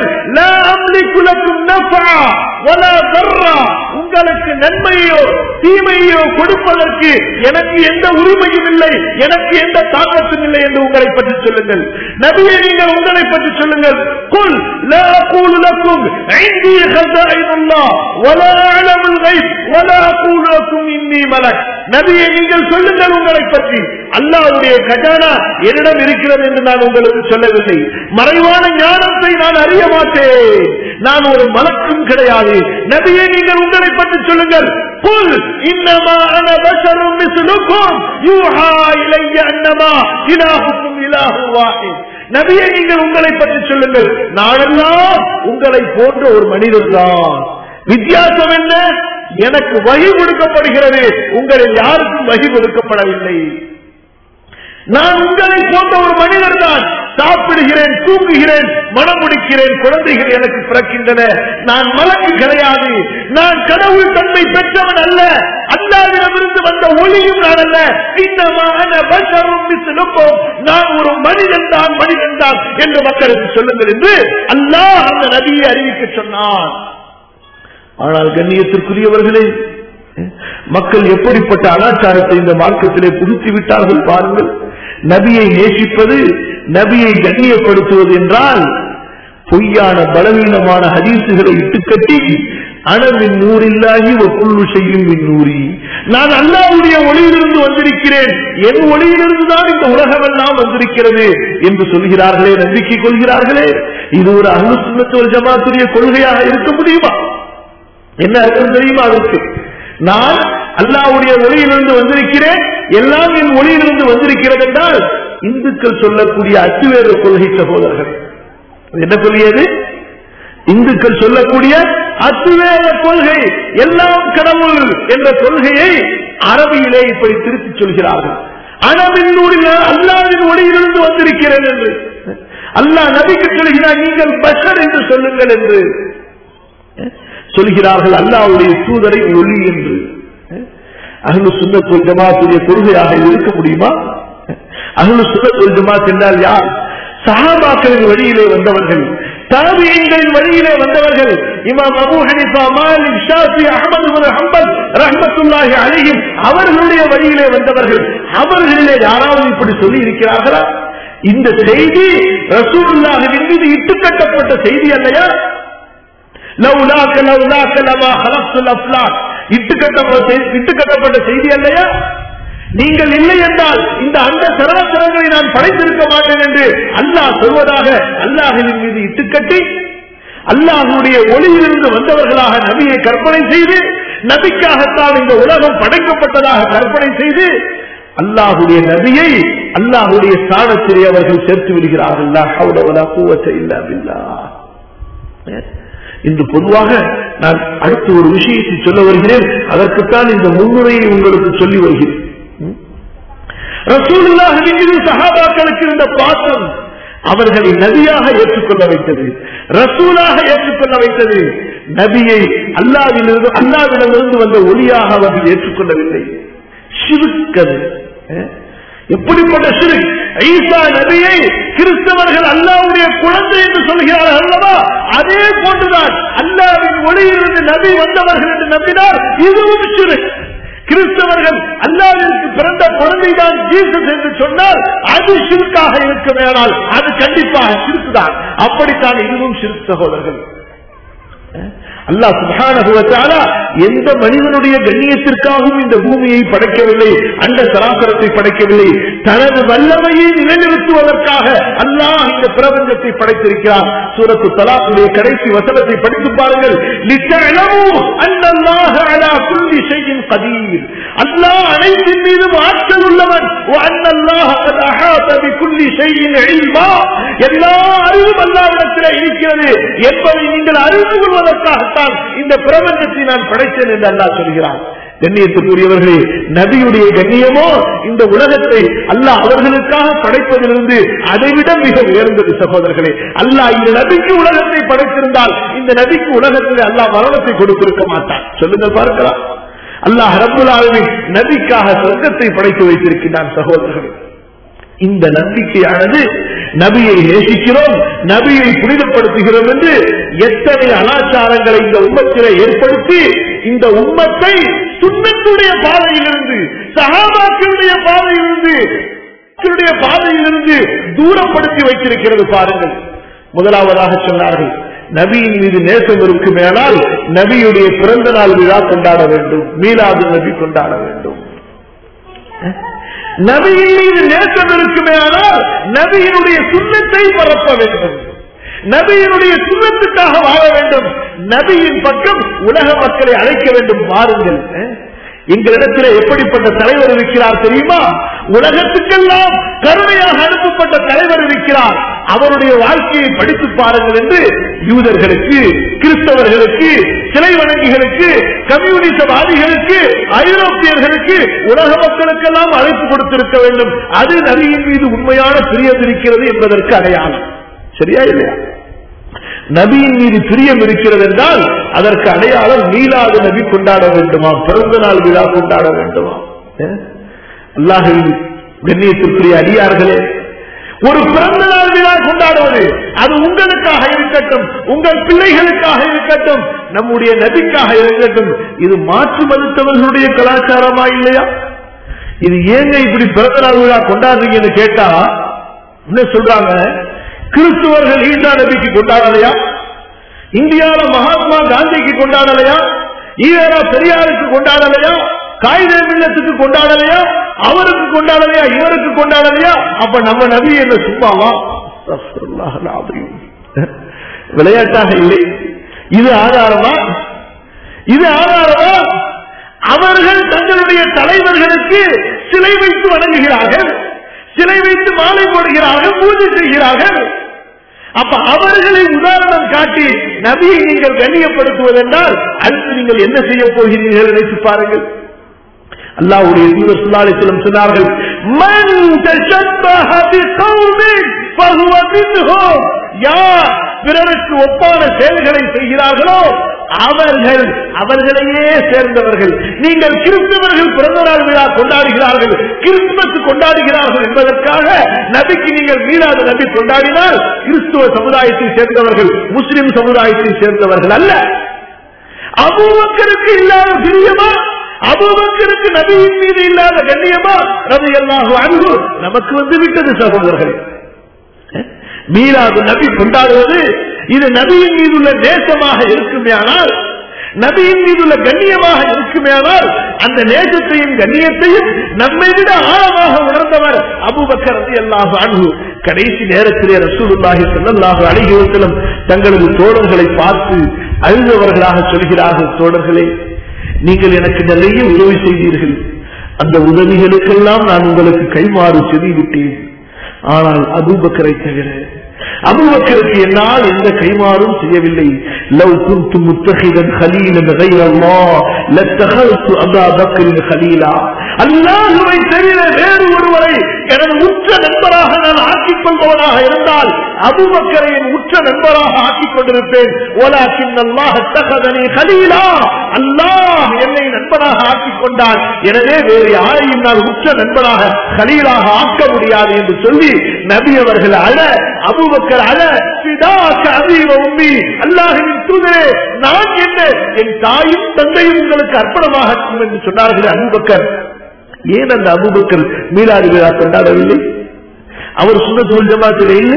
A: உங்களுக்கு நன்மையோ தீமையோ கொடுப்பதற்கு எனக்கு எந்த உரிமையும் இல்லை எனக்கு எந்த தாக்கத்தும் இல்லை என்று உங்களை பற்றி சொல்லுங்கள் நபியை நீங்கள் உங்களை பற்றி சொல்லுங்கள் குல் لا أقول لكم عندي خزائن الله ولا أعلم الغيب ولا أقول لكم إني ملك நபியை நீங்கள் சொல்லுங்கள் உங்களை பற்றி அல்லாவுடைய கஜானா என்னிடம் இருக்கிறது என்று நான் உங்களுக்கு சொல்லவில்லை மறைவான ஞானத்தை நான் அறிய மாட்டேன் நான் ஒரு மலக்கும் கிடையாது நபியை நீங்கள் உங்களை பற்றி சொல்லுங்கள் قل انما انا بشر مثلكم يوحى الي انما الهكم اله واحد நபியை நீங்கள் உங்களை பற்றி சொல்லுங்கள் நானெல்லாம் உங்களை போன்ற ஒரு மனிதர் தான் வித்தியாசம் என்ன எனக்கு வகி கொடுக்கப்படுகிறது உங்களில் யாருக்கும் வகி கொடுக்கப்படவில்லை நான் உங்களை போன்ற ஒரு மனிதர் தான் சாப்பிடுகிறேன் தூங்குகிறேன் மனம் முடிக்கிறேன் குழந்தைகள் எனக்கு பிறக்கின்றன நான் மலக்கு கிடையாது நான் கடவுள் தன்மை பெற்றவன் அல்ல அல்லாவிடமிருந்து வந்த ஒளியும் நான் அல்ல இன்னமான பஷரும் மிஸ்லுக்கும் நான் ஒரு மனிதன் தான் மனிதன் தான் என்று மக்களுக்கு சொல்லுங்கள் என்று அல்லாஹ் அந்த நபியை அறிவிக்க சொன்னான் ஆனால் கண்ணியத்திற்குரியவர்களே மக்கள் எப்படிப்பட்ட அனாச்சாரத்தை இந்த மார்க்கத்திலே புகுத்தி விட்டார்கள் பாருங்கள் நபியை நேசிப்பது நபியை கண்ணியப்படுத்துவது என்றால் பொய்யான பலவீனமான ஹதீசுகளை இட்டுக்கட்டி அனவின் நூறில்லாகி ஒப்புள்ளு செய்யும் நூறி நான் அல்லாவுடைய ஒளியிலிருந்து வந்திருக்கிறேன் என் ஒளியிலிருந்து தான் இந்த உலகமெல்லாம் வந்திருக்கிறது என்று சொல்கிறார்களே நம்பிக்கை கொள்கிறார்களே இது ஒரு அங்கு சுண்ணத்துவல் ஜமாத்துடைய கொள்கையாக இருக்க முடியுமா என்ன அர்த்தம் தெரியுமா அதற்கு நான் அல்லாவுடைய ஒளியிலிருந்து வந்திருக்கிறேன் எல்லாம் என் ஒளியிலிருந்து வந்திருக்கிறது என்றால் இந்துக்கள் சொல்லக்கூடிய அச்சுவேறு கொள்கை சகோதரர்கள் என்ன சொல்லியது இந்துக்கள் சொல்லக்கூடிய அத்துவேத கொள்கை எல்லாம் கடவுள் என்ற கொள்கையை அரபியிலே இப்படி திருப்பி சொல்கிறார்கள் அனவின் அல்லாவின் ஒளியிலிருந்து வந்திருக்கிறேன் என்று அல்லாஹ் நபிக்கு சொல்கிறார் நீங்கள் பஷர் என்று சொல்லுங்கள் என்று சொல்கிறார்கள் அல்லாவுடைய தூதரை ஒளி என்று அகலு சுண்ணத்துல் ஜமாத்துடைய கொள்கையாக இருக்க முடியுமா அகலு சுண்ணத்துல் ஜமாத் என்றால் யார் சஹாபாக்களின் வழியிலே வந்தவர்கள் தாபியங்களின் வழியிலே வந்தவர்கள் இமாம் அபு ஹனிஃபா மாலிக் ஷாஃபி அஹமது பின் ஹம்பல் ரஹ்மத்துல்லாஹி அலைஹிம் அவர்களுடைய வழியிலே வந்தவர்கள் அவர்களிலே யாராவது இப்படி சொல்லி இருக்கிறார்களா இந்த செய்தி ரசூலுல்லாஹின் மீது இட்டுக்கட்டப்பட்ட செய்தி அல்லையா லவ்லாக்க லவ்லாக்க லமா ஹலப்துல் அஃப்லாக் இட்டுக்கட்டப்பட்ட இட்டுக்கட்டப்பட்ட செய்தி அல்லையா நீங்கள் இல்லை என்றால் இந்த அந்த சராசரங்களை நான் படைத்திருக்க மாட்டேன் என்று அல்லாஹ் சொல்வதாக அல்லாஹின் மீது இட்டுக்கட்டி அல்லாஹுடைய ஒளியிலிருந்து வந்தவர்களாக நபியை கற்பனை செய்து நபிக்காகத்தான் இந்த உலகம் படைக்கப்பட்டதாக கற்பனை செய்து அல்லாஹுடைய நபியை அல்லாஹுடைய ஸ்தானத்திலே அவர்கள் சேர்த்து விடுகிறார்கள் இன்று பொதுவாக நான் அடுத்த ஒரு விஷயத்தை சொல்ல வருகிறேன் அதற்குத்தான் இந்த முன்னுரையை உங்களுக்கு சொல்லி வருகிறேன் ரசூலுல்லாஹின் மீது சஹாபாக்களுக்கு இருந்த பாசம் அவர்களை நபியாக ஏற்றுக்கொள்ள வைத்தது ரசூலாக ஏற்றுக்கொள்ள வைத்தது நபியை அல்லாவிலிருந்து அல்லாவிடமிருந்து வந்த ஒளியாக அவர்கள் ஏற்றுக்கொள்ளவில்லை சிறுக்கது எப்படிப்பட்ட சிறு ஈசா நபியை கிறிஸ்தவர்கள் அல்லாவுடைய குழந்தை என்று சொல்கிறார்கள் அல்லவா அதே போன்றுதான் அல்லாவின் ஒளியிலிருந்து நபி வந்தவர்கள் என்று நம்பினார் இதுவும் சிறு கிறிஸ்தவர்கள் அல்லாவிற்கு பிறந்த குழந்தைதான் ஜீசஸ் என்று சொன்னால் அது சிறுக்காக இருக்க வேணால் அது கண்டிப்பாக சிறுக்குதான் அப்படித்தான் இதுவும் சிறு சகோதரர்கள் அல்லா சுபான எந்த மனிதனுடைய கண்ணியத்திற்காகவும் இந்த பூமியை படைக்கவில்லை அந்த சராசரத்தை படைக்கவில்லை தனது வல்லமையை நிலைநிறுத்துவதற்காக அல்லாஹ் இந்த பிரபஞ்சத்தை படைத்திருக்கிறார் சூரத்து தலாக்குடைய கடைசி வசனத்தை படித்து பாருங்கள் அல்லாஹ் அனைத்தின் மீதும் ஆற்றல் உள்ளவன் எல்லா அறிவும் அல்லாவிடத்தில் இருக்கிறது என்பதை நீங்கள் அறிந்து கொள்வதற்காகத்தான் இந்த பிரபஞ்சத்தை நான் படைத்தேன் என்று அல்லா சொல்கிறான் கண்ணியத்துக்குரியவர்களே நபியுடைய கண்ணியமோ இந்த உலகத்தை அல்லாஹ் அவர்களுக்காக படைப்பதிலிருந்து அதைவிட மிக உயர்ந்தது சகோதரர்களே அல்லாஹ் இந்த நபிக்கு உலகத்தை படைத்திருந்தால் இந்த நபிக்கு உலகத்தில் அல்லாஹ் மரணத்தை கொடுத்திருக்க மாட்டான் சொல்லுங்கள் பார்க்கலாம் அல்லாஹ் ரபுல்லாவின் நபிக்காக சொர்க்கத்தை படைத்து வைத்திருக்கிறான் சகோதரர்களே இந்த நம்பிக்கையானது நபியை நேசிக்கிறோம் நபியை புனிதப்படுத்துகிறோம் என்று எத்தனை அனாச்சாரங்களை இந்த உம்மத்தில ஏற்படுத்தி இந்த உம்மத்தை சுண்ணத்துடைய பாதையிலிருந்து சகாபாக்களுடைய பாதையிலிருந்து பாதையிலிருந்து தூரப்படுத்தி வைத்திருக்கிறது பாருங்கள் முதலாவதாக சொன்னார்கள் நபியின் மீது நேசம் இருக்குமேனால் நபியுடைய பிறந்த நாள் விழா கொண்டாட வேண்டும் மீளாது நபி கொண்டாட வேண்டும் நபியின் மீது நேசம் இருக்குமே ஆனால் நபியினுடைய சுண்ணத்தை பரப்ப வேண்டும் நபியினுடைய சுண்ணத்துக்காக வாழ வேண்டும் நபியின் பக்கம் உலக மக்களை அழைக்க வேண்டும் வாருங்கள் எங்களிடத்தில் எப்படிப்பட்ட தலைவர் இருக்கிறார் தெரியுமா உலகத்துக்கெல்லாம் கருணையாக அனுப்பப்பட்ட தலைவர் இருக்கிறார் இருக்கிறார் அவருடைய வாழ்க்கையை படித்து பாருங்கள் என்று யூதர்களுக்கு கிறிஸ்தவர்களுக்கு சிலை வணங்கிகளுக்கு கம்யூனிசவாதிகளுக்கு ஐரோப்பியர்களுக்கு உலக மக்களுக்கெல்லாம் அழைப்பு கொடுத்திருக்க வேண்டும் அது நபியின் மீது உண்மையான பிரியம் இருக்கிறது என்பதற்கு அடையாளம் சரியா இல்லையா நபியின் மீது பிரியம் இருக்கிறது என்றால் அதற்கு அடையாளம் மீளாது நபி கொண்டாட வேண்டுமா பிறந்த நாள் விழா கொண்டாட வேண்டுமா அல்லாஹின் கண்ணியத்திற்குரிய அடியார்களே ஒரு பிறந்த நாள் விழா கொண்டாடுவது அது உங்களுக்காக இருக்கட்டும் உங்கள் பிள்ளைகளுக்காக இருக்கட்டும் நம்முடைய நபிக்காக இருக்கட்டும் இது மாற்று மதத்தவர்களுடைய கலாச்சாரமா இல்லையா இது ஏங்க இப்படி பிறந்த நாள் விழா கொண்டாடுறீங்கன்னு கேட்டா என்ன சொல்றாங்க கிறிஸ்துவர்கள் ஈசா நபிக்கு கொண்டாடலையா இந்தியாவில மகாத்மா காந்திக்கு கொண்டாடலையா ஈவேரா பெரியாருக்கு கொண்டாடலையா காகித மில்லத்துக்கு கொண்டாடலையா அவருக்கு கொண்டாடலையா இவருக்கு கொண்டாடலையா அப்ப நம்ம நபி என்ன சும்மாவா விளையாட்டாக இல்லை இது ஆதாரமா இது ஆதாரமா அவர்கள் தங்களுடைய தலைவர்களுக்கு சிலை வைத்து வணங்குகிறார்கள் சிலை வைத்து மாலை போடுகிறார்கள் பூஜை செய்கிறார்கள் அப்ப அவர்களை உதாரணம் காட்டி நபியை நீங்கள் கண்ணியப்படுத்துவதென்றால் அடுத்து நீங்கள் என்ன செய்ய போகிறீர்கள் நினைத்து பாருங்கள் அல்லாவுடைய தூதர் சுல்லாலிசலம் சொன்னார்கள் மன் தஷப்பஹ பிகௌமின் ஃபஹுவ மின்ஹும் யார் பிறருக்கு ஒப்பான செயல்களை செய்கிறார்களோ அவர்கள் அவர்களையே சேர்ந்தவர்கள் நீங்கள் கிறிஸ்தவர்கள் பிறந்த நாள் விழா கொண்டாடுகிறார்கள் கிறிஸ்துமஸ் கொண்டாடுகிறார்கள் என்பதற்காக நபிக்கு நீங்கள் மீளாத நபி கொண்டாடினால் கிறிஸ்துவ சமுதாயத்தை சேர்ந்தவர்கள் முஸ்லிம் சமுதாயத்தை சேர்ந்தவர்கள் அல்ல அபூபக்கருக்கு இல்லாத பிரியமா அபூபக்கருக்கு நபியின் மீது இல்லாத கண்ணியமா ரவி அல்லாஹு அன்பு நமக்கு வந்து விட்டது சகோதரர்கள் மீளாது நபி கொண்டாடுவது இது நபியின் மீதுள்ள தேசமாக இருக்குமேயானால் நபியின் மீதுள்ள கண்ணியமாக இருக்குமேயானால் அந்த நேசத்தையும் கண்ணியத்தையும் நம்மை விட ஆழமாக உணர்ந்தவர் அபுபக்கர் ரதி அல்லாஹு அன்பு கடைசி நேரத்திலே ரசூலுல்லாஹி ஸல்லல்லாஹு அலைஹி வஸல்லம் தங்களது தோழர்களை பார்த்து அழுதவர்களாக சொல்கிறார்கள் தோழர்களே நீங்கள் எனக்கு நிறைய உதவி செய்தீர்கள் அந்த உதவிகளுக்கெல்லாம் நான் உங்களுக்கு கைமாறு செய்துவிட்டேன் ஆனால் அபூபக்கரை தவிர அபுபக்கருக்கு என்னால் எந்த கைமாறும் செய்யவில்லை லவ் குந்து முத்தகிதன் ஹலீலன் غير الله لاتخذت ابا بكر خليلا அல்லாஹ்வை தவிர வேறு ஒருவரை எனது உற்ற நண்பராக நான் ஆக்கிக் கொள்பவனாக இருந்தால் அபுபக்கரை என் உற்ற நண்பராக ஆக்கிக் கொண்டிருப்பேன் ஓலாக்கின் அல்லாஹ் தகதனி ஹலீலா அல்லாஹ் என்னை நண்பனாக ஆக்கிக் கொண்டான் எனவே வேறு யாரையும் நான் உற்ற நண்பனாக ஹலீலாக ஆக்க முடியாது என்று சொல்லி நபி அவர்கள் அழ அபுபக்கர் அழ பிதாக்க அபீவ உம்மி அல்லாஹின் தூதரே நான் என்ன என் தாயும் தந்தையும் உங்களுக்கு அர்ப்பணமாகட்டும் என்று சொன்னார்கள் அபுபக்கர் ஏன் அந்த அபுபக்கர் மீளாது விழா கொண்டாடவில்லை அவர் சுண்ணத்துல் ஜமாத்தில் இல்லை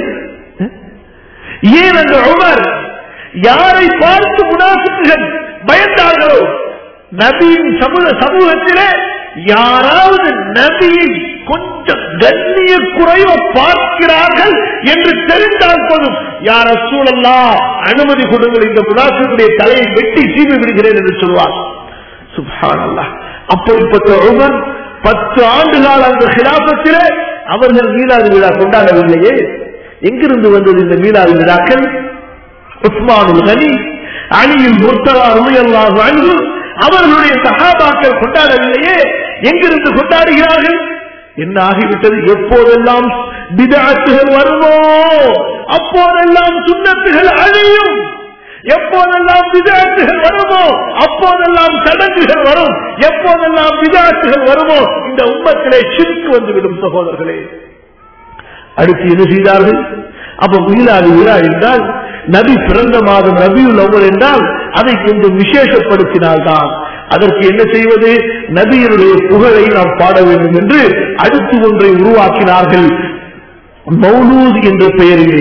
A: ஏன் அந்த உமர் யாரை பார்த்து முனாசுக்குகள் பயந்தார்களோ நபியின் சமூக சமூகத்திலே யாராவது நபியை கொஞ்சம் கண்ணிய குறைவ பார்க்கிறார்கள் என்று தெரிந்தால் போதும் யார் சூழல்லா அனுமதி கொடுங்கள் இந்த முனாசுடைய தலையை வெட்டி சீவி விடுகிறேன் என்று சொல்வார் சுபான் அப்படிப்பட்ட உமர் பத்து ஆண்டு கால அந்த சிலாபத்திலே அவர்கள் மீளாது விழா கொண்டாடவில்லையே எங்கிருந்து வந்தது இந்த மீளாது விழாக்கள் உஸ்மானுல் கனி அணியில் முர்த்தலா உமையல்லாஹு அன்பு அவர்களுடைய சகாபாக்கள் கொண்டாடவில்லையே எங்கிருந்து கொண்டாடுகிறார்கள் என்ன ஆகிவிட்டது எப்போதெல்லாம் பிதாத்துகள் வருமோ அப்போதெல்லாம் சுண்ணத்துகள் அழியும் எப்போதெல்லாம் விதாத்துகள் வருமோ அப்போதெல்லாம் சடங்குகள் வரும் எப்போதெல்லாம் விதாத்துகள் வருமோ இந்த உம்மத்திலே சிரிக்கு வந்துவிடும் சகோதரர்களே அடுத்து என்ன செய்தார்கள் அப்ப மீளாது விழா என்றால் நபி பிறந்த மாதம் நபியுல் அவ்வல் என்றால் அதை கொஞ்சம் விசேஷப்படுத்தினால்தான் அதற்கு என்ன செய்வது நபியினுடைய புகழை நாம் பாட வேண்டும் என்று அடுத்து ஒன்றை உருவாக்கினார்கள் மௌலூத் என்ற பெயரிலே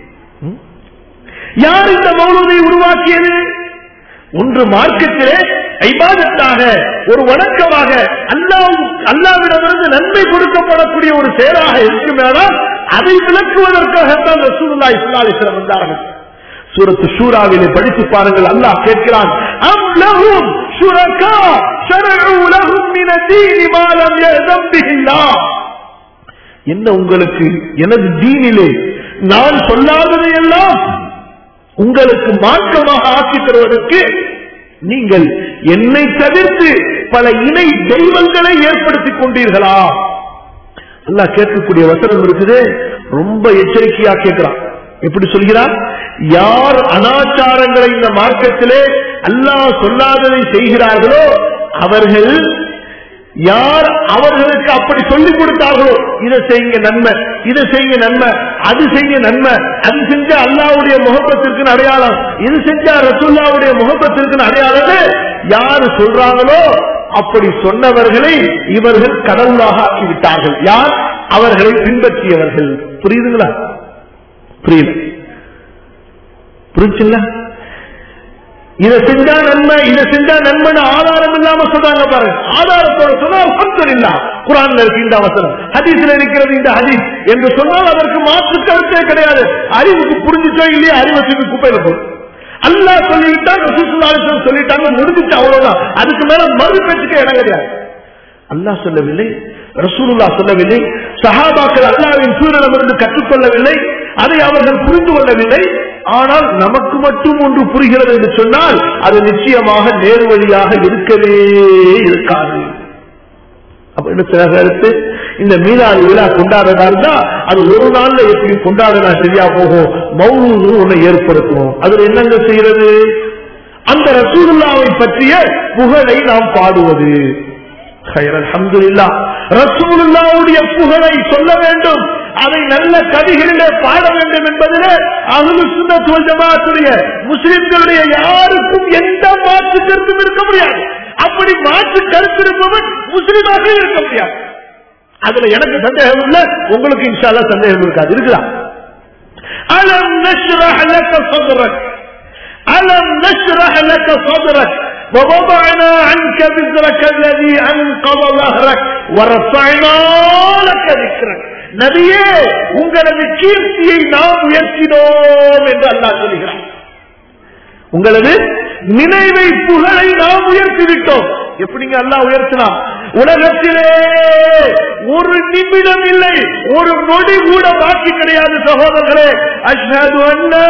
A: யார் இந்த மௌலூதை உருவாக்கியது ஒன்று மார்க்கத்திலே ஐபாதத்தாக ஒரு வணக்கமாக அல்லாஹ் அல்லாவிடமிருந்து நன்மை கொடுக்கப்படக்கூடிய ஒரு செயலாக இருக்குமேனால் அதை விளக்குவதற்காகத்தான் ரசூலுல்லா இஸ்லாலிஸ்லம் வந்தார்கள் சூரத்து ஷூராவிலே படித்து பாருங்கள் அல்லாஹ் கேட்கிறான் அம் லஹும் ஷுரகா ஷரஉ லஹும் மின தீனி மா லம் யஅதம் பிஹில்லாஹ் என்ன உங்களுக்கு எனது தீனிலே நான் சொல்லாததையெல்லாம் உங்களுக்கு மாற்றமாக ஆக்கி தருவதற்கு நீங்கள் என்னை தவிர்த்து பல இணை தெய்வங்களை ஏற்படுத்திக் கொண்டீர்களா அல்லாஹ் கேட்கக்கூடிய வசனம் இருக்குது ரொம்ப எச்சரிக்கையா கேட்கிறான் எப்படி சொல்கிறார் யார் அனாச்சாரங்களை இந்த மார்க்கத்திலே அல்லாஹ் சொல்லாததை செய்கிறார்களோ அவர்கள் யார் அவர்களுக்கு அப்படி சொல்லிக் கொடுத்தார்களோ இதை செய்யுங்க நன்மை இதை செய்யுங்க நன்மை அது செய்ய நன்மை அது செஞ்ச அல்லாவுடைய முகப்பத்திற்கு அடையாளம் இது செஞ்சா ரசூல்லாவுடைய முகப்பத்திற்கு அடையாளம் யாரு சொல்றாங்களோ அப்படி சொன்னவர்களை இவர்கள் கடவுளாக ஆக்கிவிட்டார்கள் யார் அவர்களை பின்பற்றியவர்கள் புரியுதுங்களா புரியல புரிச்சுல்ல இதை செஞ்சா நன்மை இதை செஞ்சா நன்மைன்னு ஆதாரம் இல்லாம சொல்றாங்க பாருங்க ஆதாரத்தோட சொன்னா அல்ஹம்துலில்லாஹ் குரான்ல இருக்கு இந்த அவசரம் ஹதீஸ்ல இருக்கிறது இந்த ஹதீஸ் என்று சொன்னால் அதற்கு மாற்று கருத்தே கிடையாது அறிவுக்கு புரிஞ்சுச்சோ இல்லையா அறிவத்துக்கு குப்பையில போகும் அல்லாஹ் சொல்லிவிட்டான் ரசூலுல்லாஹி சொல்லிட்டாங்க முடிஞ்சிச்சு அவ்வளவுதான் அதுக்கு மேல மறு பேச்சுக்கு இடம் கிடையாது அல்லாஹ் சொல்லவில்லை ரசூலுல்லா சொல்லவில்லை சஹாபாக்கள் அல்லாவின் சூழலிருந்து கற்றுக்கொள்ளவில்லை அதை அவர்கள் புரிந்து கொள்ளவில்லை ஆனால் நமக்கு மட்டும் ஒன்று புரிகிறது என்று சொன்னால் அது நிச்சயமாக நேர்வழியாக இருக்கவே இருக்காது அப்ப என்ன சில கருத்து இந்த மீனாது விழா கொண்டாடுறதா இருந்தா அது ஒரு நாள்ல எப்படி கொண்டாடினா சரியா போகும் மௌனு ஒண்ணு ஏற்படுத்தும் அதுல என்னங்க செய்யறது அந்த ரசூலுல்லாவை பற்றிய புகழை நாம் பாடுவது ரசூலுல்லாவுடைய புகழை சொல்ல வேண்டும் அதை நல்ல கவிகளிலே பாட வேண்டும் என்பதிலே அகுலு சுண்ணத்துவல் ஜமாத்துடைய முஸ்லிம்களுடைய யாருக்கும் எந்த மாற்று கருத்தும் இருக்க முடியாது அப்படி மாற்று கருத்து இருப்பவன் முஸ்லிமாக இருக்க முடியாது அதுல எனக்கு சந்தேகம் இல்ல உங்களுக்கு இன்ஷால்லா சந்தேகம் இருக்காது இருக்குதா அலம் நஷ்ரஹ் லக صدرك அலம் நஷ்ரஹ் லக صدرك ووضعنا عنك ذكرك الذي انقض ظهرك ورفعنا لك ذكرك நபியே உங்களது கீர்த்தியை நாம் உயர்த்தினோம் என்று அல்லாஹ் சொல்கிறார் உங்களது நினைவை புகழை நாம் உயர்த்தி விட்டோம் எப்படிங்க அல்லாஹ் உயர்த்தினா உலகத்திலே ஒரு நிமிடம் இல்லை ஒரு நொடி கூட பாக்கி கிடையாது சகோதரர்களே அஷ்ஹது அண்ணா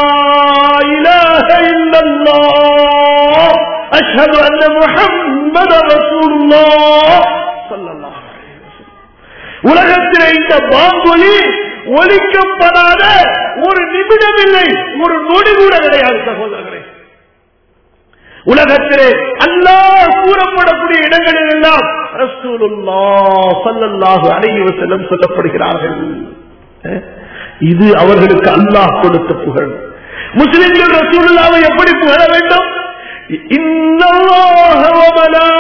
A: இலாஹ இல்லல்லாஹ் அஷ்ஹது அன்ன முஹம்மத ரசூலுல்லாஹ் ஸல்லல்லாஹு அலைஹி வஸல்லம் உலகத்திலே இந்த பாம்பொலி ஒழிக்கப்படாத ஒரு நிமிடம் இல்லை ஒரு நொடி கூட கிடையாது சகோதரர்களே உலகத்திலே அல்லாஹ் கூறப்படக்கூடிய இடங்களில் எல்லாம் ரசூலுல்லா சல்லல்லாஹு அலைஹி வஸல்லம் சொல்லப்படுகிறார்கள் இது அவர்களுக்கு அல்லாஹ் கொடுத்த புகழ் முஸ்லிம்கள் ரசூலுல்லாவை எப்படி புகழ வேண்டும் இன்னல்லாஹ வ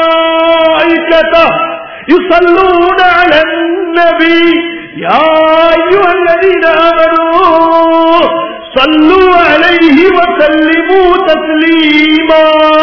A: மலாயிகத்தஹு يصلون على النبي يا أيها الذين آمنوا صلوا عليه وسلموا تسليما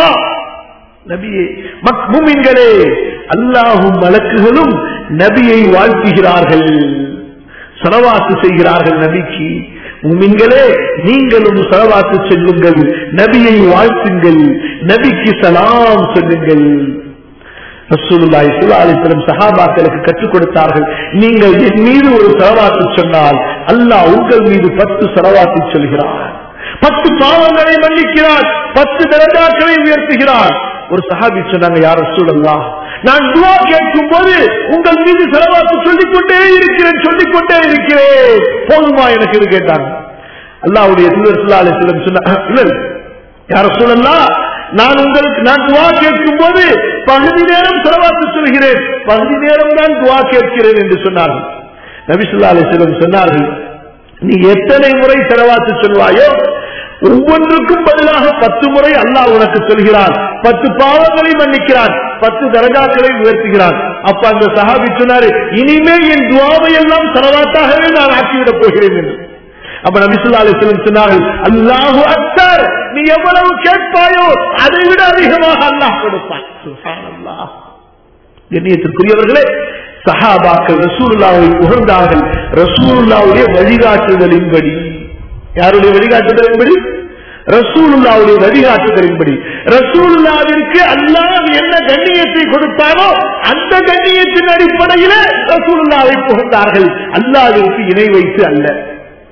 A: நபியே முமின்களே அல்லாஹும் வழக்குகளும் நபியை வாழ்த்துகிறார்கள் சலவாத்து செய்கிறார்கள் நபிக்கு முமின்களே நீங்களும் சலவாத்து செல்லுங்கள் நபியை வாழ்த்துங்கள் நபிக்கு சலாம் சொல்லுங்கள் ரசூலுல்லாஹி ஸல்லல்லாஹு சஹாபாக்களுக்கு கற்றுக் கொடுத்தார்கள் நீங்கள் என் மீது ஒரு சலவாத்து சொன்னால் அல்லாஹ் உங்கள் மீது பத்து சலவாத்து சொல்கிறார் பத்து பாவங்களை மன்னிக்கிறார் பத்து தரஜாக்களை உயர்த்துகிறார் ஒரு சஹாபி சொன்னாங்க யார் ரசூலுல்லா நான் துவா கேட்கும் போது உங்கள் மீது செலவாத்து சொல்லிக் கொண்டே இருக்கிறேன் சொல்லிக் கொண்டே இருக்கிறேன் போதுமா எனக்கு இது கேட்டாங்க அல்லாவுடைய தூதர் ஸல்லல்லாஹு அலைஹி வஸல்லம் சொன்னாங்க இல்ல யார் ரசூலுல்லா நான் உங்களுக்கு நான் துவா கேட்கும் போது பகுதி நேரம் செலவாத்து சொல்கிறேன் பகுதி நேரம் தான் துவா கேட்கிறேன் என்று சொன்னார்கள் நபிசுல்லா அலிஸ்லம் சொன்னார்கள் நீ எத்தனை முறை செலவாத்து சொல்வாயோ ஒவ்வொன்றுக்கும் பதிலாக பத்து முறை அல்லாஹ் உனக்கு சொல்கிறான் பத்து பாவங்களை மன்னிக்கிறான் பத்து தரகாக்களை உயர்த்துகிறான் அப்ப அந்த சஹாபி சொன்னாரு இனிமே என் துவாவை எல்லாம் செலவாத்தாகவே நான் ஆக்கிவிடப் போகிறேன் என்று அப்ப நபிசுல்லா அலிஸ்லம் சொன்னார்கள் அல்லாஹு அக்தர் நீ எவ்வளவு கேட்பாயோ அதை விட அதிகமாக அல்லாஹ் கொடுப்பான் சுப்ஹானல்லாஹ் கண்ணியத்திற்குரியவர்களே சஹாபாக்கள் ரசூலுல்லாவை புகழ்ந்தார்கள் ரசூலுல்லாவுடைய வழிகாட்டுதலின்படி யாருடைய வழிகாட்டுதலின்படி ரசூலுல்லாவுடைய வழிகாட்டுதலின்படி ரசூலுல்லாவிற்கு அல்லாஹ் என்ன கண்ணியத்தை கொடுத்தாரோ அந்த கண்ணியத்தின் அடிப்படையில ரசூலுல்லாவை புகழ்ந்தார்கள் அல்லாவிற்கு இணை வைத்து அல்ல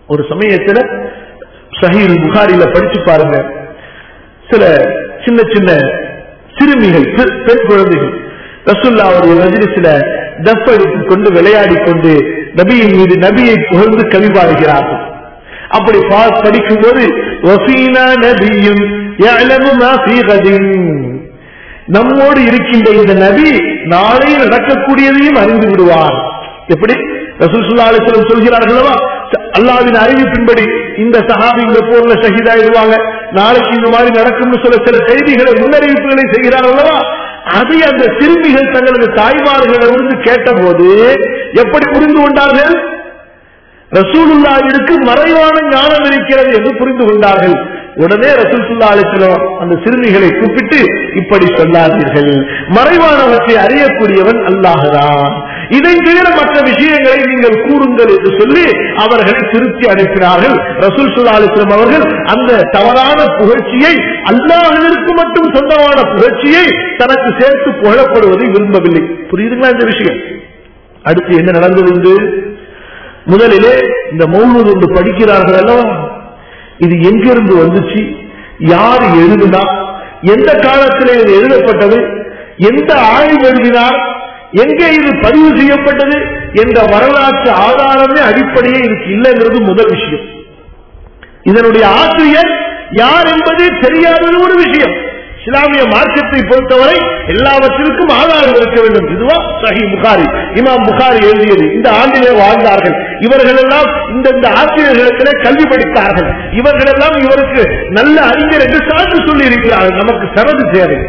A: ஒரு சமயத்துல சஹீல் புகாரில படிச்சு பாருங்க சில சின்ன சின்ன சிறுமிகள் பெ- பெண் குழந்தைகள் ரசுல்லாவுடைய மஜ்லிஸ்ல டப் அடித்துக் கொண்டு விளையாடி கொண்டு நபியின் மீது நபியை புகழ்ந்து கவி பாடுகிறார்கள் அப்படி பா- படிக்கும்போது வசீனா நபியும் யஅலமு மா ஃபீ கதின். நம்மோடு இருக்கின்ற இந்த நபி நாளை நடக்கக்கூடியதையும் அறிந்து விடுவார் எப்படி ரசூல் ஸல்லல்லாஹு அலைஹி வஸல்லம் சொல்கிறார்கள் அல்லவா அல்லாஹ்வின் அறிவிப்பின்படி இந்த சஹாபி இந்த போர்ல ஷஹீதாயிடுவாங்க நாளைக்கு இந்த மாதிரி நடக்கும்னு சொல்ல சில செய்திகளை முன்னறிவிப்புகளை செய்கிறார்கள் அல்லவா அதை அந்த சிறுமிகள் தங்களது தாய்மார்களிடமிருந்து கேட்டபோது எப்படி புரிந்து கொண்டார்கள் ரசூலுல்லாவிற்கு மறைவான ஞானம் இருக்கிறது என்று புரிந்து கொண்டார்கள் உடனே ரசூல் சுல்லா அலிஸ்லாம் அந்த சிறுமிகளை கூப்பிட்டு இப்படி சொல்லாதீர்கள் மறைவானவற்றை அறியக்கூடியவன் அல்லாஹதான் இதை தவிர மற்ற விஷயங்களை நீங்கள் கூறுங்கள் என்று சொல்லி அவர்களை திருத்தி அனுப்பினார்கள் ரசூல் சுல்லா அலிஸ்லாம் அவர்கள் அந்த தவறான புகழ்ச்சியை அல்லாஹிற்கு மட்டும் சொந்தமான புகழ்ச்சியை தனக்கு சேர்த்து புகழப்படுவதை விரும்பவில்லை புரியுதுங்களா இந்த விஷயம் அடுத்து என்ன நடந்தது என்று முதலிலே இந்த மௌனூர் ஒன்று படிக்கிறார்கள் அல்லவா இது எங்கிருந்து வந்துச்சு யார் எழுதினா எந்த காலத்திலே இது எழுதப்பட்டது எந்த ஆய்வு எழுதினார் எங்கே இது பதிவு செய்யப்பட்டது என்ற வரலாற்று ஆதாரமே அடிப்படையே இதுக்கு இல்லைங்கிறது முதல் விஷயம் இதனுடைய ஆசிரியர் யார் என்பதே தெரியாதது ஒரு விஷயம் இஸ்லாமிய மார்க்கத்தை பொறுத்தவரை எல்லாவற்றிற்கும் ஆதாரம் இருக்க வேண்டும் இதுவா சஹி புகாரி இமாம் புகாரி எழுதியது இந்த ஆண்டிலே வாழ்ந்தார்கள் இவர்கள் எல்லாம் இந்த இந்த ஆசிரியர்களிடத்திலே கல்வி படித்தார்கள் இவர்கள் எல்லாம் இவருக்கு நல்ல அறிஞர் என்று சான்று சொல்லி இருக்கிறார்கள் நமக்கு சரது தேவை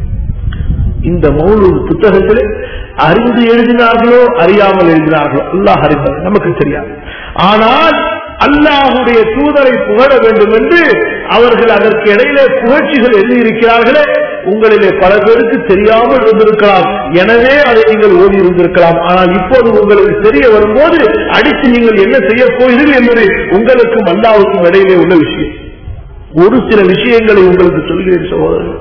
A: இந்த மௌலூர் புத்தகத்தில் அறிந்து எழுதினார்களோ அறியாமல் எழுதினார்களோ அல்லாஹ் அறிந்தார் நமக்கு தெரியாது ஆனால் அல்லாஹுடைய தூதரை புகழ வேண்டும் என்று அவர்கள் அதற்கு இடையிலே புகழ்ச்சிகள் எழுதியிருக்கிறார்களே உங்களிலே பல பேருக்கு தெரியாமல் இருந்திருக்கலாம் எனவே அதை நீங்கள் ஓடி இருந்திருக்கலாம் ஆனால் இப்போது உங்களுக்கு தெரிய வரும்போது அடித்து நீங்கள் என்ன செய்ய போகிறீர்கள் என்பது உங்களுக்கும் அல்லாவுக்கும் இடையிலே உள்ள விஷயம் ஒரு சில விஷயங்களை உங்களுக்கு சொல்கிறேன் சகோதரர்கள்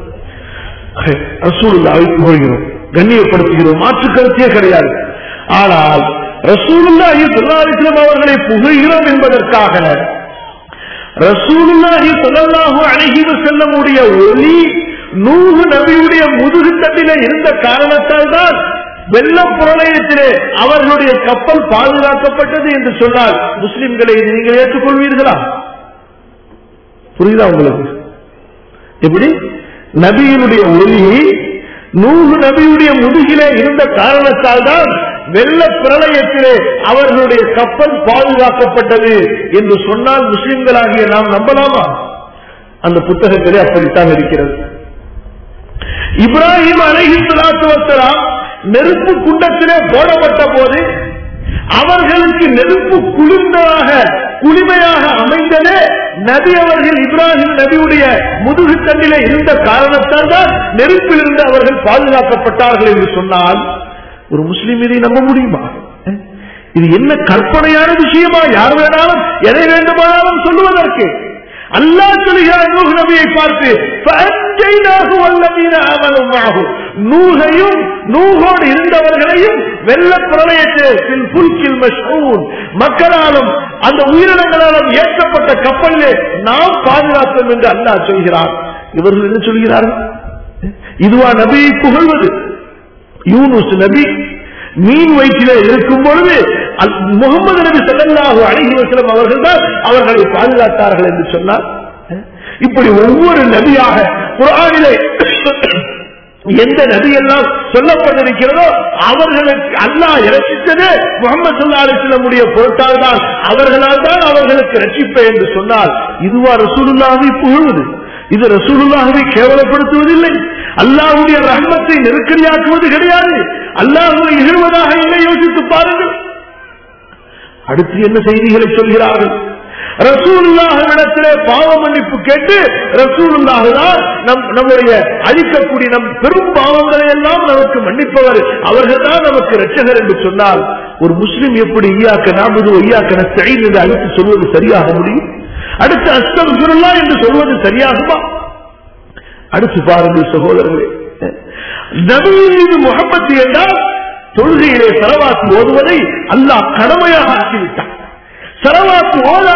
A: ரசூலுல்லாவை புகழ்கிறோம் கண்ணியப்படுத்துகிறோம் மாற்று கருத்தே கிடையாது ஆனால் ரசூலுல்லாஹி சொல்லாலிஸ்லம் அவர்களை புகழ்கிறோம் என்பதற்காக ரசூலுல்லாஹி சொல்லல்லாஹு அழகி செல்லமுடைய ஒளி நூறு நபியுடைய முதுகு தட்டில இருந்த காரணத்தால் தான் வெள்ள பிரளயத்திலே அவர்களுடைய கப்பல் பாதுகாக்கப்பட்டது என்று சொன்னால் முஸ்லிம்களை இதை நீங்கள் ஏற்றுக்கொள்வீர்களா புரியுதா உங்களுக்கு எப்படி நபியினுடைய ஒளி நூறு நபியுடைய முதுகிலே இருந்த காரணத்தால் தான் வெள்ள பிரளயத்திலே அவர்களுடைய கப்பல் பாதுகாக்கப்பட்டது என்று சொன்னால் முஸ்லிம்களாகிய நாம் நம்பலாமா அந்த புத்தகத்திலே அப்படித்தான் இருக்கிறது இப்ராஹிம் அலஹி சலாத்து வசலாம் நெருப்பு குண்டத்திலே போடப்பட்ட போது அவர்களுக்கு நெருப்பு குளிர்ந்ததாக குளிமையாக அமைந்ததே நபி அவர்கள் இப்ராஹிம் நபியுடைய முதுகு தண்டிலே இருந்த காரணத்தால் தான் நெருப்பில் இருந்து அவர்கள் பாதுகாக்கப்பட்டார்கள் என்று சொன்னால் ஒரு முஸ்லீம் இதை நம்ப முடியுமா இது என்ன கற்பனையான விஷயமா யார் வேணாலும் எதை வேண்டுமானாலும் சொல்லுவதற்கு அல்லாஹ் சொல்கிறார் நூஹ் நபியை பார்த்து நூகையும் நூகோடு இருந்தவர்களையும் வெள்ள பிரளயத்தில் புல்கில் மஷூன் மக்களாலும் அந்த உயிரினங்களாலும் ஏற்கப்பட்ட கப்பலிலே நாம் பாதுகாத்தோம் என்று அல்லாஹ் சொல்கிறார் இவர்கள் என்ன சொல்கிறார்கள் இதுவா நபியை புகழ்வது யூனுஸ் நபி மீன் வயிற்றிலே இருக்கும் பொழுது முகமது நபி செல்லல்லாஹு அழகி வசலம் அவர்கள் தான் அவர்களை பாதுகாத்தார்கள் என்று சொன்னார் இப்படி ஒவ்வொரு நபியாக குரானிலே எந்த நபி எல்லாம் சொல்லப்பட்டிருக்கிறதோ அவர்களுக்கு அல்லாஹ் இரட்சித்தது முகமது சல்லா அலிஸ்லமுடைய பொருட்டால் தான் அவர்களால் தான் அவர்களுக்கு ரட்சிப்பை என்று சொன்னால் இதுவா ரசூலுல்லாவை புகழ்வது இது ரசூலுல்லாஹவை கேவலப்படுத்துவதில்லை அல்லாஹுடைய ரஹ்மத்தை நெருக்கடியாக்குவது கிடையாது அல்லாஹுவை இகழ்வதாக இல்லை யோசித்து பாருங்கள் அடுத்து என்ன செய்திகளை சொல்கிறார்கள் ரசூலுல்லாஹிடத்திலே பாவ மன்னிப்பு கேட்டு ரசூலுல்லாஹ் தான் நம் நம்முடைய அழிக்கக்கூடிய நம் பெரும் பாவங்களை எல்லாம் நமக்கு மன்னிப்பவர் அவர்கள் தான் நமக்கு ரட்சகர் என்று சொன்னால் ஒரு முஸ்லிம் எப்படி ஈயாக்க நாமது ஈயாக்க நஸ்தீன் என்று அழைத்து சொல்வது சரியாக முடியும் அடுத்து அஸ்தம் சுருல்லா என்று சொல்வது சரியாகுமா அடுத்து பாருங்கள் சகோதரர்களே நபியின் மீது முகப்பத்து என்றால் தொழுகையிலே சரவாத்து ஓதுவதை அல்லாஹ் கடமையாக ஆக்கிவிட்டான் சரவாத்து ஓதாத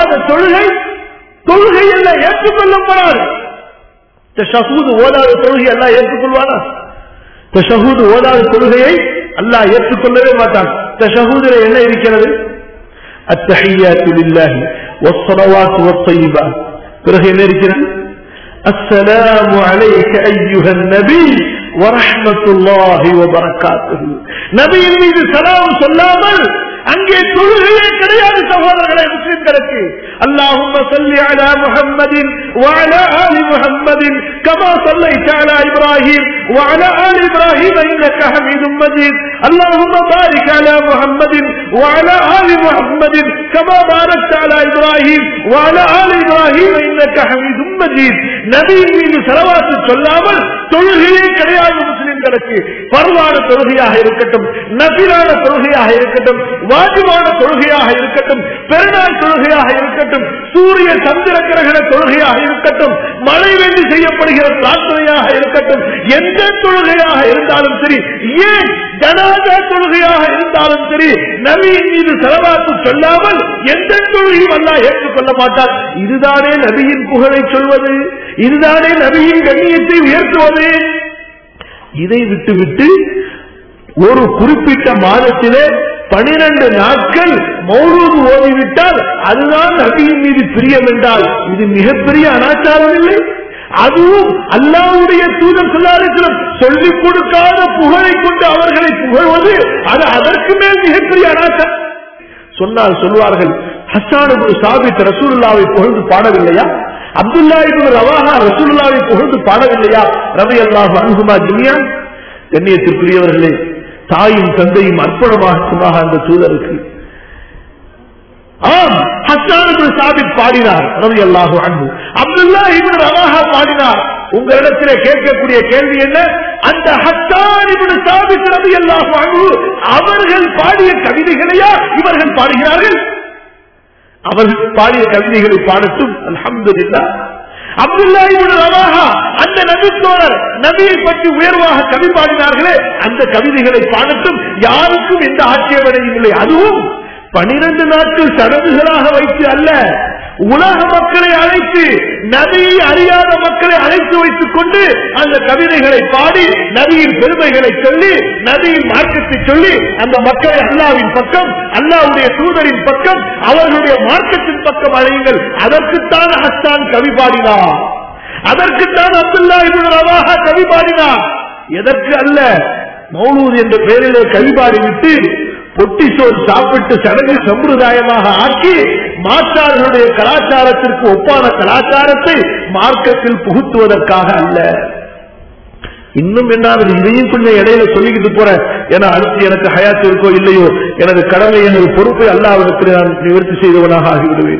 A: ஓதாத தொழுகை தொழுகை அல்ல ஏற்றுக்கொள்ளப்படாது தஷஹூது ஓதாத தொழுகை எல்லாம் ஏற்றுக்கொள்வானா தஷஹூது ஓதாத தொழுகையை அல்லாஹ் ஏற்றுக்கொள்ளவே மாட்டான் தஷஹூதுல என்ன இருக்கிறது அத்தஹியாத்து லில்லாஹி வஸ்ஸலவாத்து வத்தய்யிபாத் பிறகு என்ன இருக்கிறது السلام عليك أيها النبي ورحمة الله وبركاته نبي மீது சலாம் சொல்லாமல் அங்கே தொழுகையே கிடையாது சகோதரர்களை முஸ்லிம்களுக்கு اللهم صل على محمد وعلى آل محمد كما صليت على إبراهيم وعلى آل إبراهيم إنك حميد مجيد اللهم بارك على محمد وعلى آل محمد كما باركت على إبراهيم وعلى آل إبراهيم إنك حميد مجيد نبي மீது செலவாத்து சொல்லாமல் தொழுகையே கிடையாது முஸ்லிம்களுக்கு பருவான தொழுகையாக இருக்கட்டும் நபிலான தொழுகையாக இருக்கட்டும் வாஜிபான தொழுகையாக இருக்கட்டும் பெருநாள் தொழுகையாக இருக்கட்டும் சூரிய சந்திர கிரகண தொழுகையாக இருக்கட்டும் மழை வேண்டி செய்யப்படுகிற பிரார்த்தனையாக இருக்கட்டும் எந்த தொழுகையாக இருந்தாலும் சரி ஏன் ஜனாதா தொழுகையாக இருந்தாலும் சரி நபியின் மீது செலவாத்து சொல்லாமல் எந்த தொழுகையும் அல்லா ஏற்றுக்கொள்ள மாட்டார் இதுதானே நபியின் புகழை சொல்வது இதுதானே நபியின் கண்ணியத்தை உயர்த்துவது இதை விட்டுவிட்டு ஒரு குறிப்பிட்ட மாதத்திலே பனிரெண்டு நாட்கள் மௌலூது ஓதிவிட்டால் அதுதான் நபியின் மீது பிரியம் என்றால் இது மிகப்பெரிய அனாச்சாரம் இல்லை அதுவும் அல்லாவுடைய தூதர் சொல்லாரிடம் சொல்லிக் கொடுக்காத புகழை கொண்டு அவர்களை புகழ்வது அது அதற்கு மேல் மிகப்பெரிய அனாச்சாரம் சொன்னால் சொல்வார்கள் ஹசான் சாபித் ரசூலுல்லாவை புகழ்ந்து பாடவில்லையா அப்துல்லா இப்னு ரவாஹா ரசூலுல்லாவை புகழ்ந்து பாடவில்லையா ரவி அல்லாஹ் அன்ஹுமா துனியா கண்ணியத்திற்குரியவர்களே தாயும் தந்தையும் அர்ப்பணமாக சொன்னாக அந்த தூதருக்கு ஆம் ஹஸ்ஸான் சாபித் பாடினார் ரவி அல்லாஹு அன்பு அப்துல்லா இப்னு ரவாஹா பாடினார் உங்களிடத்திலே கேட்கக்கூடிய கேள்வி என்ன அந்த ஹஸ்ஸான் இப்னு சாபித் ரவி அல்லாஹு அன்பு அவர்கள் பாடிய கவிதைகளையா இவர்கள் பாடுகிறார்கள் அவர்கள் பாடிய கவிதைகளை பாடட்டும் அல்ஹம்துலில்லா அப்துல்லா இப்னு ரவாஹா அந்த நபித்தோழர் நபியை பற்றி உயர்வாக கவி பாடினார்களே அந்த கவிதைகளை பாடட்டும் யாருக்கும் எந்த ஆட்சேபனையும் இல்லை அதுவும் பனிரெண்டு நாட்கள் சடங்குகளாக வைத்து அல்ல உலக மக்களை அழைத்து நபியை அறியாத மக்களை அழைத்து வைத்துக் கொண்டு அந்த கவிதைகளை பாடி நபியின் பெருமைகளை சொல்லி நபியின் மார்க்கத்தை சொல்லி அந்த மக்களை அல்லாவின் பக்கம் அல்லாவுடைய தூதரின் பக்கம் அவர்களுடைய மார்க்கத்தின் பக்கம் அழையுங்கள் அதற்குத்தான் ஹஸ்தான் கவி பாடினார் அதற்குத்தான் அப்துல்லா இப்னு ரவாஹா கவி பாடினார் எதற்கு அல்ல மௌலூத் என்ற பெயரிலே கவி பாடிவிட்டு பொட்டி சோறு சாப்பிட்டு சடங்கு சம்பிரதாயமாக ஆக்கி மாற்றார்களுடைய கலாச்சாரத்திற்கு ஒப்பான கலாச்சாரத்தை மார்க்கத்தில் புகுத்துவதற்காக அல்ல இன்னும் என்னாவது இதையும் கொஞ்சம் இடையில சொல்லிக்கிட்டு போறேன் ஏன்னா அடுத்து எனக்கு ஹயாத்து இருக்கோ இல்லையோ எனது கடமை எனது பொறுப்பை அல்லாவிடத்தில் நான் நிவர்த்தி செய்தவனாக ஆகிவிடுவேன்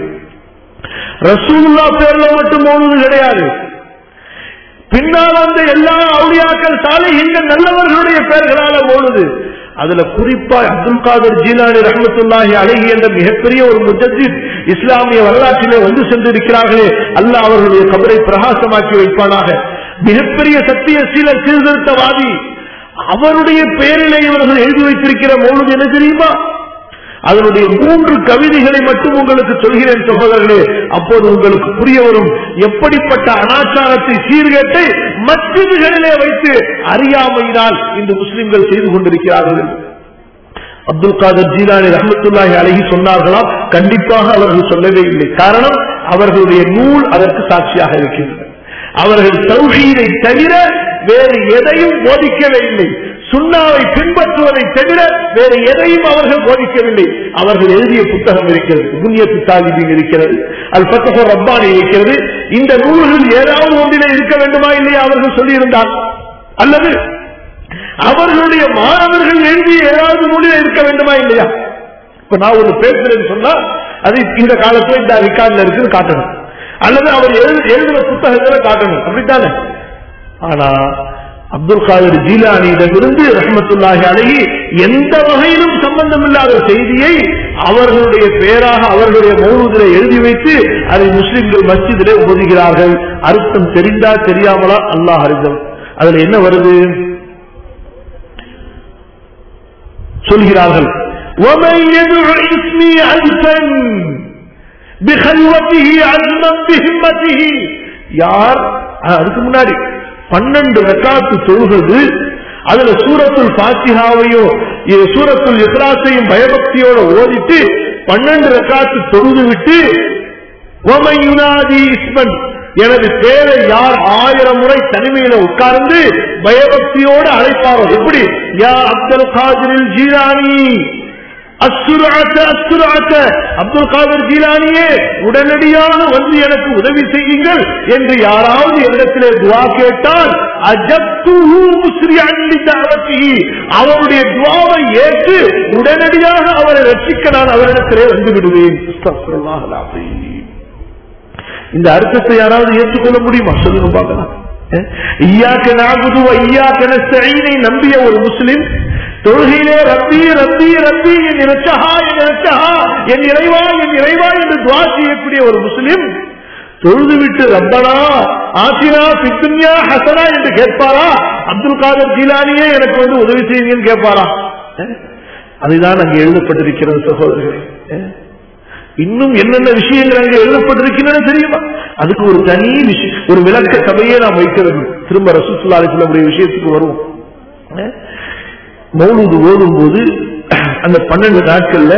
A: ரசூல்லா பேர்ல மட்டும் போனது கிடையாது பின்னால் வந்த எல்லா அவுளியாக்கள் சாலைகள் நல்லவர்களுடைய பெயர்களால ஓடுது அதுல குறிப்பா அப்துல் காதர் ஜீலானி ரஹமத்துல்லாஹி அழகி என்ற மிகப்பெரிய ஒரு முஜத்தித் இஸ்லாமிய வரலாற்றிலே வந்து சென்றிருக்கிறார்களே அல்ல அவர்களுடைய கபரை பிரகாசமாக்கி வைப்பானாக மிகப்பெரிய சத்திய சீல சீர்திருத்தவாதி அவருடைய பெயரிலே இவர்கள் எழுதி வைத்திருக்கிற மௌலுது என்ன தெரியுமா அதனுடைய மூன்று கவிதைகளை மட்டும் உங்களுக்கு சொல்கிறேன் சகோதரர்களே அப்போது உங்களுக்கு புரிய வரும் எப்படிப்பட்ட அனாச்சாரத்தை சீர்கேட்டை மற்றதுகளிலே வைத்து அறியாமையினால் இந்த முஸ்லிம்கள் செய்து கொண்டிருக்கிறார்கள் அப்துல் காதர் ஜீலானி ரஹமத்துல்லாஹி அழகி சொன்னார்களாம் கண்டிப்பாக அவர்கள் சொல்லவே இல்லை காரணம் அவர்களுடைய நூல் அதற்கு சாட்சியாக இருக்கின்றன அவர்கள் தௌஹீதை தவிர வேறு எதையும் போதிக்கவே இல்லை சுண்ணாவை பின்பற்றுவதை தவிர வேறு எதையும் அவர்கள் போதிக்கவில்லை அவர்கள் எழுதிய புத்தகம் இருக்கிறது புண்ணியத்து தாலிபின் இருக்கிறது அல் பத்தக ரப்பானி இருக்கிறது இந்த நூல்கள் ஏதாவது ஒன்றிலே இருக்க வேண்டுமா இல்லையா அவர்கள் சொல்லியிருந்தார் அல்லது அவர்களுடைய மாணவர்கள் எழுதிய ஏதாவது நூலில் இருக்க வேண்டுமா இல்லையா இப்ப நான் ஒரு பேசுறேன்னு சொன்னா அது இந்த காலத்துல இந்த ரிகார்ட்ல இருக்குன்னு காட்டணும் அல்லது அவர் எழுதுற புத்தகத்துல காட்டணும் அப்படித்தானே ஆனா அப்துல் காதர் ஜீலானியிடமிருந்து ரஹமத்துல்லாஹி அழகி எந்த வகையிலும் சம்பந்தம் இல்லாத செய்தியை அவர்களுடைய பெயராக அவர்களுடைய மௌனத்திலே எழுதி வைத்து அதை முஸ்லிம்கள் மஸ்ஜிதிலே ஓதுகிறார்கள் அர்த்தம் தெரிந்தா தெரியாமலா அல்லாஹ் அறிந்தம் அதுல என்ன வருது சொல்கிறார்கள் பிஹல்வத்திஹி அஸ்மம் பிஹிம்மத்திஹி யார் அஹ், அதுக்கு முன்னாடி பன்னெண்டு ரக்காத்து தொழுகிறது அதுல சூரத்துல் பாத்திஹாவையும் இது சூரத்துல் இஸ்லாத்தையும் பயபக்தியோட ஓதிட்டு பன்னெண்டு ரக்காத்து தொழுது விட்டு وَمَنْ يُنَادِي اسْمًا எனது பேரை யார் ஆயிரம் முறை தனிமையில உட்கார்ந்து பயபக்தியோடு அழைப்பாரோ எப்படி யா அப்துல் காதிரில் ஜீரானி அசுராத்த அசுராத்த அப்துல் காதர் ஜீலானியே உடனடியாக வந்து எனக்கு உதவி செய்யுங்கள் என்று யாராவது என்னிடத்திலே துவா கேட்டால் அஜப்துஹு முஸ்ரிஅன் லிதஅவத்திஹி அவருடைய துவாவை ஏற்று உடனடியாக அவரை ரட்சிக்க நான் அவரிடத்திலே வந்து விடுவேன் அஸ்தக்ஃபிருல்லாஹ் அல்-அஸீம். இந்த அர்த்தத்தை யாராவது ஏற்றுக்கொள்ள முடியுமா சொல்லுங்க பார்க்கலாம் ஐயாக்க நாகுது ஐயாக்க நஸ்தஈனை நம்பிய ஒரு முஸ்லிம் தொழுகையிலே ரப்பி ரப்பி ரப்பி என் இரட்சகா என் இரட்சகா என் இறைவா என் இறைவா என்று துவா செய்யக்கூடிய ஒரு முஸ்லிம் தொழுது விட்டு ரப்பனா ஆசினா பித்துன்யா ஹசனா என்று கேட்பாரா அப்துல் காதர் ஜீலானியே எனக்கு வந்து உதவி செய்யுங்கன்னு கேட்பாரா அஹ்? அதுதான் அங்கே எழுதப்பட்டிருக்கிறது சகோதரர்களே அஹ்? இன்னும் என்னென்ன விஷயங்கள் அங்கே எழுதப்பட்டிருக்கின்றன தெரியுமா அதுக்கு ஒரு தனி விஷயம் ஒரு விளக்க சபையே நாம் வைக்க வேண்டும் திரும்ப ரசூசுல்லா சொல்லக்கூடிய விஷயத்துக்கு வருவோம் அஹ்? மௌலூது ஓதும் போது அந்த பன்னெண்டு நாட்கள்ல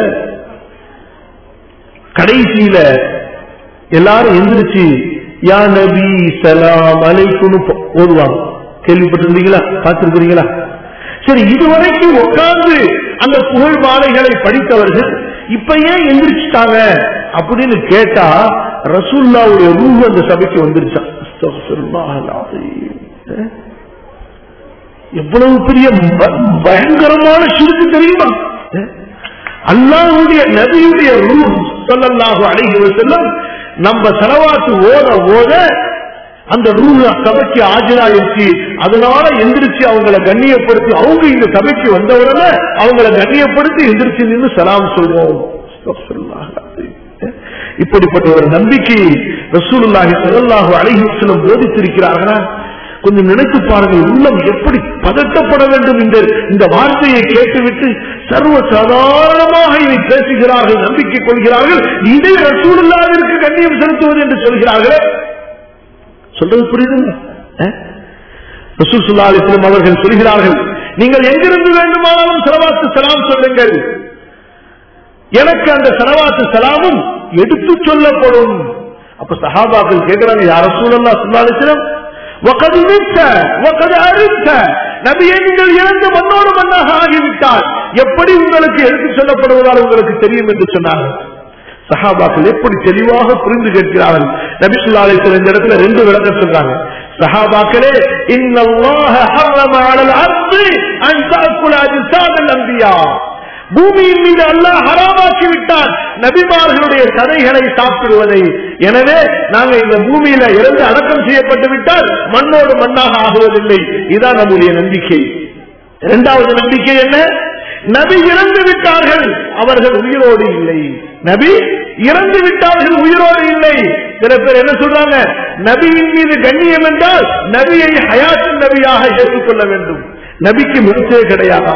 A: கடைசியில எல்லாரும் எந்திரிச்சு யா நபி சலாம் அலைக்குன்னு ப- ஓதுவாங்க கேள்விப்பட்டிருந்தீங்களா பார்த்திருக்கிறீங்களா சரி இதுவரைக்கும் உட்கார்ந்து அந்த புகழ் மாலைகளை படித்தவர்கள் இப்ப ஏன் எந்திரிச்சிட்டாங்க அப்படின்னு கேட்டா ரசூல்லாவுடைய ரூஹ் அந்த சபைக்கு வந்துருச்சான் அஸ்தக்ஃபிருல்லாஹ் அல்-அஸீம். அஹ்? எவ்வளவு பெரிய ப- பயங்கரமான சிறுக்கு தெரியுமா அஹ்? அல்லாஹ்வுடைய நபியுடைய ரூஹ் ஸல்லல்லாஹு அலைஹி வஸல்லம் நம்ம செலவாத்து ஓத ஓத அந்த ரூஹ் சபைக்கு ஆஜராயிருச்சு அதனால எந்திரிச்சு அவங்களை கண்ணியப்படுத்தி அவங்க இந்த சபைக்கு வந்தவுடனே அவங்களை கண்ணியப்படுத்தி எந்திரிச்சு நின்று சலாம் சொல்வோம் அஸ்தக்ஃபிருல்லாஹ் அல்-அஸீம். இப்படிப்பட்ட ஒரு நம்பிக்கை ரசூலுல்லாஹி ஸல்லல்லாஹு அலைஹி வஸல்லம் போதித்திருக்கிறார்களா கொஞ்சம் நினைத்து பாருங்கள் உள்ளம் எப்படி பதட்டப்பட வேண்டும் இந்த இந்த வார்த்தையை கேட்டுவிட்டு சர்வ சாதாரணமாக இதை பேசுகிறார்கள் நம்பிக்கை கொள்கிறார்கள் இதை ரசூலுல்லாவிற்கு கண்ணியம் செலுத்துவது என்று சொல்கிறார்களே சொல்றது புரியுதுங்க அஹ்? ரசூல் ஸல்லல்லாஹு அலைஹி வஸல்லம் அவர்கள் சொல்கிறார்கள் நீங்கள் எங்கிருந்து வேண்டுமானாலும் செலவாத்து சலாம் சொல்லுங்கள் எனக்கு அந்த செலவாத்து சலாமும் எடுத்து சொல்லப்படும் அப்ப சஹாபாக்கள் கேட்கிறாங்க யார சூழல்லா சொல்லாலிசிடம் நபியை நீங்கள் இறந்து மண்ணோடு மண்ணாக ஆகிவிட்டால் எப்படி உங்களுக்கு எடுத்து சொல்லப்படுவதால் உங்களுக்கு தெரியும் என்று சொன்னார்கள் சஹாபாக்கள் எப்படி தெளிவாக புரிந்து கேட்கிறார்கள் நபிசுல்லா அலிஸ்வரம் இந்த இடத்துல ரெண்டு விளக்கம் சொல்றாங்க சஹாபாக்களே இன்னல்லாஹ ஹர்ரம அலல் அர்தி அன் தஅக்குல அஜ்சாதல் அன்பியா பூமியின் மீது அல்லாஹ் ஹராமாக்கி விட்டான் நபிமார்களுடைய சதைகளை சாப்பிடுவதை எனவே நாங்க இந்த பூமியில இறந்து அடக்கம் செய்யப்பட்டு விட்டால் மண்ணோடு மண்ணாக ஆகுவதில்லை இதான் நம்முடைய நம்பிக்கை இரண்டாவது நம்பிக்கை என்ன நபி இறந்து விட்டார்கள் அவர்கள் உயிரோடு இல்லை நபி இறந்து விட்டார்கள் உயிரோடு இல்லை சில பேர் என்ன சொல்றாங்க நபியின் மீது கண்ணியம் என்றால் நபியை ஹயாத்தின் நபியாக ஏற்றுக்கொள்ள வேண்டும் நபிக்கு முழுத்தே கிடையாது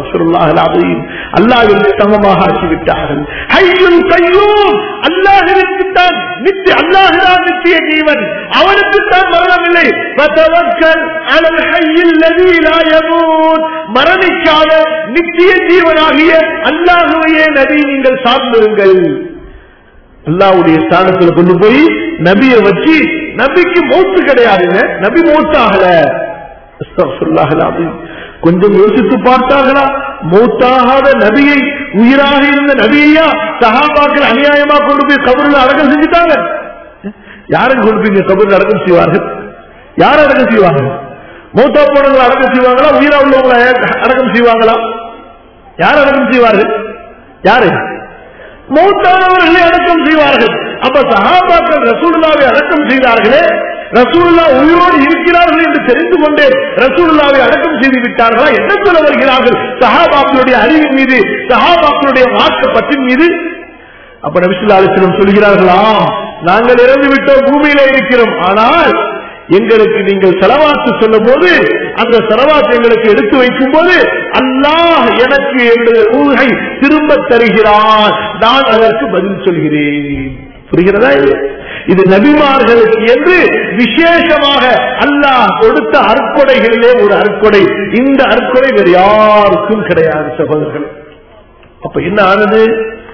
A: அல்லாவிற்கு சமமாக ஆக்கிவிட்டார்கள் ஹையுல் கையூம் அல்லாஹிற்கு தான் நித்திய அல்லாஹுதான் நித்திய ஜீவன் அவனுக்கு தான் மரணமில்லை ஃபதவக்கல் அலல் ஹய்யில் லதீ லா யமூத் மரணிக்காத நித்திய ஜீவனாகிய அல்லாஹுவையே நபி நீங்கள் சார்ந்திருங்கள் அல்லாவுடைய ஸ்தானத்துல கொண்டு போய் நபியை வச்சு நபிக்கு மௌத்து கிடையாதுங்க நபி மௌத்தாகல அஸ்தக்ஃபிருல்லாஹ் அல்-அஸீம். கொஞ்சம் யோசித்து பார்த்தார்களா மௌத்தாகாத நபியை உயிராக இருந்த நபியா சஹாபாக்கள் அநியாயமா கொண்டு போய் கபரில் அடக்கம் செஞ்சுட்டாங்க யாருக்கு கொண்டு போய் கபரில் அடக்கம் செய்வார்கள் யார் அடக்கம் செய்வாங்க மௌத்தா போனவங்களை அடக்கம் செய்வாங்களா உயிரா உள்ளவங்களை அடக்கம் செய்வாங்களா யார் அடக்கம் செய்வார்கள் யாரு மௌத்தானவர்களை அடக்கம் செய்வார்கள் அப்ப சஹாபாக்கள் ரசூலுல்லாவை அடக்கம் செய்தார்களே ரசூலுல்லா உயிரோடு இருக்கிறார்கள் என்று தெரிந்து கொண்டே ரசூலுல்லாவை அடக்கம் செய்து விட்டார்களா என்ன சொல்ல வருகிறார்கள் சஹாபாக்களுடைய அறிவின் மீது சஹாபாக்களுடைய மாற்றப்பட்டின் மீது அப்ப நபிசுல்லா அலிஸ்லம் சொல்கிறார்களா நாங்கள் இறந்து விட்டோம் பூமியில இருக்கிறோம் ஆனால் எங்களுக்கு நீங்கள் செலவாத்து சொல்லும் போது அந்த செலவாத்து எங்களுக்கு எடுத்து வைக்கும் போது அல்லாஹ் எனக்கு என்னுடைய ஊகை திரும்ப தருகிறான் நான் அதற்கு பதில் சொல்கிறேன் புரிகிறதா இது இது நபிமார்களுக்கு என்று விசேஷமாக அல்லாஹ் கொடுத்த அற்கொடைகளிலே ஒரு அற்கொடை இந்த அற்கொடை வேறு யாருக்கும் கிடையாது சகோதரர்கள் அப்ப என்ன ஆனது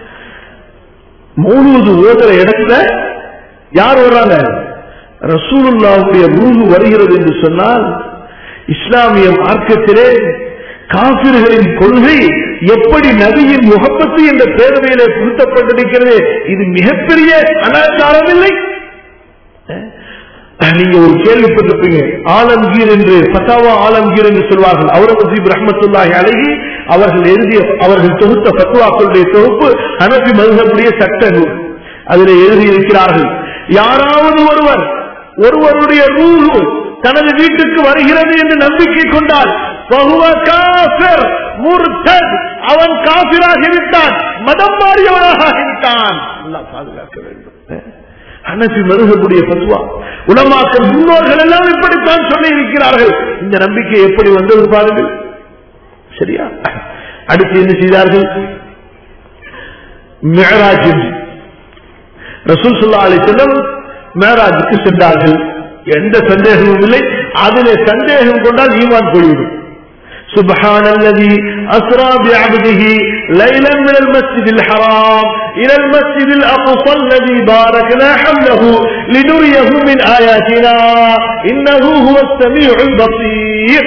A: மூணு ஓதுற இடத்துல யார் வர்றாங்க ரசூலுல்லாவுடைய ரூஹு வருகிறது என்று சொன்னால் இஸ்லாமிய மார்க்கத்திலே காபிர்களின் கொள்கை எப்படி நபியின் முகப்பத்து என்ற பேரவையிலே புகுத்தப்பட்டிருக்கிறது இது மிகப்பெரிய அனாச்சாரம் இல்லை நீங்க ஒரு கேள்விப்பட்டிருப்பீங்க ஆலம்கீர் என்று பத்தாவா ஆலம்கீர் என்று சொல்வார்கள் அவுரங்கசீப் ரஹமத்துல்லாஹி அழகி அவர்கள் எழுதிய அவர்கள் தொகுத்த பத்துவாக்களுடைய தொகுப்பு அனபி மதுகப்புடைய சட்ட நூல் அதில் எழுதியிருக்கிறார்கள் யாராவது ஒருவர் ஒருவருடைய ரூஹு தனது வீட்டுக்கு வருகிறது என்று நம்பிக்கை கொண்டால் அவன் காபிராக இருந்தான் மதம் மாறியவனாக இருந்தான் பாதுகாக்க வேண்டும் அனபி மருகக்கூடிய பத்துவா உலமாக்கள் முன்னோர்கள் எல்லாம் இப்படித்தான் சொல்லி இருக்கிறார்கள் இந்த நம்பிக்கை எப்படி வந்தது பாருங்கள் சரியா அடுத்து என்ன செய்தார்கள் மேராஜ் ரசூல் சுல்லா அலி செல்லம் மேராஜுக்கு சென்றார்கள் எந்த சந்தேகமும் இல்லை அதிலே சந்தேகம் கொண்டால் ஈமான் போய்விடும் سبحان الذي أسرى بعبده ليلا من المسجد الحرام إلى المسجد الأقصى الذي باركنا حوله لنريه من آياتنا إنه هو السميع البصير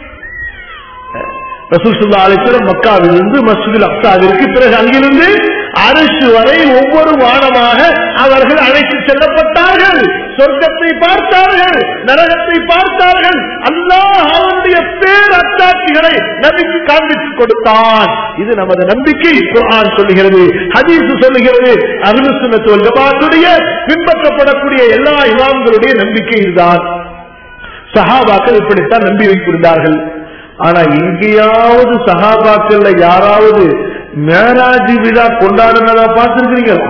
A: ரசூல் சுல்லா அலிஸ்வரம் மக்காவிலிருந்து மசூதில் அப்சாவிற்கு பிறகு அங்கிருந்து அரசு வரை ஒவ்வொரு வானமாக அவர்கள் அழைத்து செல்லப்பட்டார்கள் சொர்க்கத்தை பார்த்தார்கள் நரகத்தை பார்த்தார்கள் அல்லாஹ் அவனுடைய பேரத்தாட்சிகளை நபிக்கு காண்பித்துக் கொடுத்தான் இது நமது நம்பிக்கை குரான் சொல்லுகிறது ஹதீஸ் சொல்லுகிறது அருளுசுனத்துவல் ஜமாத்துடைய பின்பற்றப்படக்கூடிய எல்லா இமாம்களுடைய நம்பிக்கை இதுதான் சஹாபாக்கள் இப்படித்தான் நம்பி வைத்திருந்தார்கள் ஆனா எங்கேயாவது சகாபாக்கள்ல யாராவது மேராஜி விழா கொண்டாடுனதா பார்த்திருக்கிறீங்களா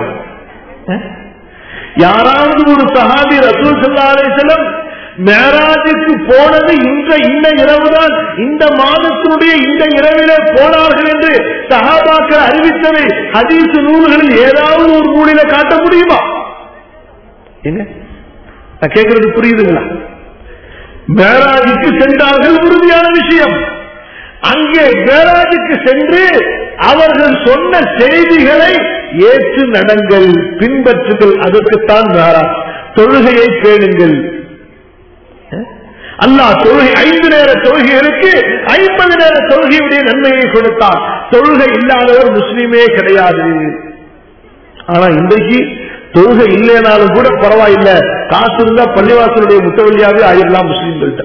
A: யாராவது ஒரு சஹாபி ரசூல் சல்லா செல்லம் மேராஜுக்கு போனது இந்த இந்த இரவுதான் இந்த மாதத்தினுடைய இந்த இரவிலே போனார்கள் என்று சஹாபாக்கள் அறிவித்ததை ஹதீஸ் நூல்களில் ஏதாவது ஒரு நூலில காட்ட முடியுமா என்ன நான் கேட்கறது புரியுதுங்களா மேராஜுக்கு சென்றார்கள் உறுதியான விஷயம் அங்கே மேராஜுக்கு சென்று அவர்கள் சொன்ன செய்திகளை ஏற்று நடங்கள் பின்பற்றுங்கள் அதற்குத்தான் மேராஜ் தொழுகையை கேளுங்கள் அல்லாஹ் தொழுகை ஐந்து நேர தொழுகைகளுக்கு ஐம்பது நேர தொழுகையுடைய நன்மையை கொடுத்தார் தொழுகை இல்லாதவர் முஸ்லீமே கிடையாது ஆனா இன்றைக்கு தொழுகை இல்லைனாலும் கூட பரவாயில்ல காசு இருந்தா பள்ளிவாசலுடைய முத்தவழியாவே ஆயிரலாம் முஸ்லீம்கள்ட்ட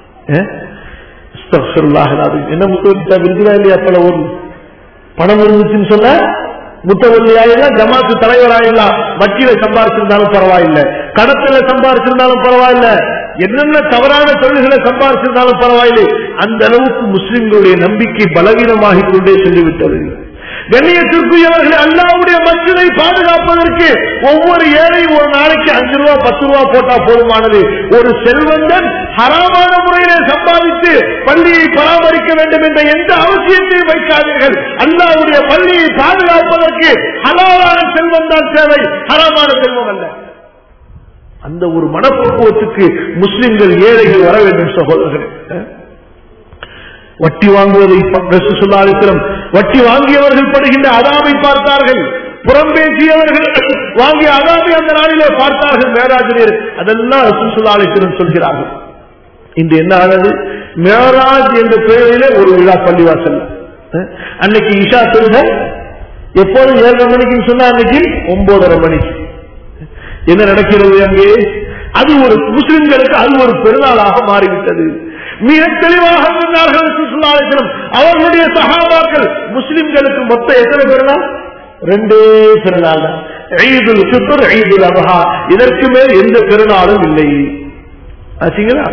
A: என்ன முத்தவழித்தா விருதுலா இல்லையா பல ஊர் பணம் இருந்துச்சுன்னு சொன்ன முத்தவல்லியாயிரம் ஜமாத்து தலைவராயிடலாம் வக்கீல சம்பாரிச்சிருந்தாலும் பரவாயில்லை கடத்துல சம்பாரிச்சிருந்தாலும் பரவாயில்ல என்னென்ன தவறான தொழில்களை சம்பாரிச்சிருந்தாலும் பரவாயில்லை அந்த அளவுக்கு முஸ்லிம்களுடைய நம்பிக்கை பலவீனமாகிக் கொண்டே சொல்லிவிட்டது கண்ணியத்திற்குரியவர்கள் அல்லாவுடைய மசிதை பாதுகாப்பதற்கு ஒவ்வொரு ஏழையும் ஒரு நாளைக்கு அஞ்சு ரூபா பத்து ரூபா போட்டா போதுமானது ஒரு செல்வந்தன் ஹராமான முறையிலே சம்பாதித்து பள்ளியை பராமரிக்க வேண்டும் என்ற எந்த அவசியத்தையும் வைக்காதீர்கள் அல்லாவுடைய பள்ளியை பாதுகாப்பதற்கு ஹலாலான செல்வம் தான் தேவை ஹராமான செல்வம் அல்ல அந்த ஒரு மனப்பக்குவத்துக்கு முஸ்லிம்கள் ஏழைகள் வர வேண்டும் சகோதரர்கள் வட்டி வாங்குவதை சொல்லாதித்திரம் வட்டி வாங்கியவர்கள் படுகின்ற அதாவை பார்த்தார்கள் புறம்பேசியவர்கள் வாங்கிய அதாவை அந்த நாளிலே பார்த்தார்கள் மேராஜினர் அதெல்லாம் ரசூசுல்லாலித்திரம் சொல்கிறார்கள் இன்று என்ன ஆனது மேராஜ் என்ற பெயரிலே ஒரு விழா பள்ளிவாசல் அன்னைக்கு இஷா சொல்க எப்போதும் ஏழரை மணிக்குன்னு சொன்னா அன்னைக்கு ஒன்பதரை மணிக்கு என்ன நடக்கிறது அங்கே அது ஒரு முஸ்லிம்களுக்கு அது ஒரு பெருநாளாக மாறிவிட்டது மிக தெளிவாக இருந்தார்கள் சுற்றுலாத்திரம் அவர்களுடைய சகாபாக்கள் முஸ்லிம்களுக்கு மொத்தம் எத்தனை பெருநாள் ரெண்டே பெருநாள் தான் ஈதுல் சுத்தர் ஈதுல் அபஹா இதற்கு மேல் எந்த பெருநாளும் இல்லை ஆச்சுங்களா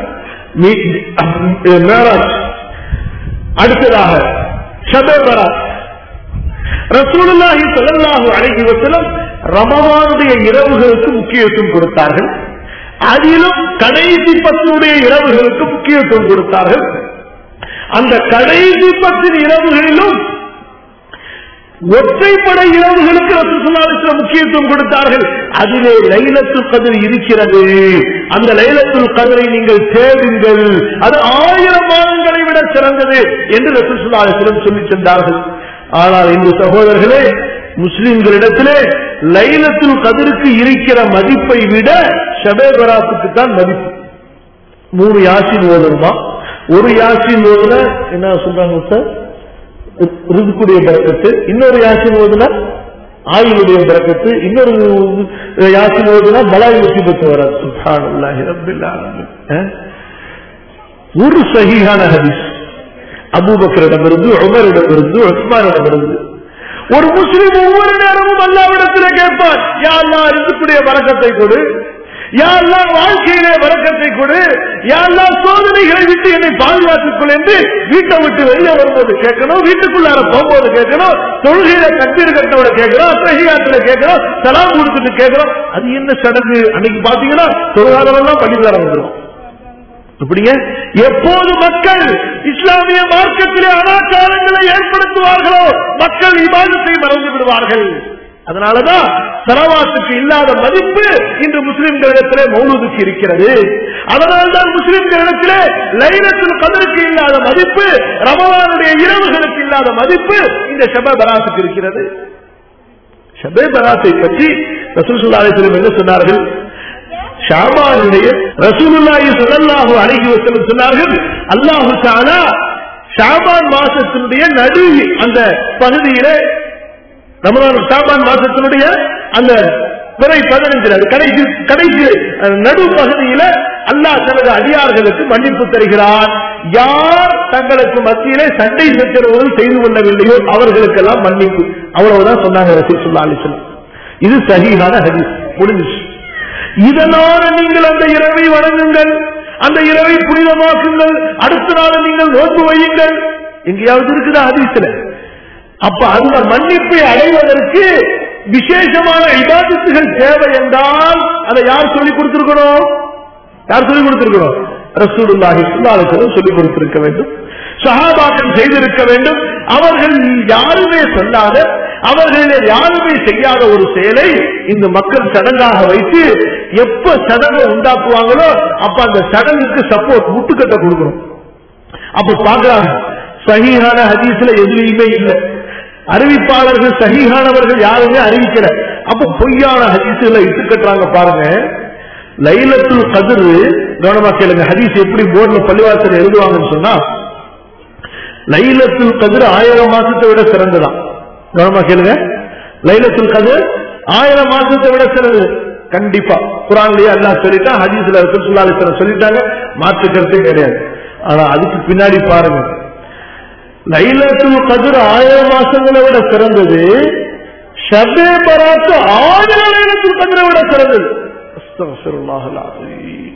A: மேராஜ் அடுத்ததாக ஷபேபராஜ் ரசூலுல்லாஹி ஸல்லல்லாஹு அலைஹி வஸல்லம் ரமவானுடைய இரவுகளுக்கு முக்கியத்துவம் கொடுத்தார்கள் அதிலும் கடைசி பத்தினுடைய இரவுகளுக்கு முக்கியத்துவம் கொடுத்தார்கள் அந்த கடைசி பத்தின் இரவுகளிலும் ஒற்றைப்படை இரவுகளுக்கு ரசூலுல்லாஹி முக்கியத்துவம் கொடுத்தார்கள் அதிலே லைலத்துல் கதிர் இருக்கிறது அந்த லைலத்துல் கதிரை நீங்கள் தேடுங்கள் அது ஆயிரம் மாதங்களை விட சிறந்தது என்று ரசூலுல்லாஹி சொல்லி சென்றார்கள் ஆனால் இந்த சகோதரர்களே முஸ்லிம்களிடத்திலே லைலத்துல் கதிருக்கு இருக்கிற மதிப்பை விட ஷபே பராத்துக்கு தான் மதிப்பு மூணு யாசின் ஓதணுமா ஒரு யாசின் ஓதுன என்ன சொல்றாங்க சார் ரிதுக்குடைய பறக்கத்து இன்னொரு யாசின் ஓதுனா ஆயுளுடைய பறக்கத்து இன்னொரு யாசின் ஓதுனா பலாய் முசிபத்து வராது சுப்ஹானல்லாஹி ரப்பில் ஆலமீன் அஹ்? ஒரு சஹீஹான ஹதீஸ் அபூபக்கரிடமிருந்து உமரிடமிருந்து உஸ்மானிடமிருந்து ஒரு முஸ்லிம் ஒவ்வொரு நேரமும் அல்லாவிடத்திலே கேட்பார் யா அல்லாஹ் ரிதுக்குடைய வரக்கத்தை கொடு யா அல்லாஹ் வாழ்க்கையிலே வரக்கத்தை கொடு யா அல்லாஹ் சோதனைகளை விட்டு என்னை பாதுகாத்துக் கொள் என்று வீட்டை விட்டு வெளியே வரும்போது கேட்கணும் வீட்டுக்குள்ளார போகும்போது கேட்கணும் தொழுகையில கட்டீர் கட்டோட கேட்கிறோம் அத்தகையாத்துல கேட்கிறோம் சலாம் கொடுத்துட்டு கேட்கிறோம் அது என்ன சடங்கு அன்னைக்கு பாத்தீங்கன்னா தொழுகாதவெல்லாம் பள்ளிக்கார வந்துடும் இப்படிங்க எப்போது மக்கள் இஸ்லாமிய மார்க்கத்திலே அனாச்சாரங்களை ஏற்படுத்துவார்களோ மக்கள் இபாதத்தை மறந்து விடுவார்கள் அதனாலதான் சரவாத்துக்கு இல்லாத மதிப்பு இன்று முஸ்லிம்களிடத்திலே மௌலூதுக்கு இருக்கிறது அதனால்தான் முஸ்லிம்களிடத்திலே லைலத்தில் கதருக்கு இல்லாத மதிப்பு ரமவானுடைய இரவுகளுக்கு இல்லாத மதிப்பு இந்த ஷப பராத்துக்கு இருக்கிறது ஷபே பராத்தை பற்றி ரசூல் சுல்லாஹிஸ்லம் என்ன சொன்னார்கள் ஷாபானுடைய ரசூலுல்லாஹி ஸல்லல்லாஹு அலைஹி வஸல்லம் சொன்னார்கள் அல்லாஹு தஆலா ஷாபான் மாசத்தினுடைய நடு அந்த பகுதியிலே ரமலான் ஷாபான் மாசத்தினுடைய அந்த பிறை பதினஞ்சு அது கடைசி கடைசி அஹ், நடு பகுதியில அல்லாஹ் தனது அடியார்களுக்கு மன்னிப்பு தருகிறார் யார் தங்களுக்கு மத்தியிலே சண்டை சச்சரவுகள் செய்து கொள்ளவில்லையோ அவர்களுக்கெல்லாம் மன்னிப்பு அவ்வளவுதான் சொன்னாங்க ரசூலுல்லாஹி அலைஹி வஸல்லம் இது சஹீஹான ஹதீஸ் முடிஞ்சிச்சு இதனால நீங்கள் அந்த இரவை வணங்குங்கள் அந்த இரவை புனிதமாக்குங்கள் அடுத்த நாள் நீங்கள் நோக்கு வையுங்கள் எங்கேயாவது இருக்குதா ஹதீஸ்ல அப்ப அந்த மன்னிப்பை அடைவதற்கு விசேஷமான இபாதத்துகள் தேவை என்றால் அதை யார் சொல்லிக் கொடுத்திருக்கணும் யார் சொல்லிக் கொடுத்திருக்கணும் ரசூலுல்லாஹி ஸல்லல்லாஹு அலைஹி வஸல்லம் சொல்லிக் கொடுத்திருக்க வேண்டும் சஹாபாக்கள் செய்திருக்க வேண்டும் அவர்கள் யாருமே சொல்லாத அவர்களில் யாருமே செய்யாத ஒரு செயலை இந்த மக்கள் சடங்காக வைத்து எப்ப சடங்கை உண்டாக்குவாங்களோ அப்ப அந்த சடங்குக்கு சப்போர்ட் முட்டுக்கட்டை கொடுக்கணும் அப்ப பாக்குறாங்க சஹீஹான ஹதீஸ்ல எதுலையுமே இல்லை அறிவிப்பாளர்கள் சஹீஹானவர்கள் யாருமே அறிவிக்கல அப்ப பொய்யான ஹதீஸ்ல இட்டு கட்டுறாங்க பாருங்க லைலத்துல் கதிர் கவனமா கேளுங்க ஹதீஸ் எப்படி போர்டுல பள்ளிவாசல் எழுதுவாங்கன்னு சொன்னா லைலத்துல் கதிர் ஆயிரம் மாசத்தை விட சிறந்ததான் கவனமா கேளுங்க லைலத்துல் கதிர் ஆயிரம் மாசத்தை விட சிறந்தது கண்டிப்பா குரான்லயே அல்லாஹ் சொல்லிட்டான் ஹதீஸ்ல ரசூலுல்லாஹி சொல்லிட்டாங்க மாற்று கருத்தே கிடையாது ஆனா அதுக்கு பின்னாடி பாருங்க லைலத்துல் கதிர் ஆயிரம் மாசங்களை விட சிறந்தது ஷபே பராத்து ஆயிரம் லைலத்துல் கதிரை விட சிறந்தது அஸ்தக்ஃபிருல்லாஹல் அஸீம்.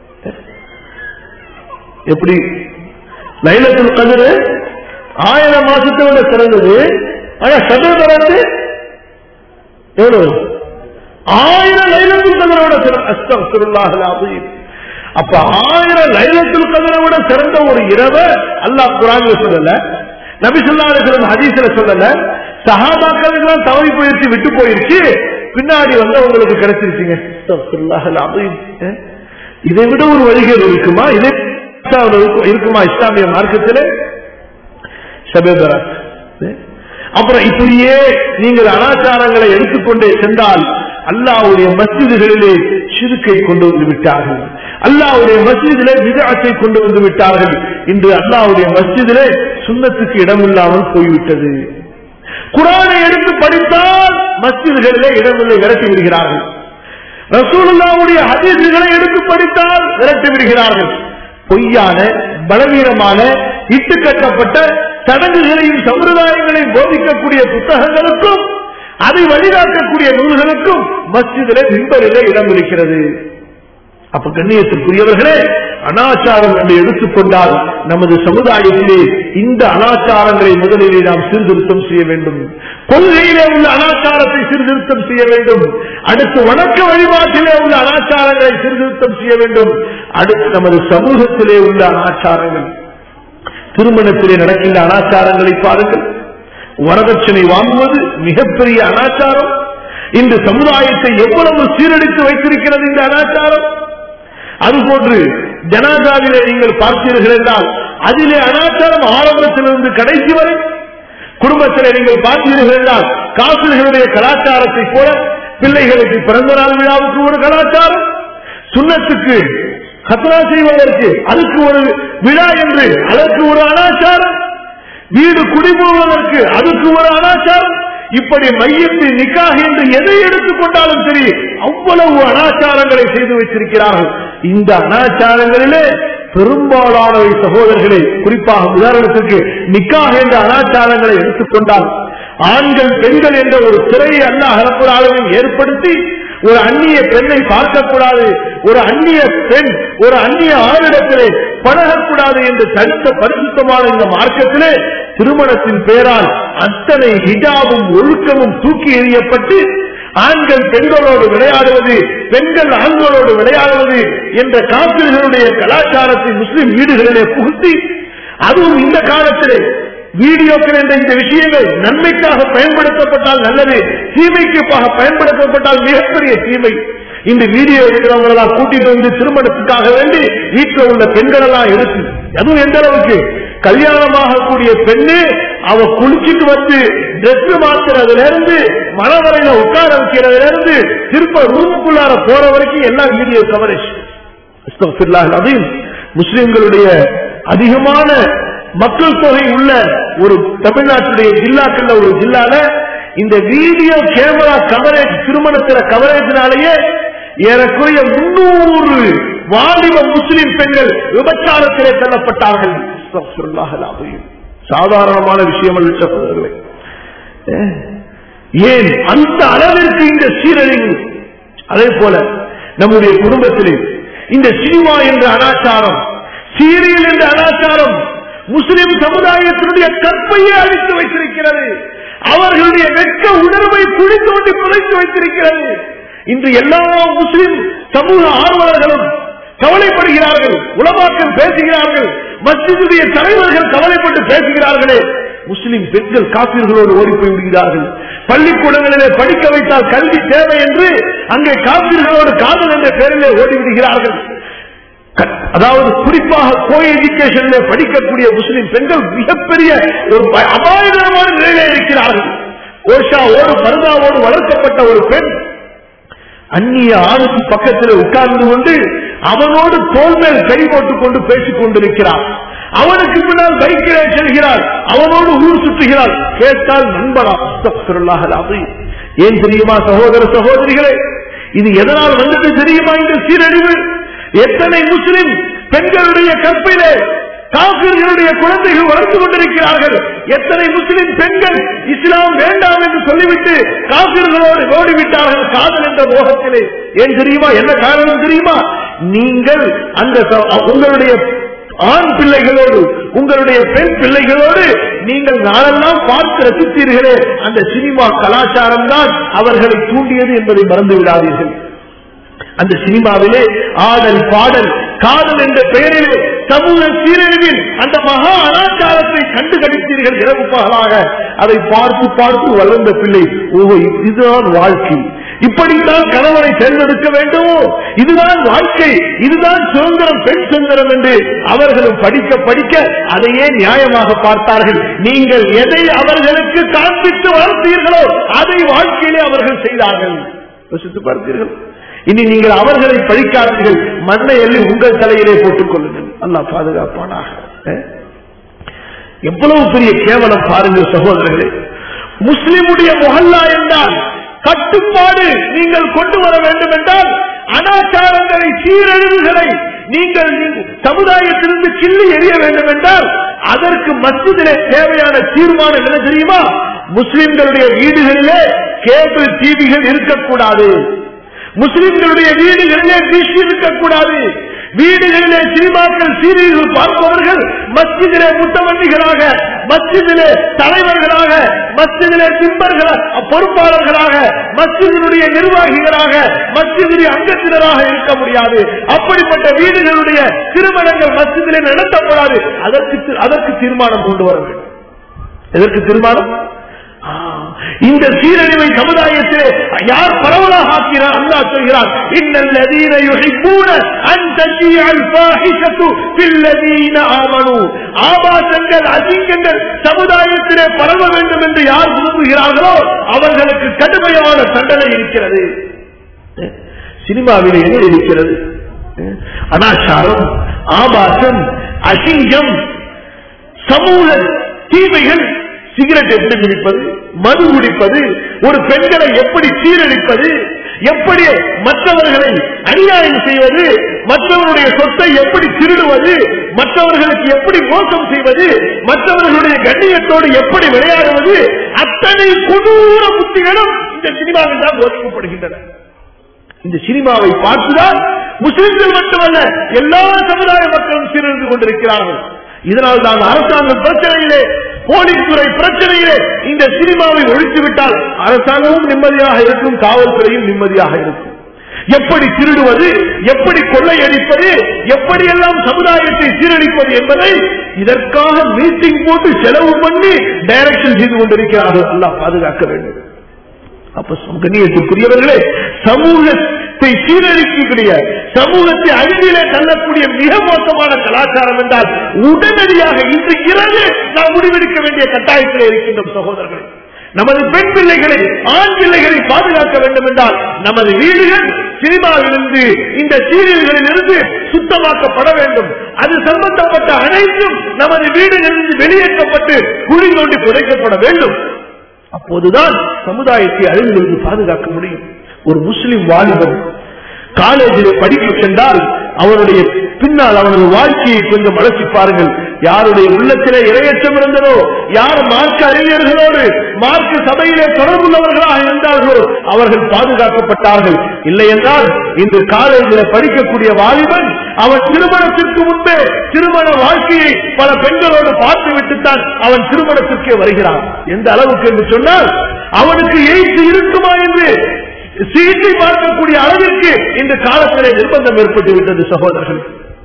A: எப்படி லைலத்துல் கதிர் ஆயிரம் மாசத்தை விட சிறந்தது ஆனா ஷபே பராத்து எவ்வளவு ஆயிரம் லைலத்துல் கதிரோட அஸ்தக்ஃபிருல்லாஹல் அஸீம். அப்ப ஆயிரம் லைலத்துல் கதிரை விட சிறந்த ஒரு இரவை அல்லாஹ் குரான்ல சொல்லல நபி ஸல்லல்லாஹு அலைஹி வஸல்லம் ஹதீஸ்ல சொல்லல சஹாபாக்கள் எல்லாம் தவறி போயிருச்சு விட்டு போயிருச்சு பின்னாடி வந்தவங்களுக்கு கிடைச்சிருச்சுங்க அஸ்தக்ஃபிருல்லாஹல் அஸீம். அஹ்? இதை விட ஒரு வழிகள் இருக்குமா இதே இருக்குமா இஸ்லாமிய மார்க்கத்திலே ஷபே பராத் அஹ்? அப்புறம் இப்படியே நீங்கள் அனாச்சாரங்களை எடுத்துக்கொண்டே சென்றால் அல்லாவுடைய மஸ்ஜிதுகளிலே சிறுக்கை கொண்டு வந்து விட்டார்கள் அல்லாவுடைய மஸ்ஜிதிலே விதத்தை கொண்டு வந்து விட்டார்கள் இன்று அல்லாவுடைய மஸ்ஜிதிலே சுண்ணத்துக்கு இடமில்லாமல் போய்விட்டது குரானை எடுத்து படித்தால் மஸ்ஜிதுகளிலே இடமில்லை விரட்டி விடுகிறார்கள் ரசூலுல்லாவுடைய ஹதீசுகளை எடுத்து படித்தால் விரட்டி விடுகிறார்கள் பொய்யான பலவீனமான இட்டு கட்டப்பட்ட சடங்குகளையும் சம்பிரதாயங்களையும் போதிக்கக்கூடிய புத்தகங்களுக்கும் அதை வழிகாட்டக்கூடிய நூல்களுக்கும் மஸ்ஜிதிலே மின்பரிலே இடம் இருக்கிறது அப்ப கண்ணியத்திற்குரியவர்களே அனாச்சாரம் என்று எடுத்துக்கொண்டால் நமது சமுதாயத்திலே இந்த அனாச்சாரங்களை முதலிலே நாம் சீர்திருத்தம் செய்ய வேண்டும் கொள்கையிலே உள்ள அனாச்சாரத்தை சீர்திருத்தம் செய்ய வேண்டும் அடுத்து வணக்க வழிபாட்டிலே உள்ள அனாச்சாரங்களை சீர்திருத்தம் செய்ய வேண்டும் அடுத்து நமது சமூகத்திலே உள்ள அனாச்சாரங்கள் திருமணத்திலே நடக்கின்ற அனாச்சாரங்களை பாருங்கள் வரதட்சணை வாங்குவது மிகப்பெரிய அனாச்சாரம் இந்த சமுதாயத்தை எவ்வளவு சீரழித்து வைத்திருக்கிறது இந்த அனாச்சாரம் அதுபோன்று ஜனாதாவிலே நீங்கள் பார்த்தீர்கள் என்றால் அதிலே அனாச்சாரம் ஆரம்பத்திலிருந்து கடைசி வரை குடும்பத்திலே நீங்கள் பார்த்தீர்கள் என்றால் காசுகளுடைய கலாச்சாரத்தை போல பிள்ளைகளுக்கு பிறந்த நாள் விழாவுக்கு ஒரு கலாச்சாரம் சுண்ணத்துக்கு கத்ரா செய்வதற்கு அதுக்கு ஒரு விழா என்று அதற்கு ஒரு அனாச்சாரம் வீடு குடிபோவதற்கு அதுக்கு ஒரு அனாச்சாரம் இப்படி மையத்து நிக்காக என்று எதை எடுத்துக்கொண்டாலும் சரி அவ்வளவு அனாச்சாரங்களை செய்து வைத்திருக்கிறார்கள் இந்த அனாச்சாரங்களிலே பெரும்பாலானவை சகோதரர்களை குறிப்பாக உதாரணத்திற்கு நிக்காக என்ற அனாச்சாரங்களை எடுத்துக்கொண்டால் ஆண்கள் பெண்கள் என்ற ஒரு திரையை அல்லாஹ் அரப்பதாலும் ஏற்படுத்தி ஒரு அந்நிய பெண்ணை பார்க்கக்கூடாது ஒரு அந்நிய பெண் ஒரு அந்நிய ஆணிடத்திலே பழகக்கூடாது என்று தடுத்த பரிசுத்தமான இந்த மார்க்கத்திலே திருமணத்தின் பெயரால் அத்தனை ஹிஜாபும் ஒழுக்கமும் தூக்கி எறியப்பட்டு ஆண்கள் பெண்களோடு விளையாடுவது பெண்கள் ஆண்களோடு விளையாடுவது என்ற காப்பிர்களுடைய கலாச்சாரத்தை முஸ்லிம் வீடுகளிலே புகுத்தி அதுவும் இந்த காலத்திலே வீடியோக்கள் என்ற இந்த விஷயங்கள் நன்மைக்காக பயன்படுத்தப்பட்டால் நல்லது தீமைக்காக பயன்படுத்தப்பட்டால் மிகப்பெரிய தீமை இந்த வீடியோ எடுக்கிறவங்க எல்லாம் கூட்டிட்டு வந்து திருமணத்துக்காக வேண்டி வீட்டில் உள்ள பெண்கள் எல்லாம் எடுத்து அதுவும் எந்த அளவுக்கு கல்யாணமாகக்கூடிய பெண்ணு அவ குளிச்சுட்டு வந்து ட்ரெஸ் மாத்துறதுல இருந்து மனவரையில உட்கார வைக்கிறதுல இருந்து திருப்ப ரூமுக்குள்ளார போற வரைக்கும் எல்லாம் வீடியோ கவரேஜ் அதையும் முஸ்லிம்களுடைய அதிகமான மக்கள் தொகை உள்ள ஒரு தமிழ்நாட்டுடைய ஜில்லாக்கள்ல ஒரு ஜில்லால இந்த வீடியோ கேமரா கவரேஜ் திருமணத்தில கவரேஜினாலேயே ஏறக்குறைய முன்னூறு வாலிப முஸ்லிம் பெண்கள் விபச்சாரத்திலே தள்ளப்பட்டார்கள் சாதாரணமான விஷயம் அல்ல சகோதரர்களே ஏன் அந்த அளவிற்கு இந்த சீரழிவு அதே போல நம்முடைய குடும்பத்திலே இந்த சினிமா என்ற அனாச்சாரம் சீரியல் என்ற அனாச்சாரம் முஸ்லிம் சமுதாயத்தினுடைய கற்பையே அழித்து வைத்திருக்கிறது அவர்களுடைய வெட்க உணர்வை குழி தோண்டி புதைத்து வைத்திருக்கிறது இன்று எல்லா முஸ்லிம் சமூக ஆர்வலர்களும் கவலைப்படுகிறார்கள் உலமாக்கம் பேசுகிறார்கள் மஸ்ஜிதுடைய தலைவர்கள் கவலைப்பட்டு பேசுகிறார்களே முஸ்லிம் பெண்கள் காப்பீர்களோடு ஓடி போய் விடுகிறார்கள் பள்ளிக்கூடங்களிலே படிக்க வைத்தால் கல்வி தேவை என்று அங்கே காப்பீர்களோடு காதல் என்ற பெயரிலே ஓடிவிடுகிறார்கள் அதாவது குறிப்பாக கோ எஜுகேஷன்ல படிக்கக்கூடிய முஸ்லிம் பெண்கள் மிகப்பெரிய ஒரு அபாயகரமான நிலையிலே இருக்கிறார்கள் ஓஷாவோடு பருதாவோடு வளர்க்கப்பட்ட ஒரு பெண் அந்நிய ஆணுக்கு பக்கத்தில் உட்கார்ந்து கொண்டு அவனோடு தோல் மேல் கை போட்டுக் கொண்டு பேசிக் கொண்டிருக்கிறார் அவனுக்கு பின்னால் பைக்கிலே செல்கிறார் அவனோடு ஊர் சுற்றுகிறார் கேட்டால் நண்பரா ஏன் தெரியுமா சகோதர சகோதரிகளே இது எதனால் வந்தது தெரியுமா இந்த சீரழிவு எத்தனை முஸ்லிம் பெண்களுடைய கற்பிலே காபிர்களுடைய குழந்தைகள் வளர்த்து கொண்டிருக்கிறார்கள் எத்தனை முஸ்லிம் பெண்கள் இஸ்லாம் வேண்டாம் என்று சொல்லிவிட்டு காபிர்களோடு ஓடிவிட்டார்கள் காதல் என்ற மோகத்திலே ஏன் தெரியுமா என்ன காரணம் தெரியுமா நீங்கள் அந்த உங்களுடைய ஆண் பிள்ளைகளோடு உங்களுடைய பெண் பிள்ளைகளோடு நீங்கள் நாளெல்லாம் பார்த்து ரசித்தீர்களே அந்த சினிமா கலாச்சாரம் தான் அவர்களை தூண்டியது என்பதை மறந்து விடாதீர்கள் அந்த சினிமாவிலே ஆடல் பாடல் காதல் என்ற பெயரிலே சமூக சீரழிவில் அந்த மகா அனாச்சாரத்தை கண்டுகளித்தீர்கள் இரவு பகலாக அதை பார்த்து பார்த்து வளர்ந்த பிள்ளை ஓ இதுதான் வாழ்க்கை இப்படித்தான் கணவனை தேர்ந்தெடுக்க வேண்டும் இதுதான் வாழ்க்கை இதுதான் சுதந்திரம் பெண் சுதந்திரம் என்று அவர்களும் படிக்க படிக்க அதையே நியாயமாக பார்த்தார்கள் நீங்கள் எதை அவர்களுக்கு காண்பித்து வளர்த்தீர்களோ அதை வாழ்க்கையிலே அவர்கள் செய்தார்கள் யோசித்து பார்த்தீர்கள் இனி நீங்கள் அவர்களை பழிக்காதீர்கள் மண்ணை எள்ளி உங்கள் தலையிலே போட்டுக் கொள்ளுங்கள் அல்லா பாதுகாப்பானாக எவ்வளவு பெரிய கேவலம் பாருங்கள் சகோதரர்களே முஸ்லிமுடைய முகல்லா என்றால் கட்டுப்பாடு நீங்கள் கொண்டு வர வேண்டும் என்றால் அனாச்சாரங்களை சீரழிவுகளை நீங்கள் சமுதாயத்திலிருந்து கிள்ளி எறிய வேண்டும் என்றால் அதற்கு மத்தியிலே தேவையான தீர்மானம் என்ன தெரியுமா முஸ்லிம்களுடைய வீடுகளிலே கேபிள் டிவிகள் இருக்கக்கூடாது முஸ்லிம்களுடைய வீடுகளிலே டிஷ் இருக்கக்கூடாது வீடுகளிலே சினிமாக்கள் சீரியல்கள் பார்ப்பவர்கள் மஸ்ஜிதிலே முத்தவண்டிகளாக மஸ்ஜிதிலே தலைவர்களாக மஸ்ஜிதிலே சிம்பர்களாக பொறுப்பாளர்களாக மஸ்ஜிதினுடைய நிர்வாகிகளாக மஸ்ஜிதுடைய அங்கத்தினராக இருக்க முடியாது அப்படிப்பட்ட வீடுகளுடைய திருமணங்கள் மஸ்ஜிதிலே நடத்தப்படாது அதற்கு அதற்கு தீர்மானம் கொண்டு வர வேண்டும் எதற்கு தீர்மானம் ஆ, இந்த சீரழிவை சமுதாயத்திலே யார் பரவலாக ஆக்கிறார் அல்லாஹ் சொல்கிறார் இன்னல்லதீன யுஹிப்பூன அன் தஷீஅல் ஃபாஹிஷத்து ஃபில்லதீன ஆமனூ ஆபாசங்கள் அசிங்கங்கள் சமுதாயத்திலே பரவ வேண்டும் என்று யார் விரும்புகிறார்களோ அவர்களுக்கு கடுமையான தண்டனை இருக்கிறது சினிமாவில் என்ன இருக்கிறது அனாச்சாரம் ஆபாசம் அசிங்கம் சமூக தீமைகள் சிகரெட் எப்படி குடிப்பது மது குடிப்பது ஒரு பெண்களை எப்படி சீரழிப்பது எப்படி மற்றவர்களை அநியாயம் செய்வது மற்றவருடைய சொத்தை எப்படி திருடுவது மற்றவர்களுக்கு எப்படி மோசம் செய்வது மற்றவர்களுடைய கண்ணியத்தோடு எப்படி விளையாடுவது அத்தனை கொடூர புத்திகளும் இந்த சினிமாவில் தான் போதிக்கப்படுகின்றன இந்த சினிமாவை பார்த்துதான் முஸ்லிம்கள் மட்டுமல்ல எல்லா சமுதாய மக்களும் சீரழிந்து கொண்டிருக்கிறார்கள் இதனால் தான் அரசாங்கம் பிரச்சனையிலே போலீஸ் துறை பிரச்சனையிலே இந்த சினிமாவை ஒழித்துவிட்டால் அரசாங்கமும் நிம்மதியாக இருக்கும் காவல்துறையும் நிம்மதியாக இருக்கும் எப்படி திருடுவது எப்படி கொள்ளையடிப்பது எப்படியெல்லாம் சமுதாயத்தை சீரழிப்பது என்பதை இதற்காக மீட்டிங் போட்டு செலவு பண்ணி டைரக்ஷன் செய்து கொண்டிருக்கிறார்கள் அல்லாஹ் பாதுகாக்க வேண்டும் அப்ப கண்ணியத்துக்குரியவர்களே சமூகத்தை சீரழிக்கக்கூடிய சமூகத்தை அழிவிலே தள்ளக்கூடிய மிக மோசமான கலாச்சாரம் என்றால் உடனடியாக இன்று இரவு நாம் முடிவெடுக்க வேண்டிய கட்டாயத்தில் இருக்கின்றோம் சகோதரர்கள் நமது பெண் பிள்ளைகளை ஆண் பிள்ளைகளை பாதுகாக்க வேண்டும் என்றால் நமது வீடுகள் சினிமாவிலிருந்து இந்த சீரியல்களில் இருந்து சுத்தமாக்கப்பட வேண்டும் அது சம்பந்தப்பட்ட அனைத்தும் நமது வீடுகளிலிருந்து வெளியேற்றப்பட்டு குழி தோண்டி புதைக்கப்பட வேண்டும் அப்போதுதான் சமுதாயத்தை அழிவிலிருந்து பாதுகாக்க முடியும் ஒரு முஸ்லிம் வாலிபன் காலேஜில் படிக்க சென்றால் அவனுடைய பின்னால் அவனது வாழ்க்கையை கொஞ்சம் அலசி பாருங்கள் யாருடைய உள்ளத்திலே இரையச்சம் இருந்ததோ யார் மார்க்க அறிஞர்களோடு மார்க்க சபையிலே தொடர்புள்ளவர்களாக இருந்தார்களோ அவர்கள் பாதுகாக்கப்பட்டார்கள் இல்லை என்றால் இன்று காலேஜில் படிக்கக்கூடிய வாலிபன் அவன் திருமணத்திற்கு முன்பே திருமண வாழ்க்கையை பல பெண்களோடு பார்த்து விட்டுத்தான் அவன் திருமணத்திற்கே வருகிறான் எந்த அளவுக்கு என்று சொன்னால் அவனுக்கு எய்த்து இருக்குமா என்று சிகிச்சை பார்க்கக்கூடிய அளவிற்கு இந்த காலத்திலே நிர்பந்தம் ஏற்பட்டு விட்டது சகோதரர்கள்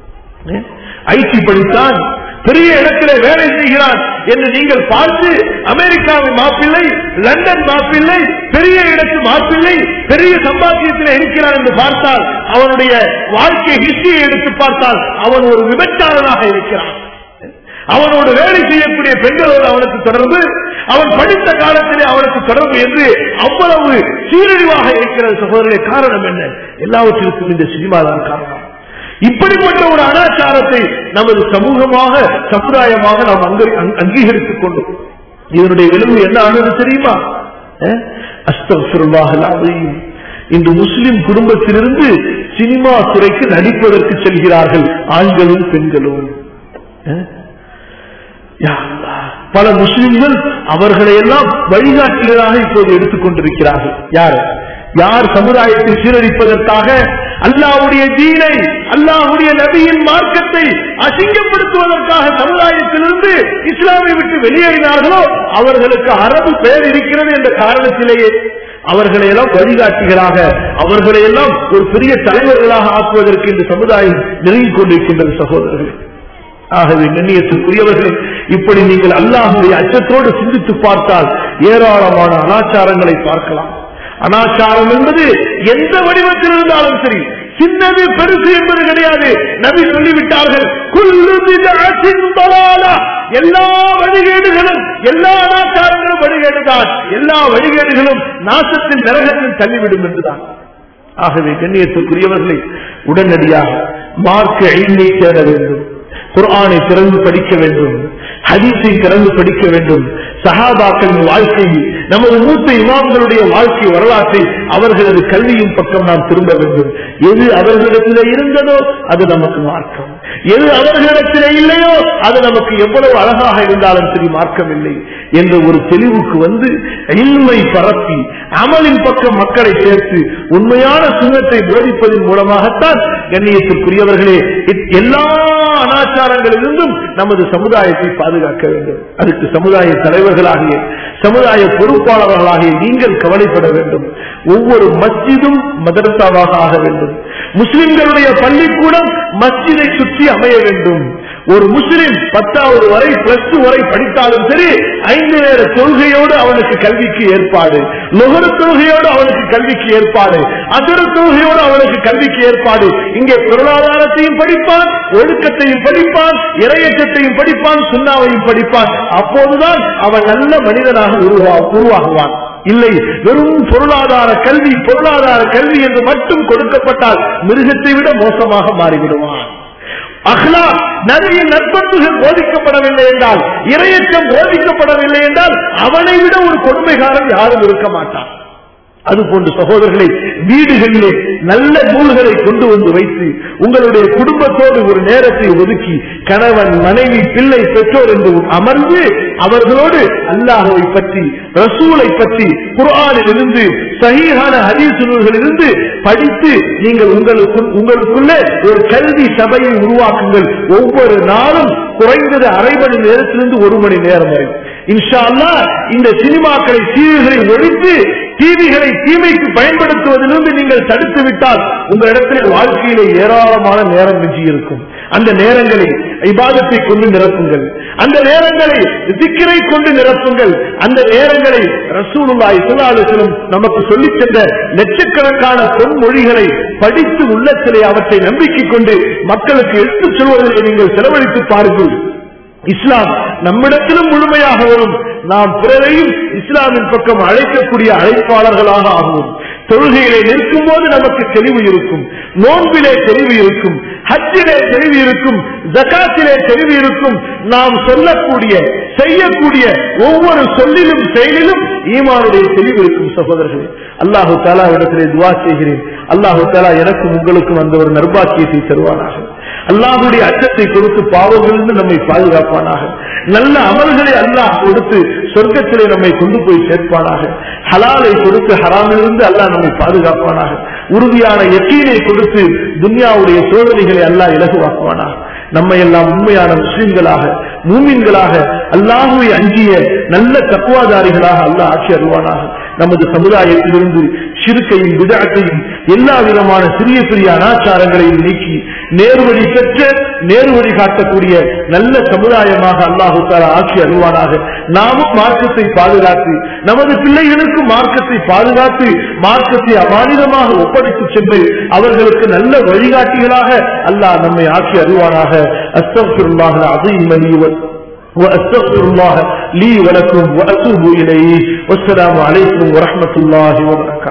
A: ஐடி படித்தான் பெரிய இடத்திலே வேலை செய்கிறான் என்று நீங்கள் பார்த்து அமெரிக்காவின் மாப்பிள்ளை லண்டன் மாப்பிள்ளை பெரிய இடத்து மாப்பிள்ளை பெரிய சம்பாத்தியத்தில் இருக்கிறான் என்று பார்த்தால் அவனுடைய வாழ்க்கை ஹிஸ்டரியை எடுத்து பார்த்தால் அவன் ஒரு விபச்சாரனாக இருக்கிறான் அவனோடு வேலை செய்யக்கூடிய பெண்களோடு அவனுக்கு தொடர்பு அவன் படித்த காலத்திலே அவனுக்கு தொடர்பு என்று அவ்வளவு சீரழிவாக இருக்கிறது சகோதரே காரணம் என்ன எல்லாவற்றிற்கும் இந்த சினிமா தான் காரணம் இப்படிப்பட்ட ஒரு அனாச்சாரத்தை நமது சமூகமாக சமுதாயமாக நாம் அங்க- அங்க- அங்கீகரித்துக் கொண்டோம் இதனுடைய விளைவு என்ன ஆனது தெரியுமா அஹ்? அஸ்தக்ஃபிருல்லாஹல் அலீம். இன்று முஸ்லிம் குடும்பத்திலிருந்து சினிமா துறைக்கு நடிப்பதற்கு செல்கிறார்கள் ஆண்களும் பெண்களும் அஹ்? யா அல்லாஹ். பல முஸ்லிம்கள் அவர்களை எல்லாம் வழிகாட்டுகளாக இப்போது எடுத்துக் கொண்டிருக்கிறார்கள் யார் யார் சமுதாயத்தை சீரழிப்பதற்காக அல்லாஹ்வுடைய தீனை அல்லாஹ்வுடைய நபியின் மார்க்கத்தை அசிங்கப்படுத்துவதற்காக சமுதாயத்திலிருந்து இஸ்லாமை விட்டு வெளியேறினார்களோ அவர்களுக்கு அரபு பெயர் இருக்கிறது என்ற காரணத்திலேயே அவர்களை எல்லாம் வழிகாட்டிகளாக அவர்களை எல்லாம் ஒரு பெரிய தலைவர்களாக ஆக்குவதற்கு இந்த சமுதாயம் நெருங்கிக் கொண்டிருக்கின்றது சகோதரர்களே ஆகவே கண்ணியத்திற்குரியவர்களே இப்படி நீங்கள் அல்லாஹுடைய அச்சத்தோடு சிந்தித்து பார்த்தால் ஏராளமான அனாச்சாரங்களை பார்க்கலாம் அனாச்சாரம் என்பது எந்த வடிவத்தில் இருந்தாலும் சரி சின்னது பெருசு என்பது கிடையாது நபி சொல்லிவிட்டார்கள் குல்லு பிதஅத்தின் தலாலா. எல்லா வழிகேடுகளும் எல்லா அனாச்சாரங்களும் வழிகேடுதான் எல்லா வழிகேடுகளும் நாசத்தின் நரகத்தில் தள்ளிவிடும் என்றுதான் ஆகவே கண்ணியத்திற்குரியவர்களை உடனடியாக மார்க்க எண்ணை தேட வேண்டும் குர்ஆனை திறந்து படிக்க வேண்டும் ஹதீஸை திறந்து படிக்க வேண்டும் சஹாபாக்களின் வாழ்க்கை நமது மூத்த இமாம்களுடைய வாழ்க்கை வரலாற்றை அவர்களது கல்வியின் பக்கம் நாம் திரும்ப வேண்டும் எது அவர்களிடத்தில் இருந்ததோ அது நமக்கு மார்க்கம் எது அவர்களிடத்தில் இல்லையோ அது நமக்கு எவ்வளவு அழகாக இருந்தாலும் சரி மார்க்கம் இல்லை என்ற ஒரு தெளிவுக்கு வந்து இல்மை பரப்பி அமலின் பக்கம் மக்களை சேர்த்து உண்மையான சுண்ணத்தை போதிப்பதன் மூலமாகத்தான் கண்ணியத்திற்குரியவர்களே இத்- எல்லா அனாச்சாரங்களிலிருந்தும் நமது சமுதாயத்தை பாதுகாக்க வேண்டும் அதுக்கு சமுதாய தலைவர்களாகிய சமுதாய பொறுப்பாளர்களாகிய நீங்கள் கவலைப்பட வேண்டும் ஒவ்வொரு மஸ்ஜிதும் மதரசாவாக ஆக வேண்டும் முஸ்லிம்களுடைய பள்ளிக்கூடம் மஸ்ஜிதை சுற்றி அமைய வேண்டும் ஒரு முஸ்லிம் பத்தாவது வரை பிளஸ் டூ வரை படித்தாலும் சரி ஐந்து நேர தொழுகையோடு அவனுக்கு கல்விக்கு ஏற்பாடு நுகர தொழுகையோடு அவனுக்கு கல்விக்கு ஏற்பாடு அதர தொழுகையோடு அவனுக்கு கல்விக்கு ஏற்பாடு இங்கே பொருளாதாரத்தையும் படிப்பான் ஒழுக்கத்தையும் படிப்பான் இரையச்சத்தையும் படிப்பான் சுண்ணாவையும் படிப்பான் அப்போதுதான் அவன் நல்ல மனிதனாக உருவா உருவாகுவான் இல்லை வெறும் பொருளாதார கல்வி பொருளாதார கல்வி என்று மட்டும் கொடுக்கப்பட்டால் மிருகத்தை விட மோசமாக மாறிவிடுவான் அஹ்லா நிறைய நற்பண்புகள் போதிக்கப்படவில்லை என்றால் இரையச்சம் போதிக்கப்படவில்லை என்றால் அவனை விட ஒரு கொடுமைகாரன் யாரும் இருக்க மாட்டான் அதுபோன்று சகோதரர்களை வீடுகளிலே நல்ல நூல்களை கொண்டு வந்து வைத்து உங்களுடைய குடும்பத்தோடு ஒரு நேரத்தை ஒதுக்கி கணவன் மனைவி பிள்ளை பெற்றோர் என்று அமர்ந்து அவர்களோடு அல்லாஹுவை பற்றி ரசூலை பற்றி குர்ஆனில் இருந்து சஹீஹான ஹதீஸ் நூல்களிலிருந்து படித்து நீங்கள் உங்களுக்கு உங்களுக்குள்ளே ஒரு கல்வி சபையை உருவாக்குங்கள் ஒவ்வொரு நாளும் குறைந்தது அரை மணி நேரத்திலிருந்து ஒரு மணி நேரம் வரை இன்ஷா அல்லாஹ் இந்த சினிமாக்களை சீர்களை ஒழித்து டிவிகளை தீமைக்கு பயன்படுத்துவதிலிருந்து நீங்கள் தடுத்து விட்டால் உங்களிடத்தில் வாழ்க்கையிலே ஏராளமான நேரம் மிஞ்சி இருக்கும் அந்த நேரங்களை இபாதத்தை கொண்டு நிரப்புங்கள் அந்த நேரங்களை திக்கிரை கொண்டு நிரப்புங்கள் அந்த நேரங்களை ரசூலுல்லாஹி ஸல்லல்லாஹு அலைஹி வஸல்லம் நமக்கு சொல்லித் தந்த லட்சக்கணக்கான பொன்மொழிகளை படித்து உள்ளத்திலே அவற்றை நம்பிக்கை கொண்டு மக்களுக்கு எடுத்துச் சொல்வதில் நீங்கள் செலவழித்து பாருங்கள் இஸ்லாம் நம்மிடத்திலும் முழுமையாக வரும் நாம் பிறரையும் இஸ்லாமின் பக்கம் அழைக்கக்கூடிய அழைப்பாளர்களாக ஆகுவோம் தொழுகையிலே நிற்கும் போது நமக்கு தெளிவு இருக்கும் நோன்பிலே தெளிவு இருக்கும் ஹஜ்ஜிலே தெளிவு இருக்கும் ஜகாத்திலே தெளிவு இருக்கும் நாம் சொல்லக்கூடிய செய்யக்கூடிய ஒவ்வொரு சொல்லிலும் செயலிலும் ஈமானுடைய தெளிவு இருக்கும் சகோதரர்களே அல்லாஹு தாலா இடத்திலே துவா செய்கிறேன் அல்லாஹு தாலா எனக்கும் உங்களுக்கும் அந்த ஒரு நர்பாக்கியத்தை தருவானாக அல்லாஹுடைய அச்சத்தை கொடுத்து பாவங்களிலிருந்து நம்மை பாதுகாப்பானாக நல்ல அமல்களை அல்லாஹ் கொடுத்து சொர்க்கத்திலே நம்மை கொண்டு போய் சேர்ப்பானாக ஹலாலை கொடுத்து ஹராமிலிருந்து அல்லாஹ் நம்மை பாதுகாப்பானாக உறுதியான எக்கீனை கொடுத்து துன்யாவுடைய சோதனைகளை அல்லாஹ் இலகுவாக்குவானாக நம்மை எல்லாம் உண்மையான முஸ்லிம்களாக மூமின்களாக அல்லாஹுவை அஞ்சிய நல்ல தக்குவாதாரிகளாக அல்லாஹ் ஆட்சி அருவானாக நமது சமுதாயத்திலிருந்து சிறுக்கையும் விதத்தையும் எல்லா விதமான சிறிய சிறிய அனாச்சாரங்களையும் நீக்கி நேர்வழி பெற்ற நேர்வழி காட்டக்கூடிய நல்ல சமுதாயமாக அல்லாஹு தாலா ஆட்சி அருவானாக நாமும் மார்க்கத்தை பாதுகாத்து நமது பிள்ளைகளுக்கு மார்க்கத்தை பாதுகாத்து மார்க்கத்தை அமானிதமாக ஒப்படைத்து சென்று அவர்களுக்கு நல்ல வழிகாட்டிகளாக அல்லாஹ் நம்மை ஆட்சி அருவானாக அஸ்தபிருல்லாக அதையும் மணியுவன் وأستغفر الله لي ولكم وأتوب إليه والسلام عليكم ورحمة الله وبركاته